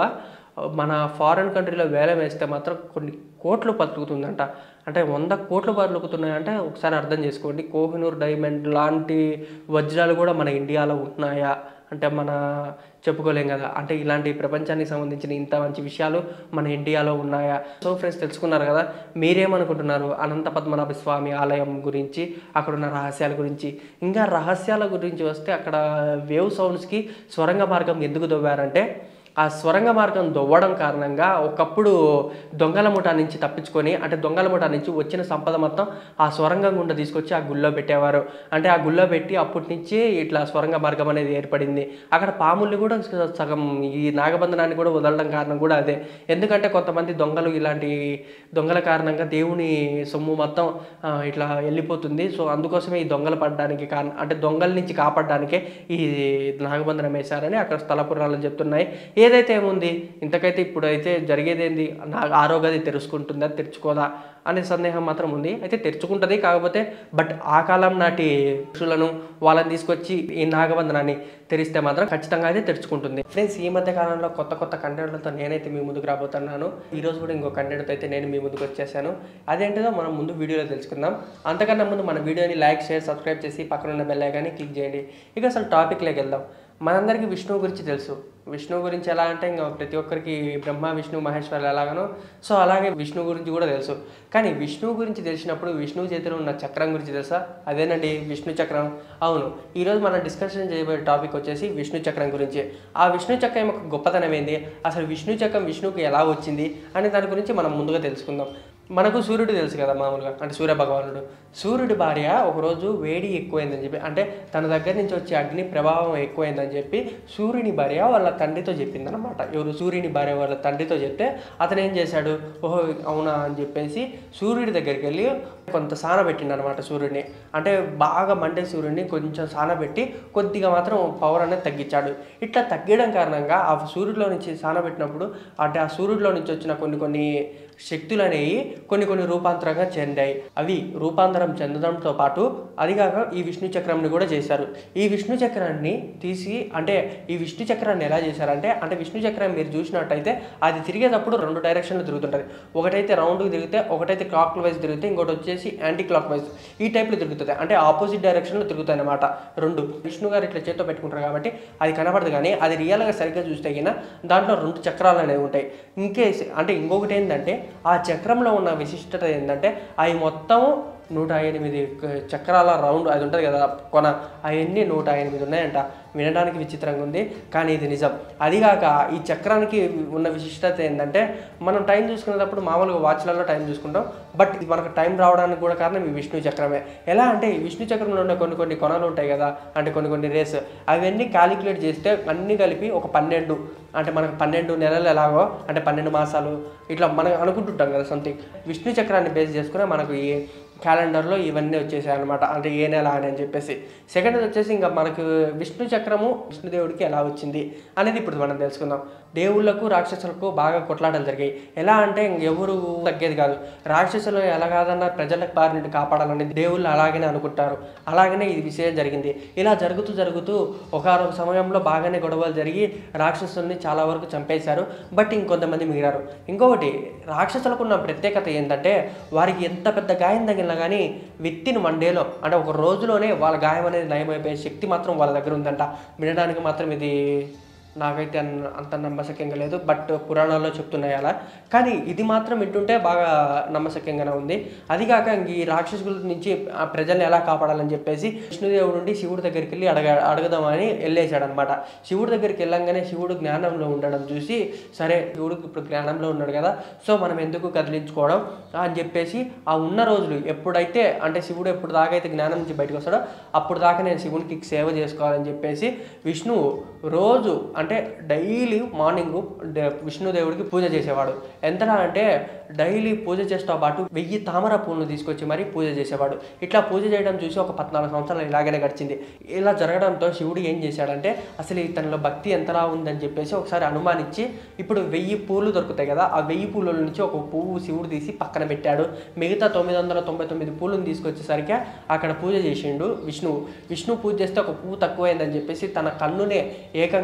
మన ఫారెన్ కంట్రీలో వేలం వేస్తే మాత్రం కొన్ని కోట్లు పలుకుతుందంట అంటే వంద కోట్లు పలుకుతున్నాయంటే ఒకసారి అర్థం చేసుకోండి కోహినూర్ డైమండ్ లాంటి వజ్రాలు కూడా మన ఇండియాలో ఉన్నాయా అంటే మన చెప్పుకోలేం కదా అంటే ఇలాంటి ప్రపంచానికి సంబంధించిన ఇంత మంచి విషయాలు మన ఇండియాలో ఉన్నాయా సో ఫ్రెండ్స్ తెలుసుకున్నారు కదా మీరేమనుకుంటున్నారు అనంత పద్మనాభ స్వామి ఆలయం గురించి అక్కడ ఉన్న రహస్యాల గురించి ఇంకా రహస్యాల గురించి వస్తే అక్కడ వేవ్ సౌండ్స్కి స్వరంగ మార్గం ఎందుకు దొవ్వారంటే ఆ స్వరంగ మార్గం దొవ్వడం కారణంగా ఒకప్పుడు దొంగల ముఠా నుంచి తప్పించుకొని అంటే దొంగల ముఠా నుంచి వచ్చిన సంపద మొత్తం ఆ స్వరంగం గుండా తీసుకొచ్చి ఆ గుళ్ళో పెట్టేవారు అంటే ఆ గుళ్ళో పెట్టి అప్పటి నుంచి ఇట్లా స్వరంగ మార్గం అనేది ఏర్పడింది అక్కడ పాముల్ని కూడా సగం ఈ నాగబంధనాన్ని కూడా వదలడం కారణం కూడా అదే ఎందుకంటే కొంతమంది దొంగలు ఇలాంటి దొంగల కారణంగా దేవుని సొమ్ము మొత్తం ఆ, ఇట్లా వెళ్ళిపోతుంది సో అందుకోసమే ఈ దొంగలు పడడానికి కారణం అంటే దొంగల నుంచి కాపాడడానికే ఈ నాగబంధనం వేశారని అక్కడ స్థల పురాణాలు చెప్తున్నాయి ఏదైతే ఏముంది ఇంతకైతే ఇప్పుడు అయితే జరిగేది ఏంది నా ఆరోగ్యది తెరుచుకుంటుందా తెరుచుకోదా అనే సందేహం మాత్రం ఉంది అయితే తెరుచుకుంటుంది కాకపోతే బట్ ఆ కాలం నాటి ఋషులను వాళ్ళని తీసుకొచ్చి ఈ నాగబంధనాన్ని తెరిస్తే మాత్రం ఖచ్చితంగా అయితే తెరుచుకుంటుంది ఫ్రెండ్స్ ఈ మధ్య కాలంలో కొత్త కొత్త కంటెంట్లతో నేనైతే మీ ముందుకు రాబోతున్నాను ఈ రోజు కూడా ఇంకో కంటెంట్తో అయితే నేను మీ ముందుకు వచ్చేసాను అదేంటిదో మనం ముందు వీడియోలో తెలుసుకుందాం అంతకన్నా ముందు మన వీడియోని లైక్ షేర్ సబ్స్క్రైబ్ చేసి పక్కన ఉన్న బెల్ ఐకాన్ని క్లిక్ చేయండి ఇక అసలు టాపిక్లోకి వెళ్దాం మనందరికీ విష్ణువు గురించి తెలుసు విష్ణువు గురించి ఎలా అంటే ఇంకా ప్రతి ఒక్కరికి బ్రహ్మ విష్ణు మహేశ్వరులు ఎలాగనో సో అలాగే విష్ణువు గురించి కూడా తెలుసు కానీ విష్ణువు గురించి తెలిసినప్పుడు విష్ణువు చేతిలో ఉన్న చక్రం గురించి తెలుసా అదేనండి విష్ణు చక్రం అవును ఈరోజు మనం డిస్కషన్ చేయబోయే టాపిక్ వచ్చేసి విష్ణు చక్రం గురించి ఆ విష్ణు చక్రం యొక్క గొప్పతనం ఏంది అసలు విష్ణు చక్రం విష్ణువుకి ఎలా వచ్చింది అనే దాని గురించి మనం ముందుగా తెలుసుకుందాం మనకు సూర్యుడు తెలుసు కదా మామూలుగా అంటే సూర్య భగవానుడు సూర్యుడి భార్య ఒకరోజు వేడి ఎక్కువైందని చెప్పి అంటే తన దగ్గర నుంచి వచ్చే అగ్ని ప్రభావం ఎక్కువైందని చెప్పి సూర్యుని భార్య వాళ్ళ తండ్రితో చెప్పిందనమాట ఎవరు సూర్యుని భార్య వాళ్ళ తండ్రితో చెప్తే అతను ఏం చేశాడు ఓహో అవునా అని చెప్పేసి సూర్యుడి దగ్గరికి వెళ్ళి కొంత సాన పెట్టిండు అనమాట సూర్యుడిని అంటే బాగా మండే సూర్యుడిని కొంచెం సాన పెట్టి కొద్దిగా మాత్రం పవర్ అనేది తగ్గించాడు ఇట్లా తగ్గడం కారణంగా ఆ సూర్యుడిలో నుంచి సాన పెట్టినప్పుడు అంటే ఆ సూర్యుడిలో నుంచి వచ్చిన కొన్ని కొన్ని శక్తులు అనేవి కొన్ని కొన్ని రూపాంతరంగా చెందాయి అవి రూపాంతరం చెందడంతో పాటు అదిగాక ఈ విష్ణు చక్రంని కూడా చేశారు ఈ విష్ణు చక్రాన్ని తీసి అంటే ఈ విష్ణు చక్రాన్ని ఎలా చేశారంటే అంటే విష్ణు చక్రం మీరు చూసినట్టయితే అది తిరిగేటప్పుడు రెండు డైరెక్షన్లు తిరుగుతుంటుంది ఒకటైతే రౌండ్కి తిరిగితే ఒకటైతే క్లాక్ వైజ్ తిరిగితే ఇంకోటి వచ్చేసి యాంటీ క్లాక్ వైజ్ ఈ టైప్లో తిరుగుతుంది అంటే ఆపోజిట్ డైరెక్షన్లో తిరుగుతాయి అన్నమాట రెండు విష్ణు గారు ఇట్లా చేత్తో పెట్టుకుంటారు కాబట్టి అది కనపడదు కానీ అది రియల్గా సరిగ్గా చూస్తే గిన దాంట్లో రెండు చక్రాలు అనేవి ఉంటాయి ఇంకేసి అంటే ఇంకొకటి ఏంటంటే ఆ చక్రంలో ఉన్న విశిష్టత ఏంటంటే అవి మొత్తం నూట ఎనిమిది క- చక్రాల రౌండ్ అది ఉంటుంది కదా కొన అవన్నీ నూట ఎనిమిది ఉన్నాయంట వినడానికి విచిత్రంగా ఉంది కానీ ఇది నిజం అదిగాక ఈ చక్రానికి ఉన్న విశిష్టత ఏంటంటే మనం టైం చూసుకునేటప్పుడు మామూలుగా వాచ్లలో టైం చూసుకుంటాం బట్ ఇది మనకు టైం రావడానికి కూడా కారణం ఈ విష్ణు చక్రమే ఎలా అంటే ఈ విష్ణు చక్రంలో ఉన్న కొన్ని కొన్ని కొనలు ఉంటాయి కదా అంటే కొన్ని కొన్ని రేస్ అవన్నీ క్యాలిక్యులేట్ చేస్తే అన్నీ కలిపి ఒక పన్నెండు అంటే మనకు పన్నెండు నెలలు ఎలాగో అంటే పన్నెండు మాసాలు ఇట్లా మనం అనుకుంటుంటాం కదా సంథింగ్ విష్ణు చక్రాన్ని బేస్ చేసుకుని మనకు ఈ క్యాలెండర్లో ఇవన్నీ వచ్చేసాయి అనమాట అంటే ఏ నెల అని అని చెప్పేసి సెకండ్ వచ్చేసి ఇంకా మనకు విష్ణు చక్రము విష్ణుదేవుడికి ఎలా వచ్చింది అనేది ఇప్పుడు మనం తెలుసుకుందాం దేవుళ్ళకు రాక్షసులకు బాగా కొట్లాటలు జరిగాయి ఎలా అంటే ఇంక ఎవరు తగ్గేది కాదు రాక్షసులు ఎలా కాదన్నా ప్రజలకు బారి నుండి కాపాడాలని దేవుళ్ళు అలాగనే అనుకుంటారు అలాగనే ఇది విషయం జరిగింది ఇలా జరుగుతూ జరుగుతూ ఒక సమయంలో బాగానే గొడవలు జరిగి రాక్షసుల్ని చాలా వరకు చంపేశారు బట్ ఇంకొంతమంది మిగిలారు ఇంకొకటి రాక్షసులకు ఉన్న ప్రత్యేకత ఏంటంటే వారికి ఎంత పెద్ద గాయం తగిలినా కానీ విత్ ఇన్ వన్ డేలో అంటే ఒక రోజులోనే వాళ్ళ గాయం అనేది నయమైపోయే శక్తి మాత్రం వాళ్ళ దగ్గర ఉందంట వినడానికి మాత్రం ఇది నాకైతే అన్- అంత నమ్మశక్యంగా లేదు బట్ పురాణాల్లో చెప్తున్నాయి అలా కానీ ఇది మాత్రం వింటుంటే బాగా నమ్మశక్యంగానే ఉంది అదిగాక ఇంక ఈ రాక్షసుల నుంచి ఆ ప్రజల్ని ఎలా కాపాడాలని చెప్పేసి విష్ణుదేవుడు నుండి శివుడి దగ్గరికి వెళ్ళి అడగ అడగదామని వెళ్ళేశాడు అనమాట శివుడి దగ్గరికి వెళ్ళంగానే శివుడు జ్ఞానంలో ఉండడం చూసి సరే శివుడు ఇప్పుడు జ్ఞానంలో ఉన్నాడు కదా సో మనం ఎందుకు కదిలించుకోవడం అని చెప్పేసి ఆ ఉన్న రోజులు ఎప్పుడైతే అంటే శివుడు ఎప్పుడు దాకా అయితే జ్ఞానం నుంచి బయటకు వస్తాడో అప్పుడు దాకా నేను శివునికి సేవ చేసుకోవాలని చెప్పేసి విష్ణువు రోజు అంటే డైలీ మార్నింగ్ విష్ణుదేవుడికి పూజ చేసేవాడు ఎంతలా అంటే డైలీ పూజ చేస్తూ పాటు వెయ్యి తామర పూలను తీసుకొచ్చి మరీ పూజ చేసేవాడు ఇట్లా పూజ చేయడం చూసి ఒక పద్నాలుగు సంవత్సరాలు ఇలాగనే గడిచింది ఇలా జరగడంతో శివుడు ఏం చేశాడంటే అసలు ఇతనిలో భక్తి ఎంతలా ఉందని చెప్పేసి ఒకసారి అనుమానించి ఇప్పుడు వెయ్యి పూలు దొరుకుతాయి కదా ఆ వెయ్యి పూల నుంచి ఒక పువ్వు శివుడు తీసి పక్కన పెట్టాడు మిగతా తొమ్మిది వందల తొంభై తొమ్మిది పూలను తీసుకొచ్చేసరికి అక్కడ పూజ చేసిండు విష్ణువు విష్ణు పూజ చేస్తే ఒక పువ్వు తక్కువైందని చెప్పేసి తన కన్నునే ఏకంగా పువ్వులాగా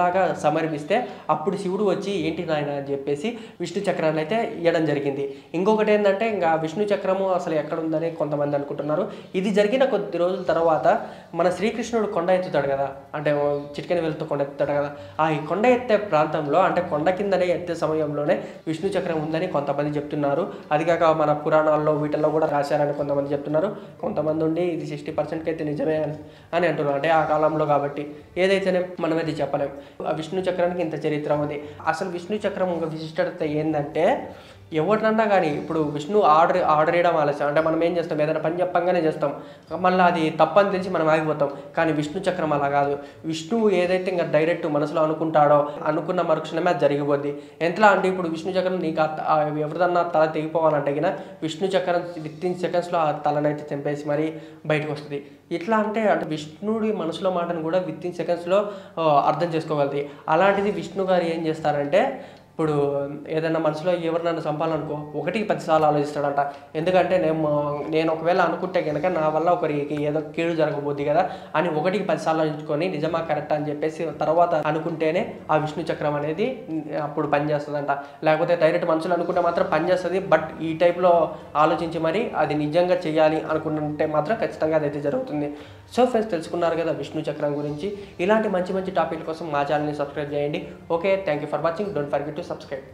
ఇలాగా సమర్పిస్తే అప్పుడు శివుడు వచ్చి ఏంటి నాయన అని చెప్పేసి విష్ణు చక్రాన్ని అయితే ఇవ్వడం జరిగింది ఇంకొకటి ఏంటంటే ఇంకా విష్ణు చక్రము అసలు ఎక్కడ ఉందని కొంతమంది అనుకుంటున్నారు ఇది జరిగిన కొద్ది రోజుల తర్వాత మన శ్రీకృష్ణుడు కొండ ఎత్తుతాడు కదా అంటే చిటికెన వెళ్తూ కొండ ఎత్తుతాడు కదా ఆ ఈ కొండ ఎత్తే ప్రాంతంలో అంటే కొండ కిందనే ఎత్తే సమయంలోనే విష్ణు చక్రం ఉందని కొంతమంది చెప్తున్నారు అది కాక మన పురాణాల్లో వీటిల్లో కూడా రాశారని కొంతమంది చెప్తున్నారు కొంతమంది ఉండి ఇది సిక్స్టీ పర్సెంట్కి అయితే నిజమే అని అని అంటున్నారు అంటే ఆ కాలంలో కాబట్టి ఏదైతేనే మనం అది చెప్పలేం ఆ విష్ణు చక్రానికి ఇంత చరిత్ర ఉంది అసలు విష్ణు చక్రం ఒక విశిష్టత ఏంటంటే ఎవరినన్నా కానీ ఇప్పుడు విష్ణు ఆర్డర్ ఆర్డర్ వేయడం ఆలస్యం అంటే మనం ఏం చేస్తాం ఏదైనా పని చెప్పంగానే చేస్తాం మళ్ళీ అది తప్పని తెలిసి మనం ఆగిపోతాం కానీ విష్ణు చక్రం అలా కాదు విష్ణువు ఏదైతే ఇంకా డైరెక్ట్ మనసులో అనుకుంటాడో అనుకున్న మరుక్షణమే అది జరిగిపోద్ది ఎంతలా అంటే ఇప్పుడు విష్ణు చక్రం నీకు ఆ త- ఆ ఎవరిదన్నా తల తెగిపోవాలంటే గిన విష్ణు చక్రం విత్ ఇన్ సెకండ్స్లో ఆ తలనైతే తెంపేసి మరీ బయటకు వస్తుంది ఇట్లా అంటే అంటే విష్ణుడి మనసులో మాటను కూడా విత్ ఇన్ సెకండ్స్లో అర్థం చేసుకోగలుగుతాయి అలాంటిది విష్ణు గారు ఏం చేస్తారంటే ఇప్పుడు ఏదైనా మనసులో ఎవరు నన్ను చంపాలనుకో ఒకటికి పదిసార్లు ఆలోచిస్తాడంట ఎందుకంటే నేను నేను ఒకవేళ అనుకుంటే కనుక నా వల్ల ఒకరికి ఏదో కీడు జరగబోద్ది కదా అని ఒకటికి పదిసార్లు ఆలోచించుకొని నిజమా కరెక్ట్ అని చెప్పేసి తర్వాత అనుకుంటేనే ఆ విష్ణు చక్రం అనేది అప్పుడు పనిచేస్తుందంట లేకపోతే డైరెక్ట్ మనుషులు అనుకుంటే మాత్రం పనిచేస్తుంది బట్ ఈ టైప్లో ఆలోచించి మరి అది నిజంగా చేయాలి అనుకుంటే మాత్రం ఖచ్చితంగా అదైతే జరుగుతుంది సో ఫ్రెండ్స్ తెలుసుకున్నారు కదా విష్ణు చక్రం గురించి ఇలాంటి మంచి మంచి టాపిక్ కోసం మా ఛానల్ని సబ్స్క్రైబ్ చేయండి okay thank you for watching don't forget to subscribe